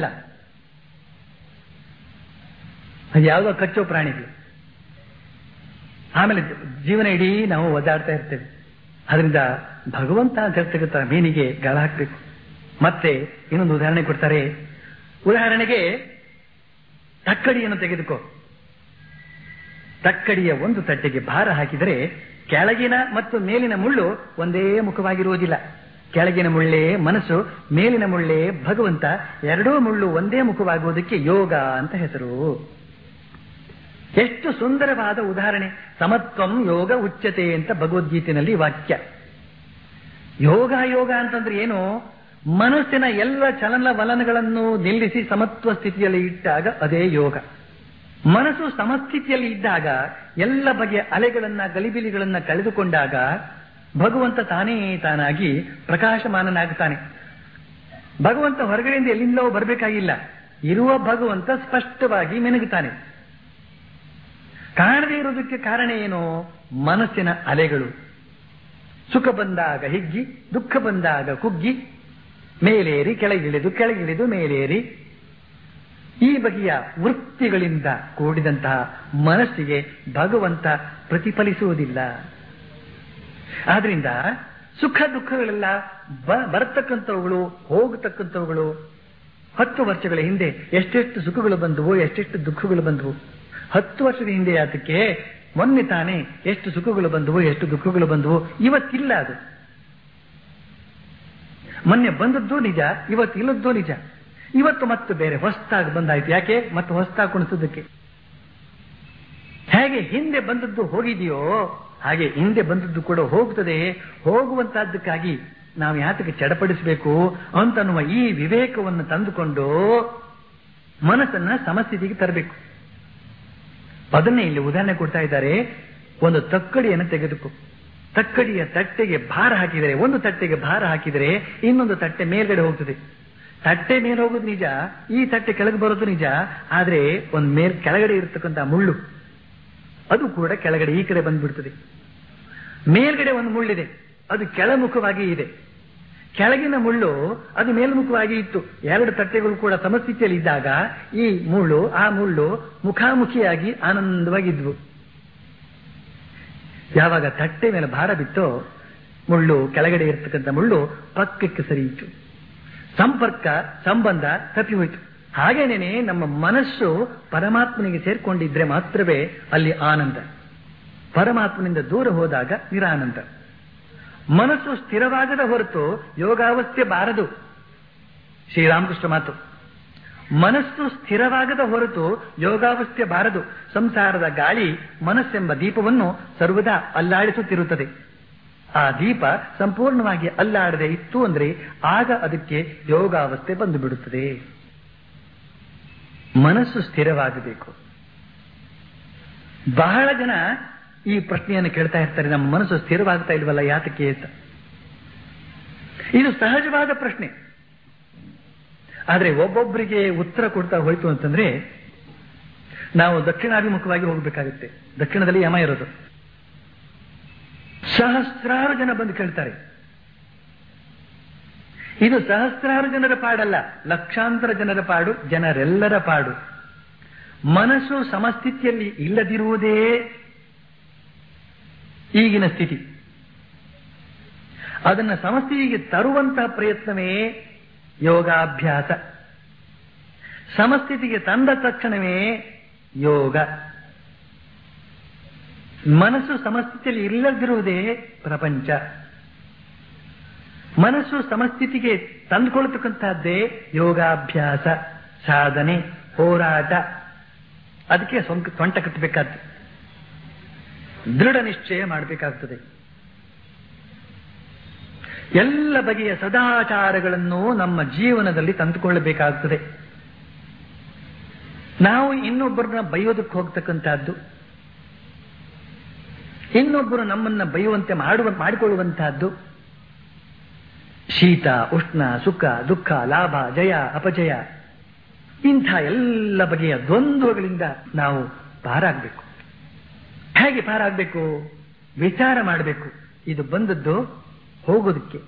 [SPEAKER 2] ಅದು ಯಾವುದೋ ಕಚ್ಚೋ ಪ್ರಾಣಿಗಳು ಆಮೇಲೆ ಜೀವನ ಇಡೀ ನಾವು ಒದ್ದಾಡ್ತಾ ಇರ್ತೇವೆ ಅದರಿಂದ ಭಗವಂತ ಅಂತ ಹೇಳ್ತಿರ್ತಾರೆ ಮೀನಿಗೆ ಗಾಳ ಹಾಕಬೇಕು ಮತ್ತೆ ಇನ್ನೊಂದು ಉದಾಹರಣೆ ಕೊಡ್ತಾರೆ ಉದಾಹರಣೆಗೆ ತಕ್ಕಡಿಯನ್ನು ತೆಗೆದುಕೋ ತಕ್ಕಡಿಯ ಒಂದು ತಟ್ಟೆಗೆ ಭಾರ ಹಾಕಿದರೆ ಕೆಳಗಿನ ಮತ್ತು ಮೇಲಿನ ಮುಳ್ಳು ಒಂದೇ ಮುಖವಾಗಿರುವುದಿಲ್ಲ ಕೆಳಗಿನ ಮುಳ್ಳೇ ಮನಸ್ಸು ಮೇಲಿನ ಮುಳ್ಳೇ ಭಗವಂತ ಎರಡೂ ಮುಳ್ಳು ಒಂದೇ ಮುಖವಾಗುವುದಕ್ಕೆ ಯೋಗ ಅಂತ ಹೆಸರು ಎಷ್ಟು ಸುಂದರವಾದ ಉದಾಹರಣೆ ಸಮತ್ವಂ ಯೋಗ ಉಚ್ಚತೆ ಅಂತ ಭಗವದ್ಗೀತೆಯಲ್ಲಿ ವಾಕ್ಯ ಯೋಗ ಯೋಗ ಅಂತಂದ್ರೆ ಏನು ಮನಸ್ಸಿನ ಎಲ್ಲ ಚಲನವಲನಗಳನ್ನು ನಿಲ್ಲಿಸಿ ಸಮತ್ವ ಸ್ಥಿತಿಯಲ್ಲಿ ಇಟ್ಟಾಗ ಅದೇ ಯೋಗ ಮನಸ್ಸು ಸಮಸ್ಥಿತಿಯಲ್ಲಿ ಇದ್ದಾಗ ಎಲ್ಲ ಬಗೆಯ ಅಲೆಗಳನ್ನ ಗಲಿಬಿಲಿಗಳನ್ನ ಕಳೆದುಕೊಂಡಾಗ ಭಗವಂತ ತಾನೇ ತಾನಾಗಿ ಪ್ರಕಾಶಮಾನನಾಗುತ್ತಾನೆ ಭಗವಂತ ಹೊರಗಡೆಯಿಂದ ಎಲ್ಲಿಂದಲೋ ಬರಬೇಕಾಗಿಲ್ಲ ಇರುವ ಭಗವಂತ ಸ್ಪಷ್ಟವಾಗಿ ಮೆನುಗುತ್ತಾನೆ ಕಾಣದೇ ಇರುವುದಕ್ಕೆ ಕಾರಣ ಏನು ಮನಸ್ಸಿನ ಅಲೆಗಳು ಸುಖ ಬಂದಾಗ ಹಿಗ್ಗಿ ದುಃಖ ಬಂದಾಗ ಕುಗ್ಗಿ ಮೇಲೇರಿ ಕೆಳಗಿಳಿದು ಕೆಳಗಿಳಿದು ಮೇಲೇರಿ ಈ ಬಗೆಯ ವೃತ್ತಿಗಳಿಂದ ಕೂಡಿದಂತಹ ಮನಸ್ಸಿಗೆ ಭಗವಂತ ಪ್ರತಿಫಲಿಸುವುದಿಲ್ಲ ಆದ್ರಿಂದ ಸುಖ ದುಃಖಗಳೆಲ್ಲ ಬರತಕ್ಕಂಥವುಗಳು ಹೋಗತಕ್ಕಂಥವುಗಳು ಹತ್ತು ವರ್ಷಗಳ ಹಿಂದೆ ಎಷ್ಟೆಷ್ಟು ಸುಖಗಳು ಬಂದವು ಎಷ್ಟೆಷ್ಟು ದುಃಖಗಳು ಬಂದವು ಹತ್ತು ವರ್ಷದ ಹಿಂದೆ ಅದಕ್ಕೆ ಮೊನ್ನೆ ತಾನೇ ಎಷ್ಟು ಸುಖಗಳು ಬಂದವು ಎಷ್ಟು ದುಃಖಗಳು ಬಂದವು ಇವತ್ತಿಲ್ಲ ಅದು ಮೊನ್ನೆ ಬಂದದ್ದು ನಿಜ ಇವತ್ತು ಇಲ್ಲದ್ದು ನಿಜ ಇವತ್ತು ಮತ್ತೆ ಬೇರೆ ಹೊಸ್ತಾಗಿ ಬಂದಾಯ್ತು ಯಾಕೆ ಮತ್ತೆ ಹೊಸ್ತಾಗಿ ಕುಣಿಸೋದಕ್ಕೆ ಹೇಗೆ ಹಿಂದೆ ಬಂದದ್ದು ಹೋಗಿದೆಯೋ ಹಾಗೆ ಹಿಂದೆ ಬಂದದ್ದು ಕೂಡ ಹೋಗ್ತದೆ ಹೋಗುವಂತಹದ್ದಕ್ಕಾಗಿ ನಾವು ಯಾತಕ್ಕೆ ಚಡಪಡಿಸಬೇಕು ಅಂತನ್ನುವ ಈ ವಿವೇಕವನ್ನು ತಂದುಕೊಂಡು ಮನಸ್ಸನ್ನ ಸಮಸ್ಥಿತಿಗೆ ತರಬೇಕು ಅದನ್ನೇ ಇಲ್ಲಿ ಉದಾಹರಣೆ ಕೊಡ್ತಾ ಇದ್ದಾರೆ ಒಂದು ತಕ್ಕಡಿಯನ್ನು ತೆಗೆದುಕೋ ತಕ್ಕಡಿಯ ತಟ್ಟೆಗೆ ಭಾರ ಹಾಕಿದರೆ ಒಂದು ತಟ್ಟೆಗೆ ಭಾರ ಹಾಕಿದರೆ ಇನ್ನೊಂದು ತಟ್ಟೆ ಮೇಲ್ಗಡೆ ಹೋಗ್ತದೆ ತಟ್ಟೆ ಮೇಲೆ ಹೋಗೋದು ನಿಜ ಈ ತಟ್ಟೆ ಕೆಳಗೆ ಬರೋದು ನಿಜ ಆದ್ರೆ ಒಂದು ಮೇಲ್ ಕೆಳಗಡೆ ಇರತಕ್ಕಂತ ಮುಳ್ಳು ಅದು ಕೂಡ ಕೆಳಗಡೆ ಈ ಕಡೆ ಬಂದ್ಬಿಡ್ತದೆ ಮೇಲ್ಗಡೆ ಒಂದು ಮುಳ್ಳಿದೆ ಅದು ಕೆಳಮುಖವಾಗಿ ಇದೆ ಕೆಳಗಿನ ಮುಳ್ಳು ಅದು ಮೇಲ್ಮುಖವಾಗಿ ಇತ್ತು ಎರಡು ತಟ್ಟೆಗಳು ಕೂಡ ಸಮಸ್ಥಿತಿಯಲ್ಲಿ ಇದ್ದಾಗ ಈ ಮುಳ್ಳು ಆ ಮುಳ್ಳು ಮುಖಾಮುಖಿಯಾಗಿ ಆನಂದವಾಗಿದ್ವು ಯಾವಾಗ ತಟ್ಟೆ ಮೇಲೆ ಭಾರ ಬಿತ್ತೋ ಮುಳ್ಳು ಕೆಳಗಡೆ ಇರತಕ್ಕಂಥ ಮುಳ್ಳು ಪಕ್ಕಕ್ಕೆ ಸರಿಯಿತು ಸಂಪರ್ಕ ಸಂಬಂಧ ತಪ್ಪಿ ಹೋಯಿತು ಹಾಗೇನೇನೆ ನಮ್ಮ ಮನಸ್ಸು ಪರಮಾತ್ಮನಿಗೆ ಸೇರ್ಕೊಂಡಿದ್ರೆ ಮಾತ್ರವೇ ಅಲ್ಲಿ ಆನಂದ ಪರಮಾತ್ಮನಿಂದ ದೂರ ಹೋದಾಗ ನಿರಾನಂದ ಮನಸ್ಸು ಸ್ಥಿರವಾಗದ ಹೊರತು ಯೋಗಾವಸ್ಥೆ ಬಾರದು ಶ್ರೀರಾಮಕೃಷ್ಣ ಮಾತು ಮನಸ್ಸು ಸ್ಥಿರವಾಗದ ಹೊರತು ಯೋಗಾವಸ್ಥೆ ಬಾರದು ಸಂಸಾರದ ಗಾಳಿ ಮನಸ್ಸೆಂಬ ದೀಪವನ್ನು ಸರ್ವದಾ ಅಲ್ಲಾಡಿಸುತ್ತಿರುತ್ತದೆ ಆ ದೀಪ ಸಂಪೂರ್ಣವಾಗಿ ಅಲ್ಲಾಡದೆ ಇತ್ತು ಅಂದ್ರೆ ಆಗ ಅದಕ್ಕೆ ಯೋಗಾವಸ್ಥೆ ಬಂದು ಬಿಡುತ್ತದೆ ಮನಸ್ಸು ಸ್ಥಿರವಾಗಬೇಕು ಬಹಳ ಜನ ಈ ಪ್ರಶ್ನೆಯನ್ನು ಕೇಳ್ತಾ ಇರ್ತಾರೆ ನಮ್ಮ ಮನಸ್ಸು ಸ್ಥಿರವಾಗ್ತಾ ಇಲ್ವಲ್ಲ ಯಾತಕ್ಕೆ ಅಂತ ಇದು ಸಹಜವಾದ ಪ್ರಶ್ನೆ ಆದ್ರೆ ಒಬ್ಬೊಬ್ಬರಿಗೆ ಉತ್ತರ ಕೊಡ್ತಾ ಹೋಯ್ತು ಅಂತಂದ್ರೆ ನಾವು ದಕ್ಷಿಣಾಭಿಮುಖವಾಗಿ ಹೋಗಬೇಕಾಗುತ್ತೆ ದಕ್ಷಿಣದಲ್ಲಿ ಯಮ ಇರೋದು ಸಹಸ್ರಾರು ಜನ ಬಂದು ಕೇಳ್ತಾರೆ ಇದು ಸಹಸ್ರಾರು ಜನರ ಪಾಡಲ್ಲ ಲಕ್ಷಾಂತರ ಜನರ ಪಾಡು ಜನರೆಲ್ಲರ ಪಾಡು ಮನಸ್ಸು ಸಮಸ್ಥಿತಿಯಲ್ಲಿ ಇಲ್ಲದಿರುವುದೇ ಈಗಿನ ಸ್ಥಿತಿ ಅದನ್ನು ಸಮಸ್ಥಿತಿಗೆ ತರುವಂತಹ ಪ್ರಯತ್ನವೇ ಯೋಗಾಭ್ಯಾಸ ಸಮಸ್ಥಿತಿಗೆ ತಂದ ತಕ್ಷಣವೇ ಯೋಗ ಮನಸ್ಸು ಸಮಸ್ಥಿತಿಯಲ್ಲಿ ಇಲ್ಲದಿರುವುದೇ ಪ್ರಪಂಚ ಮನಸ್ಸು ಸಮಸ್ಥಿತಿಗೆ ತಂದುಕೊಳ್ತಕ್ಕಂತಹದ್ದೇ ಯೋಗಾಭ್ಯಾಸ ಸಾಧನೆ ಹೋರಾಟ ಅದಕ್ಕೆ ಸೊಂಕ ಸೊಂಟ ಕಟ್ಟಬೇಕಾದ್ದು ದೃಢ ನಿಶ್ಚಯ ಮಾಡಬೇಕಾಗ್ತದೆ ಎಲ್ಲ ಬಗೆಯ ಸದಾಚಾರಗಳನ್ನು ನಮ್ಮ ಜೀವನದಲ್ಲಿ ತಂದುಕೊಳ್ಳಬೇಕಾಗ್ತದೆ ನಾವು ಇನ್ನೊಬ್ಬರನ್ನ ಬೈಯೋದಕ್ಕೆ ಹೋಗ್ತಕ್ಕಂತಹದ್ದು ಇನ್ನೊಬ್ಬರು ನಮ್ಮನ್ನ ಬೈಯುವಂತೆ ಮಾಡುವ ಮಾಡಿಕೊಳ್ಳುವಂತಹದ್ದು ಶೀತ ಉಷ್ಣ ಸುಖ ದುಃಖ ಲಾಭ ಜಯ ಅಪಜಯ ಇಂಥ ಎಲ್ಲ ಬಗೆಯ ದ್ವಂದ್ವಗಳಿಂದ ನಾವು ಪಾರಾಗಬೇಕು ಹೇಗೆ ಪಾರಾಗಬೇಕು ವಿಚಾರ ಮಾಡಬೇಕು ಇದು ಬಂದದ್ದು ಹೋಗೋದಕ್ಕೆ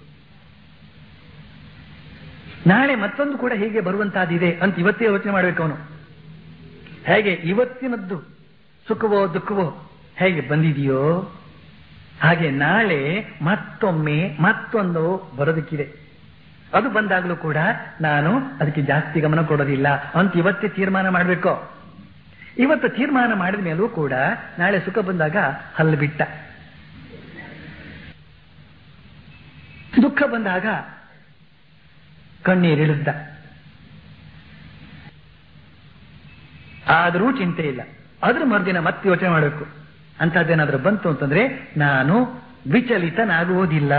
[SPEAKER 2] ನಾಳೆ ಮತ್ತೊಂದು ಕೂಡ ಹೀಗೆ ಬರುವಂತಹದ್ದಿದೆ ಅಂತ ಇವತ್ತೇ ಯೋಚನೆ ಮಾಡಬೇಕು ಅವನು ಹೇಗೆ ಇವತ್ತಿನದ್ದು ಸುಖವೋ ದುಃಖವೋ ಹೇಗೆ ಬಂದಿದೆಯೋ ಹಾಗೆ ನಾಳೆ ಮತ್ತೊಮ್ಮೆ ಮತ್ತೊಂದು ಬರೋದಕ್ಕಿದೆ ಅದು ಬಂದಾಗಲೂ ಕೂಡ ನಾನು ಅದಕ್ಕೆ ಜಾಸ್ತಿ ಗಮನ ಕೊಡೋದಿಲ್ಲ ಅಂತ ಇವತ್ತೇ ತೀರ್ಮಾನ ಮಾಡಬೇಕು ಇವತ್ತು ತೀರ್ಮಾನ ಮಾಡಿದ ಮೇಲೂ ಕೂಡ ನಾಳೆ ಸುಖ ಬಂದಾಗ ಹಲ್ಲು ಬಿಟ್ಟ ದುಃಖ ಬಂದಾಗ ಕಣ್ಣೀರಿಳಿದ್ದ ಆದರೂ ಚಿಂತೆ ಇಲ್ಲ ಅದ್ರ ಮರುದಿನ ಮತ್ತೆ ಯೋಚನೆ ಮಾಡಬೇಕು ಅಂತದ್ದೇನಾದ್ರೂ ಬಂತು ಅಂತಂದ್ರೆ ನಾನು ವಿಚಲಿತನಾಗುವುದಿಲ್ಲ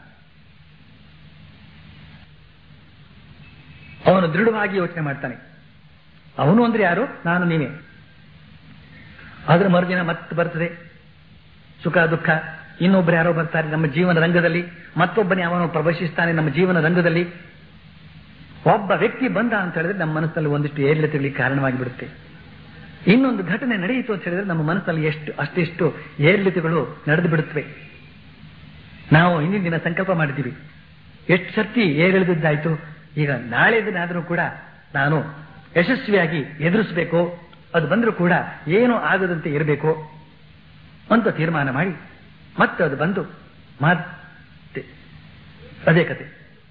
[SPEAKER 2] ಅವನು ದೃಢವಾಗಿ ಯೋಚನೆ ಮಾಡ್ತಾನೆ ಅವನು ಅಂದ್ರೆ ಯಾರು ನಾನು ನೀವೇ ಅದ್ರ ಮರುದಿನ ಮತ್ತೆ ಬರ್ತದೆ ಸುಖ ದುಃಖ ಇನ್ನೊಬ್ರು ಯಾರೋ ಬರ್ತಾರೆ ನಮ್ಮ ಜೀವನ ರಂಗದಲ್ಲಿ ಮತ್ತೊಬ್ಬನೇ ಅವನು ಪ್ರವೇಶಿಸ್ತಾನೆ ನಮ್ಮ ಜೀವನ ರಂಗದಲ್ಲಿ ಒಬ್ಬ ವ್ಯಕ್ತಿ ಬಂದ ಅಂತ ಹೇಳಿದ್ರೆ ನಮ್ಮ ಮನಸ್ಸಲ್ಲಿ ಒಂದಿಷ್ಟು ಏರಿಳಿತಗಳಿಗೆ ಕಾರಣವಾಗಿ ಬಿಡುತ್ತೆ ಇನ್ನೊಂದು ಘಟನೆ ನಡೆಯಿತು ಅಂತ ಹೇಳಿದ್ರೆ ನಮ್ಮ ಮನಸ್ಸಲ್ಲಿ ಎಷ್ಟು ಅಷ್ಟಿಷ್ಟು ಏರಿಳಿತಗಳು ನಡೆದು ಬಿಡುತ್ತವೆ ನಾವು ಹಿಂದಿನ ದಿನ ಸಂಕಲ್ಪ ಮಾಡಿದ್ದೀವಿ ಎಷ್ಟು ಸರ್ತಿ ಏರಿಳಿದಿದ್ದಾಯ್ತು ಈಗ ನಾಳೆ ದಿನ ಆದರೂ ಕೂಡ ನಾನು ಯಶಸ್ವಿಯಾಗಿ ಎದುರಿಸಬೇಕು ಅದು ಬಂದರೂ ಕೂಡ ಏನೂ ಆಗದಂತೆ ಇರಬೇಕು ಅಂತ ತೀರ್ಮಾನ ಮಾಡಿ ಮತ್ತೆ ಅದು ಬಂದು ಮತ್ತೆ ಅದೇ ಕತೆ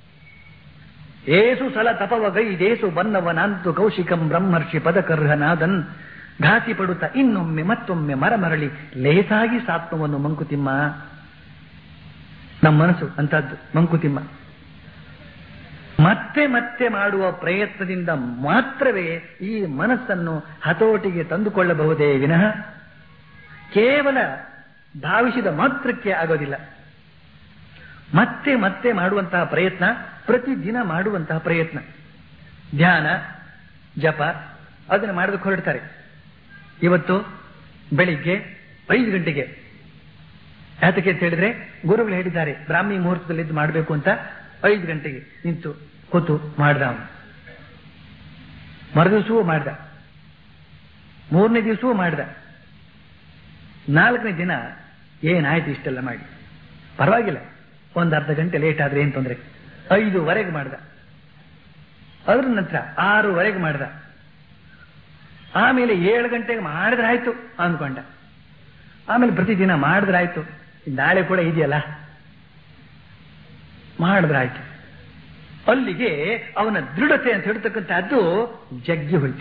[SPEAKER 2] ಏಸು ಸಲ ತಪವ ಗೈದೇಸು ಬನ್ನವನಾಂತು ಕೌಶಿಕಂ ಬ್ರಹ್ಮರ್ಷಿ ಪದಕರ್ಹನಾದನ್ ಘಾತಿ ಪಡುತ್ತ ಇನ್ನೊಮ್ಮೆ ಮತ್ತೊಮ್ಮೆ ಮರಮರಳಿ ಲೇಸಾಗಿ ಸಾತ್ಮವನ್ನು ಮಂಕುತಿಮ್ಮ ನಮ್ಮ ಮನಸ್ಸು ಅಂತದ್ದು ಮಂಕುತಿಮ್ಮ ಮತ್ತೆ ಮತ್ತೆ ಮಾಡುವ ಪ್ರಯತ್ನದಿಂದ ಮಾತ್ರವೇ ಈ ಮನಸ್ಸನ್ನು ಹತೋಟಿಗೆ ತಂದುಕೊಳ್ಳಬಹುದೇ ವಿನಃ ಕೇವಲ ಭಾವಿಸಿದ ಮಾತ್ರಕ್ಕೆ ಆಗೋದಿಲ್ಲ ಮತ್ತೆ ಮತ್ತೆ ಮಾಡುವಂತಹ ಪ್ರಯತ್ನ ಪ್ರತಿದಿನ ಮಾಡುವಂತಹ ಪ್ರಯತ್ನ ಧ್ಯಾನ ಜಪ ಅದನ್ನು ಮಾಡೋದಕ್ಕೆ ಹೊರಡ್ತಾರೆ ಇವತ್ತು ಬೆಳಿಗ್ಗೆ ಐದು ಗಂಟೆಗೆ ಯಾತಕ್ಕೆ ಅಂತ ಹೇಳಿದ್ರೆ ಗುರುಗಳು ಹೇಳಿದ್ದಾರೆ ಬ್ರಾಹ್ಮಿ ಮುಹೂರ್ತದಲ್ಲಿ ಇದು ಮಾಡಬೇಕು ಅಂತ ಐದು ಗಂಟೆಗೆ ನಿಂತು ಕೂತು ಮಾಡ್ದ ಅವನು ಮರುದಿವಸವೂ ಮಾಡ್ದ ಮೂರನೇ ದಿವಸವೂ ಮಾಡ್ದ ನಾಲ್ಕನೇ ದಿನ ಏನಾಯ್ತು ಇಷ್ಟೆಲ್ಲ ಮಾಡಿ ಪರವಾಗಿಲ್ಲ ಒಂದು ಅರ್ಧ ಗಂಟೆ ಲೇಟ್ ಆದ್ರೆ ಏನ್ ತೊಂದ್ರೆ ಐದುವರೆಗೆ ಮಾಡ್ದ ಅದ್ರ ನಂತರ ಆರೂವರೆಗೆ ಮಾಡ್ದ ಆಮೇಲೆ ಏಳು ಗಂಟೆಗೆ ಮಾಡಿದ್ರೆ ಆಯ್ತು ಅಂದ್ಕೊಂಡ ಆಮೇಲೆ ಪ್ರತಿದಿನ ಮಾಡಿದ್ರೆ ಆಯ್ತು ನಾಳೆ ಕೂಡ ಇದೆಯಲ್ಲ ಮಾಡಿದ್ರಾಯ್ತು ಅಲ್ಲಿಗೆ ಅವನ ದೃಢತೆ ಅಂತ ಹೇಳ್ತಕ್ಕಂಥದ್ದು ಜಗ್ಗಿ ಹೋಯ್ತು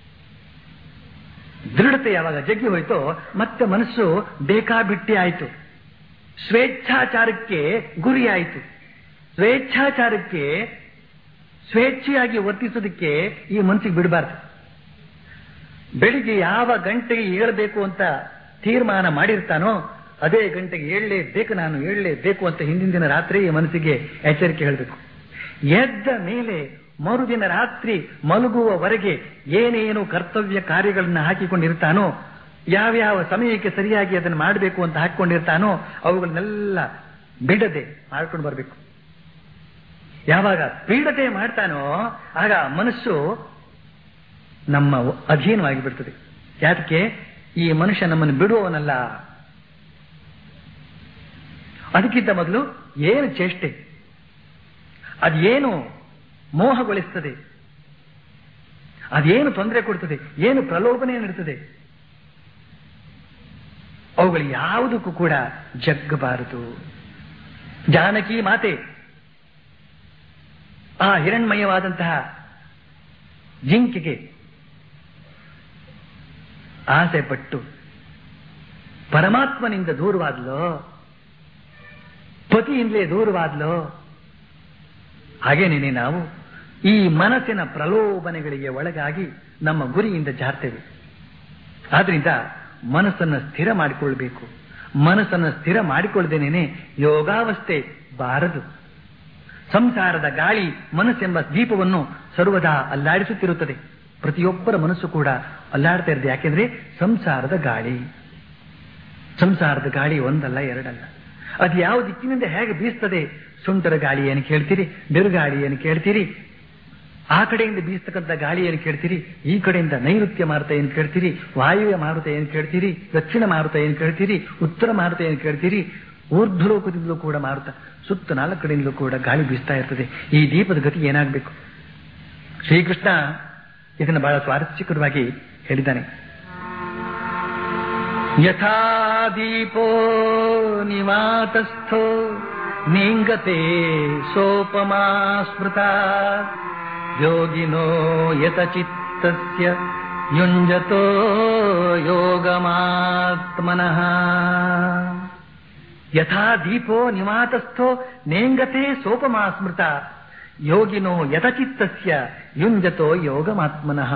[SPEAKER 2] ದೃಢತೆ ಯಾವಾಗ ಜಗ್ಗಿ ಹೋಯ್ತೋ ಮತ್ತೆ ಮನಸ್ಸು ಬೇಕಾಬಿಟ್ಟಿ ಆಯ್ತು ಸ್ವೇಚ್ಛಾಚಾರಕ್ಕೆ ಗುರಿ ಆಯಿತು ಸ್ವೇಚ್ಛಾಚಾರಕ್ಕೆ ಸ್ವೇಚ್ಛೆಯಾಗಿ ವರ್ತಿಸೋದಕ್ಕೆ ಈ ಮನಸ್ಸಿಗೆ ಬಿಡಬಾರ್ದು ಬೆಳಿಗ್ಗೆ ಯಾವ ಗಂಟೆಗೆ ಏಳಬೇಕು ಅಂತ ತೀರ್ಮಾನ ಮಾಡಿರ್ತಾನೋ ಅದೇ ಗಂಟೆಗೆ ಏಳಲೇಬೇಕು ನಾನು ಏಳಲೇಬೇಕು ಅಂತ ಹಿಂದಿನ ದಿನ ರಾತ್ರಿ ಈ ಮನಸ್ಸಿಗೆ ಎಚ್ಚರಿಕೆ ಹೇಳಬೇಕು ಎದ್ದ ಮೇಲೆ ಮರುದಿನ ರಾತ್ರಿ ಮಲಗುವವರೆಗೆ ಏನೇನು ಕರ್ತವ್ಯ ಕಾರ್ಯಗಳನ್ನ ಹಾಕಿಕೊಂಡಿರ್ತಾನೋ ಯಾವ್ಯಾವ ಸಮಯಕ್ಕೆ ಸರಿಯಾಗಿ ಅದನ್ನು ಮಾಡಬೇಕು ಅಂತ ಹಾಕಿಕೊಂಡಿರ್ತಾನೋ ಅವುಗಳನ್ನೆಲ್ಲ ಬಿಡದೆ ಮಾಡ್ಕೊಂಡು ಬರಬೇಕು ಯಾವಾಗ ಪೀಡತೆ ಮಾಡ್ತಾನೋ ಆಗ ಮನಸ್ಸು ನಮ್ಮ ಅಧೀನವಾಗಿ ಬಿಡ್ತದೆ ಯಾತಕ್ಕೆ ಈ ಮನುಷ್ಯ ನಮ್ಮನ್ನು ಬಿಡುವವನಲ್ಲ ಅದಕ್ಕಿಂತ ಮೊದಲು ಏನು ಚೇಷ್ಟೆ ಅದೇನು ಮೋಹಗೊಳಿಸ್ತದೆ ಅದೇನು ತೊಂದರೆ ಕೊಡ್ತದೆ ಏನು ಪ್ರಲೋಭನೆ ನೀಡುತ್ತದೆ ಅವುಗಳು ಯಾವುದಕ್ಕೂ ಕೂಡ ಜಗ್ಗಬಾರದು ಜಾನಕಿ ಮಾತೆ ಆ ಹಿರಣ್ಮಯವಾದಂತಹ ಜಿಂಕೆಗೆ ಆಸೆ ಪಟ್ಟು ಪರಮಾತ್ಮನಿಂದ ದೂರವಾದ್ಲೋ ಪತಿಯಿಂದಲೇ ದೂರವಾದ್ಲೋ ಹಾಗೇನೇನೆ ನಾವು ಈ ಮನಸ್ಸಿನ ಪ್ರಲೋಭನೆಗಳಿಗೆ ಒಳಗಾಗಿ ನಮ್ಮ ಗುರಿಯಿಂದ ಜಾರ್ತೇವೆ ಆದ್ರಿಂದ ಮನಸ್ಸನ್ನು ಸ್ಥಿರ ಮಾಡಿಕೊಳ್ಬೇಕು ಮನಸ್ಸನ್ನು ಸ್ಥಿರ ಮಾಡಿಕೊಳ್ಳದೇನೆ ಯೋಗಾವಸ್ಥೆ ಬಾರದು ಸಂಸಾರದ ಗಾಳಿ ಮನಸ್ಸೆಂಬ ದೀಪವನ್ನು ಸರ್ವದಾ ಅಲ್ಲಾಡಿಸುತ್ತಿರುತ್ತದೆ ಪ್ರತಿಯೊಬ್ಬರ ಮನಸ್ಸು ಕೂಡ ಅಲ್ಲಾಡ್ತಾ ಇರುತ್ತೆ ಯಾಕೆಂದ್ರೆ ಸಂಸಾರದ ಗಾಳಿ ಸಂಸಾರದ ಗಾಳಿ ಒಂದಲ್ಲ ಎರಡಲ್ಲ ಅದು ಯಾವ ದಿಕ್ಕಿನಿಂದ ಹೇಗೆ ಬೀಸ್ತದೆ ಸುಂಟರ ಗಾಳಿ ಏನು ಕೇಳ್ತೀರಿ ಬಿರುಗಾಳಿ ಏನು ಕೇಳ್ತೀರಿ ಆ ಕಡೆಯಿಂದ ಬೀಸ್ತಕ್ಕಂಥ ಗಾಳಿ ಏನು ಕೇಳ್ತೀರಿ ಈ ಕಡೆಯಿಂದ ನೈಋತ್ಯ ಮಾರುತ ಏನು ಕೇಳ್ತೀರಿ ವಾಯುವ್ಯ ಮಾರುತ ಏನು ಕೇಳ್ತೀರಿ ದಕ್ಷಿಣ ಮಾರುತ ಏನು ಕೇಳ್ತೀರಿ ಉತ್ತರ ಮಾರುತ ಏನು ಕೇಳ್ತೀರಿ ಊರ್ಧ್ವಲೋಕದಿಂದಲೂ ಕೂಡ ಮಾರುತ ಸುತ್ತ ನಾಲ್ಕು ಕಡೆಯಿಂದಲೂ ಕೂಡ ಗಾಳಿ ಬೀಸ್ತಾ ಇರ್ತದೆ ಈ ದೀಪದ ಗತಿ ಏನಾಗಬೇಕು ಶ್ರೀಕೃಷ್ಣ ಇದನ್ನು ಬಹಳ ಸ್ವಾರಸ್ಯಕರವಾಗಿ ಹೇಳಿದ್ದಾನೆ ಯಥಾ ದೀಪೋ ನಿವಾತಸ್ಥೋ ನೀಂಗತೆ ಸೋಪಮಾ ಸ್ಮೃತ ಯೋಗಿನೋ ಯತಚಿತ್ತಸ್ಯ ಯುಂಜತೋ ಯೋಗಮಾತ್ಮನಃ ಯಥಾ ದೀಪೋ ನಿವಾತಸ್ಥೋ ನೇಂಗತೆ ಸೋಪಮಾ ಸ್ಮೃತ ಯೋಗಿನೋ ಯತಚಿತ್ತಸ್ಯ ಯುಂಜತೋ ಯೋಗಮಾತ್ಮನಃ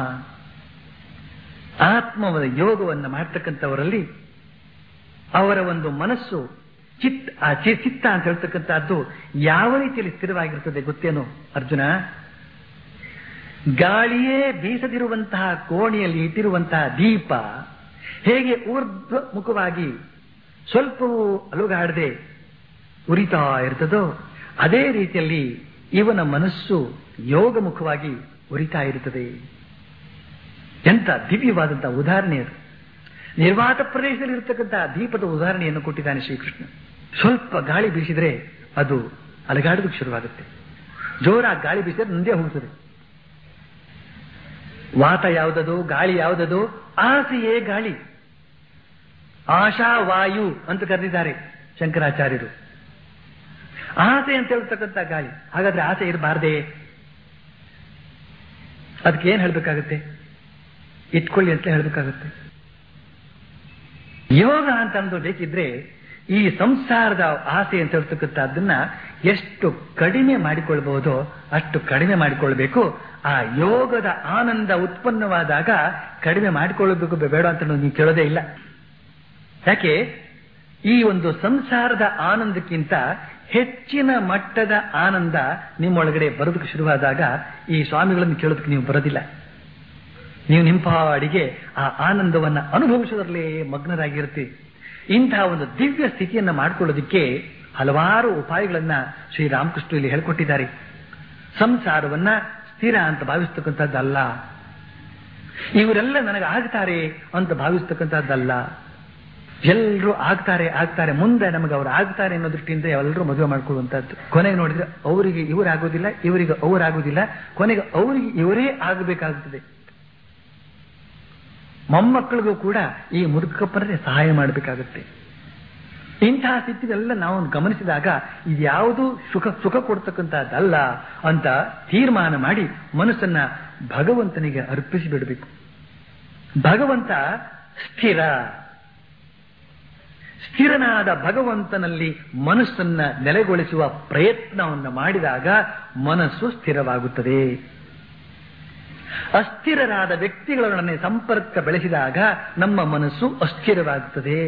[SPEAKER 2] ಆತ್ಮವದ ಯೋಗವನ್ನು ಮಾಡ್ತಕ್ಕಂಥವರಲ್ಲಿ ಅವರ ಒಂದು ಮನಸ್ಸು ಚಿತ್ ಆ ಚಿ- ಚಿತ್ತ ಅಂತ ಹೇಳ್ತಕ್ಕಂಥದ್ದು ಯಾವ ರೀತಿಯಲ್ಲಿ ಸ್ಥಿರವಾಗಿರ್ತದೆ ಗೊತ್ತೇನೋ ಅರ್ಜುನ ಗಾಳಿಯೇ ಬೀಸದಿರುವಂತಹ ಕೋಣೆಯಲ್ಲಿ ಇಟ್ಟಿರುವಂತಹ ದೀಪ ಹೇಗೆ ಊರ್ಧ್ವ ಮುಖವಾಗಿ ಸ್ವಲ್ಪವೂ ಅಲುಗಾಡದೆ ಉರಿತಾ ಇರ್ತದೋ ಅದೇ ರೀತಿಯಲ್ಲಿ ಇವನ ಮನಸ್ಸು ಯೋಗ ಮುಖವಾಗಿ ಉರಿತಾ ಇರುತ್ತದೆ ಎಂತ ದಿವ್ಯವಾದಂತಹ ಉದಾಹರಣೆ ಅದು ನಿರ್ವಾತ ಪ್ರದೇಶದಲ್ಲಿ ಇರತಕ್ಕಂತಹ ದೀಪದ ಉದಾಹರಣೆಯನ್ನು ಕೊಟ್ಟಿದ್ದಾನೆ ಶ್ರೀಕೃಷ್ಣ ಸ್ವಲ್ಪ ಗಾಳಿ ಬೀಸಿದ್ರೆ ಅದು ಅಲಗಾಡೋದಕ್ಕೆ ಶುರುವಾಗುತ್ತೆ ಜೋರಾಗಿ ಗಾಳಿ ಬೀಸಿದ್ರೆ ಮುಂದೆ ಹೋಗ್ತದೆ ವಾತ ಯಾವುದದು ಗಾಳಿ ಯಾವುದದು ಆಸೆಯೇ ಗಾಳಿ ಆಶಾ ವಾಯು ಅಂತ ಕರೆದಿದ್ದಾರೆ ಶಂಕರಾಚಾರ್ಯರು ಆಸೆ ಅಂತ ಹೇಳ್ತಕ್ಕಂಥ ಗಾಳಿ ಹಾಗಾದ್ರೆ ಆಸೆ ಇರಬಾರ್ದೇ ಅದಕ್ಕೆ ಏನ್ ಹೇಳ್ಬೇಕಾಗತ್ತೆ ಇಟ್ಕೊಳ್ಳಿ ಅಂತ ಹೇಳ್ಬೇಕಾಗತ್ತೆ ಯೋಗ ಅಂತ ಅಂದು ಬೇಕಿದ್ರೆ ಈ ಸಂಸಾರದ ಆಸೆ ಅಂತ ಹೇಳ್ತಕ್ಕಂಥದ್ದನ್ನ ಎಷ್ಟು ಕಡಿಮೆ ಮಾಡಿಕೊಳ್ಬಹುದೋ ಅಷ್ಟು ಕಡಿಮೆ ಮಾಡಿಕೊಳ್ಬೇಕು ಆ ಯೋಗದ ಆನಂದ ಉತ್ಪನ್ನವಾದಾಗ ಕಡಿಮೆ ಮಾಡಿಕೊಳ್ಳಬೇಕು ಬೇಡ ಅಂತ ನೀವು ಕೇಳೋದೇ ಇಲ್ಲ ಯಾಕೆ ಈ ಒಂದು ಸಂಸಾರದ ಆನಂದಕ್ಕಿಂತ ಹೆಚ್ಚಿನ ಮಟ್ಟದ ಆನಂದ ನಿಮ್ಮೊಳಗಡೆ ಬರೋದಕ್ಕೆ ಶುರುವಾದಾಗ ಈ ಸ್ವಾಮಿಗಳನ್ನು ಕೇಳೋದಕ್ಕೆ ನೀವು ಬರೋದಿಲ್ಲ ನೀವು ನಿಂಪಾಡಿಗೆ ಆ ಆನಂದವನ್ನ ಅನುಭವಿಸೋದ್ರಲ್ಲೇ ಮಗ್ನರಾಗಿರ್ತೀವಿ ಇಂತಹ ಒಂದು ದಿವ್ಯ ಸ್ಥಿತಿಯನ್ನ ಮಾಡ್ಕೊಳ್ಳೋದಕ್ಕೆ ಹಲವಾರು ಉಪಾಯಗಳನ್ನ ಶ್ರೀರಾಮಕೃಷ್ಣ ಇಲ್ಲಿ ಹೇಳ್ಕೊಟ್ಟಿದ್ದಾರೆ ಸಂಸಾರವನ್ನ ಸ್ಥಿರ ಅಂತ ಭಾವಿಸ್ತಕ್ಕಂಥದ್ದಲ್ಲ ಇವರೆಲ್ಲ ನನಗೆ ಆಗ್ತಾರೆ ಅಂತ ಭಾವಿಸ್ತಕ್ಕಂಥದ್ದಲ್ಲ ಎಲ್ಲರೂ ಆಗ್ತಾರೆ ಆಗ್ತಾರೆ ಮುಂದೆ ನಮಗೆ ಅವ್ರು ಆಗ್ತಾರೆ ಅನ್ನೋ ದೃಷ್ಟಿಯಿಂದ ಎಲ್ಲರೂ ಮದುವೆ ಮಾಡ್ಕೊಳ್ಳುವಂತದ್ದು ಕೊನೆಗೆ ನೋಡಿದ್ರೆ ಅವರಿಗೆ ಇವರಾಗೋದಿಲ್ಲ ಇವರಿಗೆ ಅವರಾಗೋದಿಲ್ಲ ಕೊನೆಗೆ ಅವರಿಗೆ ಇವರೇ ಆಗಬೇಕಾಗುತ್ತದೆ ಮೊಮ್ಮಕ್ಕಳಿಗೂ ಕೂಡ ಈ ಮುದುಕಪ್ಪನೇ ಸಹಾಯ ಮಾಡಬೇಕಾಗುತ್ತೆ ಇಂತಹ ಸ್ಥಿತಿನೆಲ್ಲ ನಾವು ಗಮನಿಸಿದಾಗ ಇದ್ಯಾವುದು ಸುಖ ಸುಖ ಕೊಡ್ತಕ್ಕಂಥದ್ದಲ್ಲ ಅಂತ ತೀರ್ಮಾನ ಮಾಡಿ ಮನಸ್ಸನ್ನ ಭಗವಂತನಿಗೆ ಅರ್ಪಿಸಿ ಬಿಡಬೇಕು ಭಗವಂತ ಸ್ಥಿರ ಸ್ಥಿರನಾದ ಭಗವಂತನಲ್ಲಿ ಮನಸ್ಸನ್ನ ನೆಲೆಗೊಳಿಸುವ ಪ್ರಯತ್ನವನ್ನು ಮಾಡಿದಾಗ ಮನಸ್ಸು ಸ್ಥಿರವಾಗುತ್ತದೆ ಅಸ್ಥಿರರಾದ ವ್ಯಕ್ತಿಗಳೊಡನೆ ಸಂಪರ್ಕ ಬೆಳೆಸಿದಾಗ ನಮ್ಮ ಮನಸ್ಸು ಅಸ್ಥಿರವಾಗುತ್ತದೆ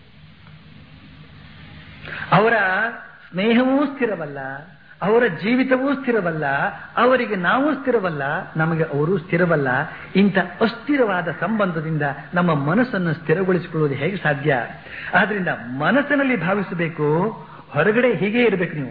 [SPEAKER 2] ಅವರ ಸ್ನೇಹವೂ ಸ್ಥಿರವಲ್ಲ ಅವರ ಜೀವಿತವೂ ಸ್ಥಿರವಲ್ಲ ಅವರಿಗೆ ನಾವು ಸ್ಥಿರವಲ್ಲ ನಮಗೆ ಅವರು ಸ್ಥಿರವಲ್ಲ ಇಂಥ ಅಸ್ಥಿರವಾದ ಸಂಬಂಧದಿಂದ ನಮ್ಮ ಮನಸ್ಸನ್ನು ಸ್ಥಿರಗೊಳಿಸಿಕೊಳ್ಳುವುದು ಹೇಗೆ ಸಾಧ್ಯ ಆದ್ರಿಂದ ಮನಸ್ಸಿನಲ್ಲಿ ಭಾವಿಸಬೇಕು ಹೊರಗಡೆ ಹೀಗೆ ಇರಬೇಕು ನೀವು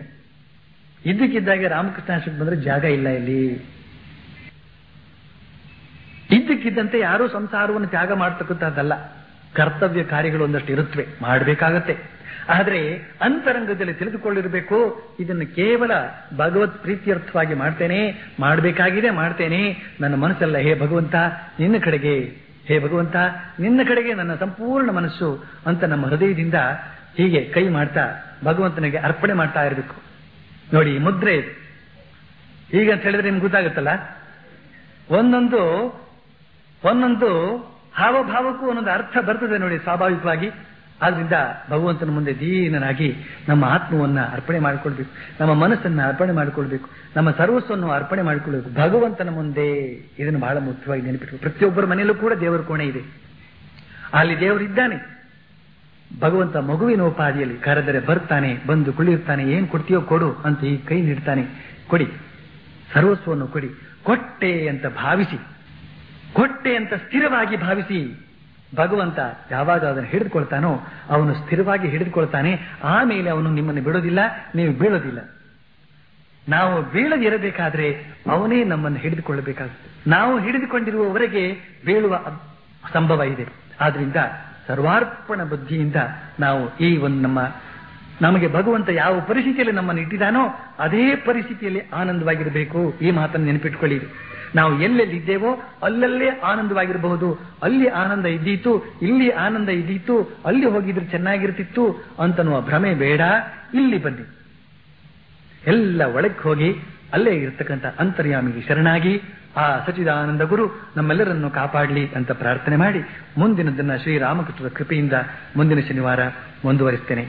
[SPEAKER 2] ಇದ್ದಕ್ಕಿದ್ದಾಗೆ ರಾಮಕೃಷ್ಣ ಆಶ್ರಮಕ್ಕೆ ಬಂದ್ರೆ ಜಾಗ ಇಲ್ಲ ಇಲ್ಲಿ ಇದ್ದಕ್ಕಿದ್ದಂತೆ ಯಾರೂ ಸಂಸಾರವನ್ನು ತ್ಯಾಗ ಮಾಡ್ತಕ್ಕಂಥದ್ದಲ್ಲ ಕರ್ತವ್ಯ ಕಾರ್ಯಗಳು ಒಂದಷ್ಟು ಇರುತ್ತವೆ ಮಾಡಬೇಕಾಗತ್ತೆ ಆದರೆ ಅಂತರಂಗದಲ್ಲಿ ತಿಳಿದುಕೊಳ್ಳಿರಬೇಕು ಇದನ್ನು ಕೇವಲ ಭಗವತ್ ಪ್ರೀತಿಯರ್ಥವಾಗಿ ಮಾಡ್ತೇನೆ ಮಾಡಬೇಕಾಗಿದೆ ಮಾಡ್ತೇನೆ ನನ್ನ ಮನಸ್ಸಲ್ಲ ಹೇ ಭಗವಂತ ನಿನ್ನ ಕಡೆಗೆ ಹೇ ಭಗವಂತ ನಿನ್ನ ಕಡೆಗೆ ನನ್ನ ಸಂಪೂರ್ಣ ಮನಸ್ಸು ಅಂತ ನಮ್ಮ ಹೃದಯದಿಂದ ಹೀಗೆ ಕೈ ಮಾಡ್ತಾ ಭಗವಂತನಿಗೆ ಅರ್ಪಣೆ ಮಾಡ್ತಾ ಇರಬೇಕು ನೋಡಿ ಈ ಮುದ್ರೆ ಇದು ಈಗ ಅಂತ ಹೇಳಿದ್ರೆ ನಿಮ್ಗೆ ಗೊತ್ತಾಗುತ್ತಲ್ಲ ಒಂದೊಂದು ಒಂದೊಂದು ಹಾವಭಾವಕ್ಕೂ ಒಂದೊಂದು ಅರ್ಥ ಬರ್ತದೆ ನೋಡಿ ಸ್ವಾಭಾವಿಕವಾಗಿ ಆದ್ರಿಂದ ಭಗವಂತನ ಮುಂದೆ ದೀನನಾಗಿ ನಮ್ಮ ಆತ್ಮವನ್ನ ಅರ್ಪಣೆ ಮಾಡಿಕೊಳ್ಬೇಕು ನಮ್ಮ ಮನಸ್ಸನ್ನ ಅರ್ಪಣೆ ಮಾಡಿಕೊಳ್ಬೇಕು ನಮ್ಮ ಸರ್ವಸ್ವವನ್ನು ಅರ್ಪಣೆ ಮಾಡಿಕೊಳ್ಬೇಕು ಭಗವಂತನ ಮುಂದೆ ಇದನ್ನು ಬಹಳ ಮುಖ್ಯವಾಗಿ ನೆನಪಿಟ್ಟು ಪ್ರತಿಯೊಬ್ಬರ ಮನೆಯಲ್ಲೂ ಕೂಡ ದೇವರ ಕೋಣೆ ಇದೆ ಅಲ್ಲಿ ದೇವರಿದ್ದಾನೆ ಭಗವಂತ ಮಗುವಿನ ಉಪಾದಿಯಲ್ಲಿ ಕರೆದರೆ ಬರ್ತಾನೆ ಬಂದು ಕುಳಿರ್ತಾನೆ ಏನ್ ಕೊಡ್ತೀಯೋ ಕೊಡು ಅಂತ ಈ ಕೈ ನೀಡ್ತಾನೆ ಕೊಡಿ ಸರ್ವಸ್ವವನ್ನು ಕೊಡಿ ಕೊಟ್ಟೆ ಅಂತ ಭಾವಿಸಿ ಕೊಟ್ಟೆ ಅಂತ ಸ್ಥಿರವಾಗಿ ಭಾವಿಸಿ ಭಗವಂತ ಯಾವಾಗ ಅದನ್ನು ಹಿಡಿದುಕೊಳ್ತಾನೋ ಅವನು ಸ್ಥಿರವಾಗಿ ಹಿಡಿದುಕೊಳ್ತಾನೆ ಆಮೇಲೆ ಅವನು ನಿಮ್ಮನ್ನು ಬಿಡೋದಿಲ್ಲ ನೀವು ಬೀಳೋದಿಲ್ಲ ನಾವು ಬೀಳದಿರಬೇಕಾದ್ರೆ ಅವನೇ ನಮ್ಮನ್ನು ಹಿಡಿದುಕೊಳ್ಳಬೇಕಾಗುತ್ತೆ ನಾವು ಹಿಡಿದುಕೊಂಡಿರುವವರೆಗೆ ಬೀಳುವ ಅಬ್- ಸಂಭವ ಇದೆ ಆದ್ರಿಂದ ಸರ್ವಾರ್ಪಣ ಬುದ್ಧಿಯಿಂದ ನಾವು ಈ ಒಂದು ನಮ್ಮ ನಮಗೆ ಭಗವಂತ ಯಾವ ಪರಿಸ್ಥಿತಿಯಲ್ಲಿ ನಮ್ಮನ್ನು ಇಟ್ಟಿದ್ದಾನೋ ಅದೇ ಪರಿಸ್ಥಿತಿಯಲ್ಲಿ ಆನಂದವಾಗಿರಬೇಕು ಈ ಮಾತನ್ನು ನೆನಪಿಟ್ಕೊಳ್ಳಿ ನಾವು ಎಲ್ಲೆಲ್ಲಿದ್ದೇವೋ ಅಲ್ಲಲ್ಲೇ ಆನಂದವಾಗಿರಬಹುದು ಅಲ್ಲಿ ಆನಂದ ಇದ್ದೀತು ಇಲ್ಲಿ ಆನಂದ ಇದ್ದೀತು ಅಲ್ಲಿ ಹೋಗಿದ್ರೆ ಚೆನ್ನಾಗಿರ್ತಿತ್ತು ಅಂತನ್ನುವ ಭ್ರಮೆ ಬೇಡ ಇಲ್ಲಿ ಬನ್ನಿ ಎಲ್ಲ ಒಳಕ್ಕೆ ಹೋಗಿ ಅಲ್ಲೇ ಇರ್ತಕ್ಕಂಥ ಅಂತರ್ಯಾಮಿಗೆ ಶರಣಾಗಿ ಆ ಸಚಿದಾನಂದ ಗುರು ನಮ್ಮೆಲ್ಲರನ್ನು ಕಾಪಾಡಲಿ ಅಂತ ಪ್ರಾರ್ಥನೆ ಮಾಡಿ ಮುಂದಿನದನ್ನ ಶ್ರೀರಾಮಕೃಷ್ಣರ ಕೃಪೆಯಿಂದ ಮುಂದಿನ ಶನಿವಾರ ಮುಂದುವರಿಸ್ತೇನೆ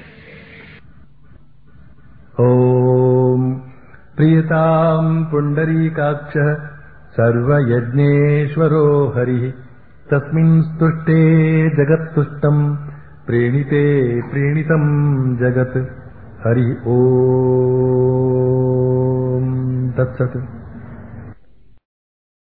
[SPEAKER 1] ॐ प्रियताम् पुण्डरीकाक्षः सर्वयज्ञेश्वरो हरिः तस्मिन् स्तुष्टे जगत्तुष्टम् प्रीणिते प्रीणितम् जगत् हरि ॐ तत्सत्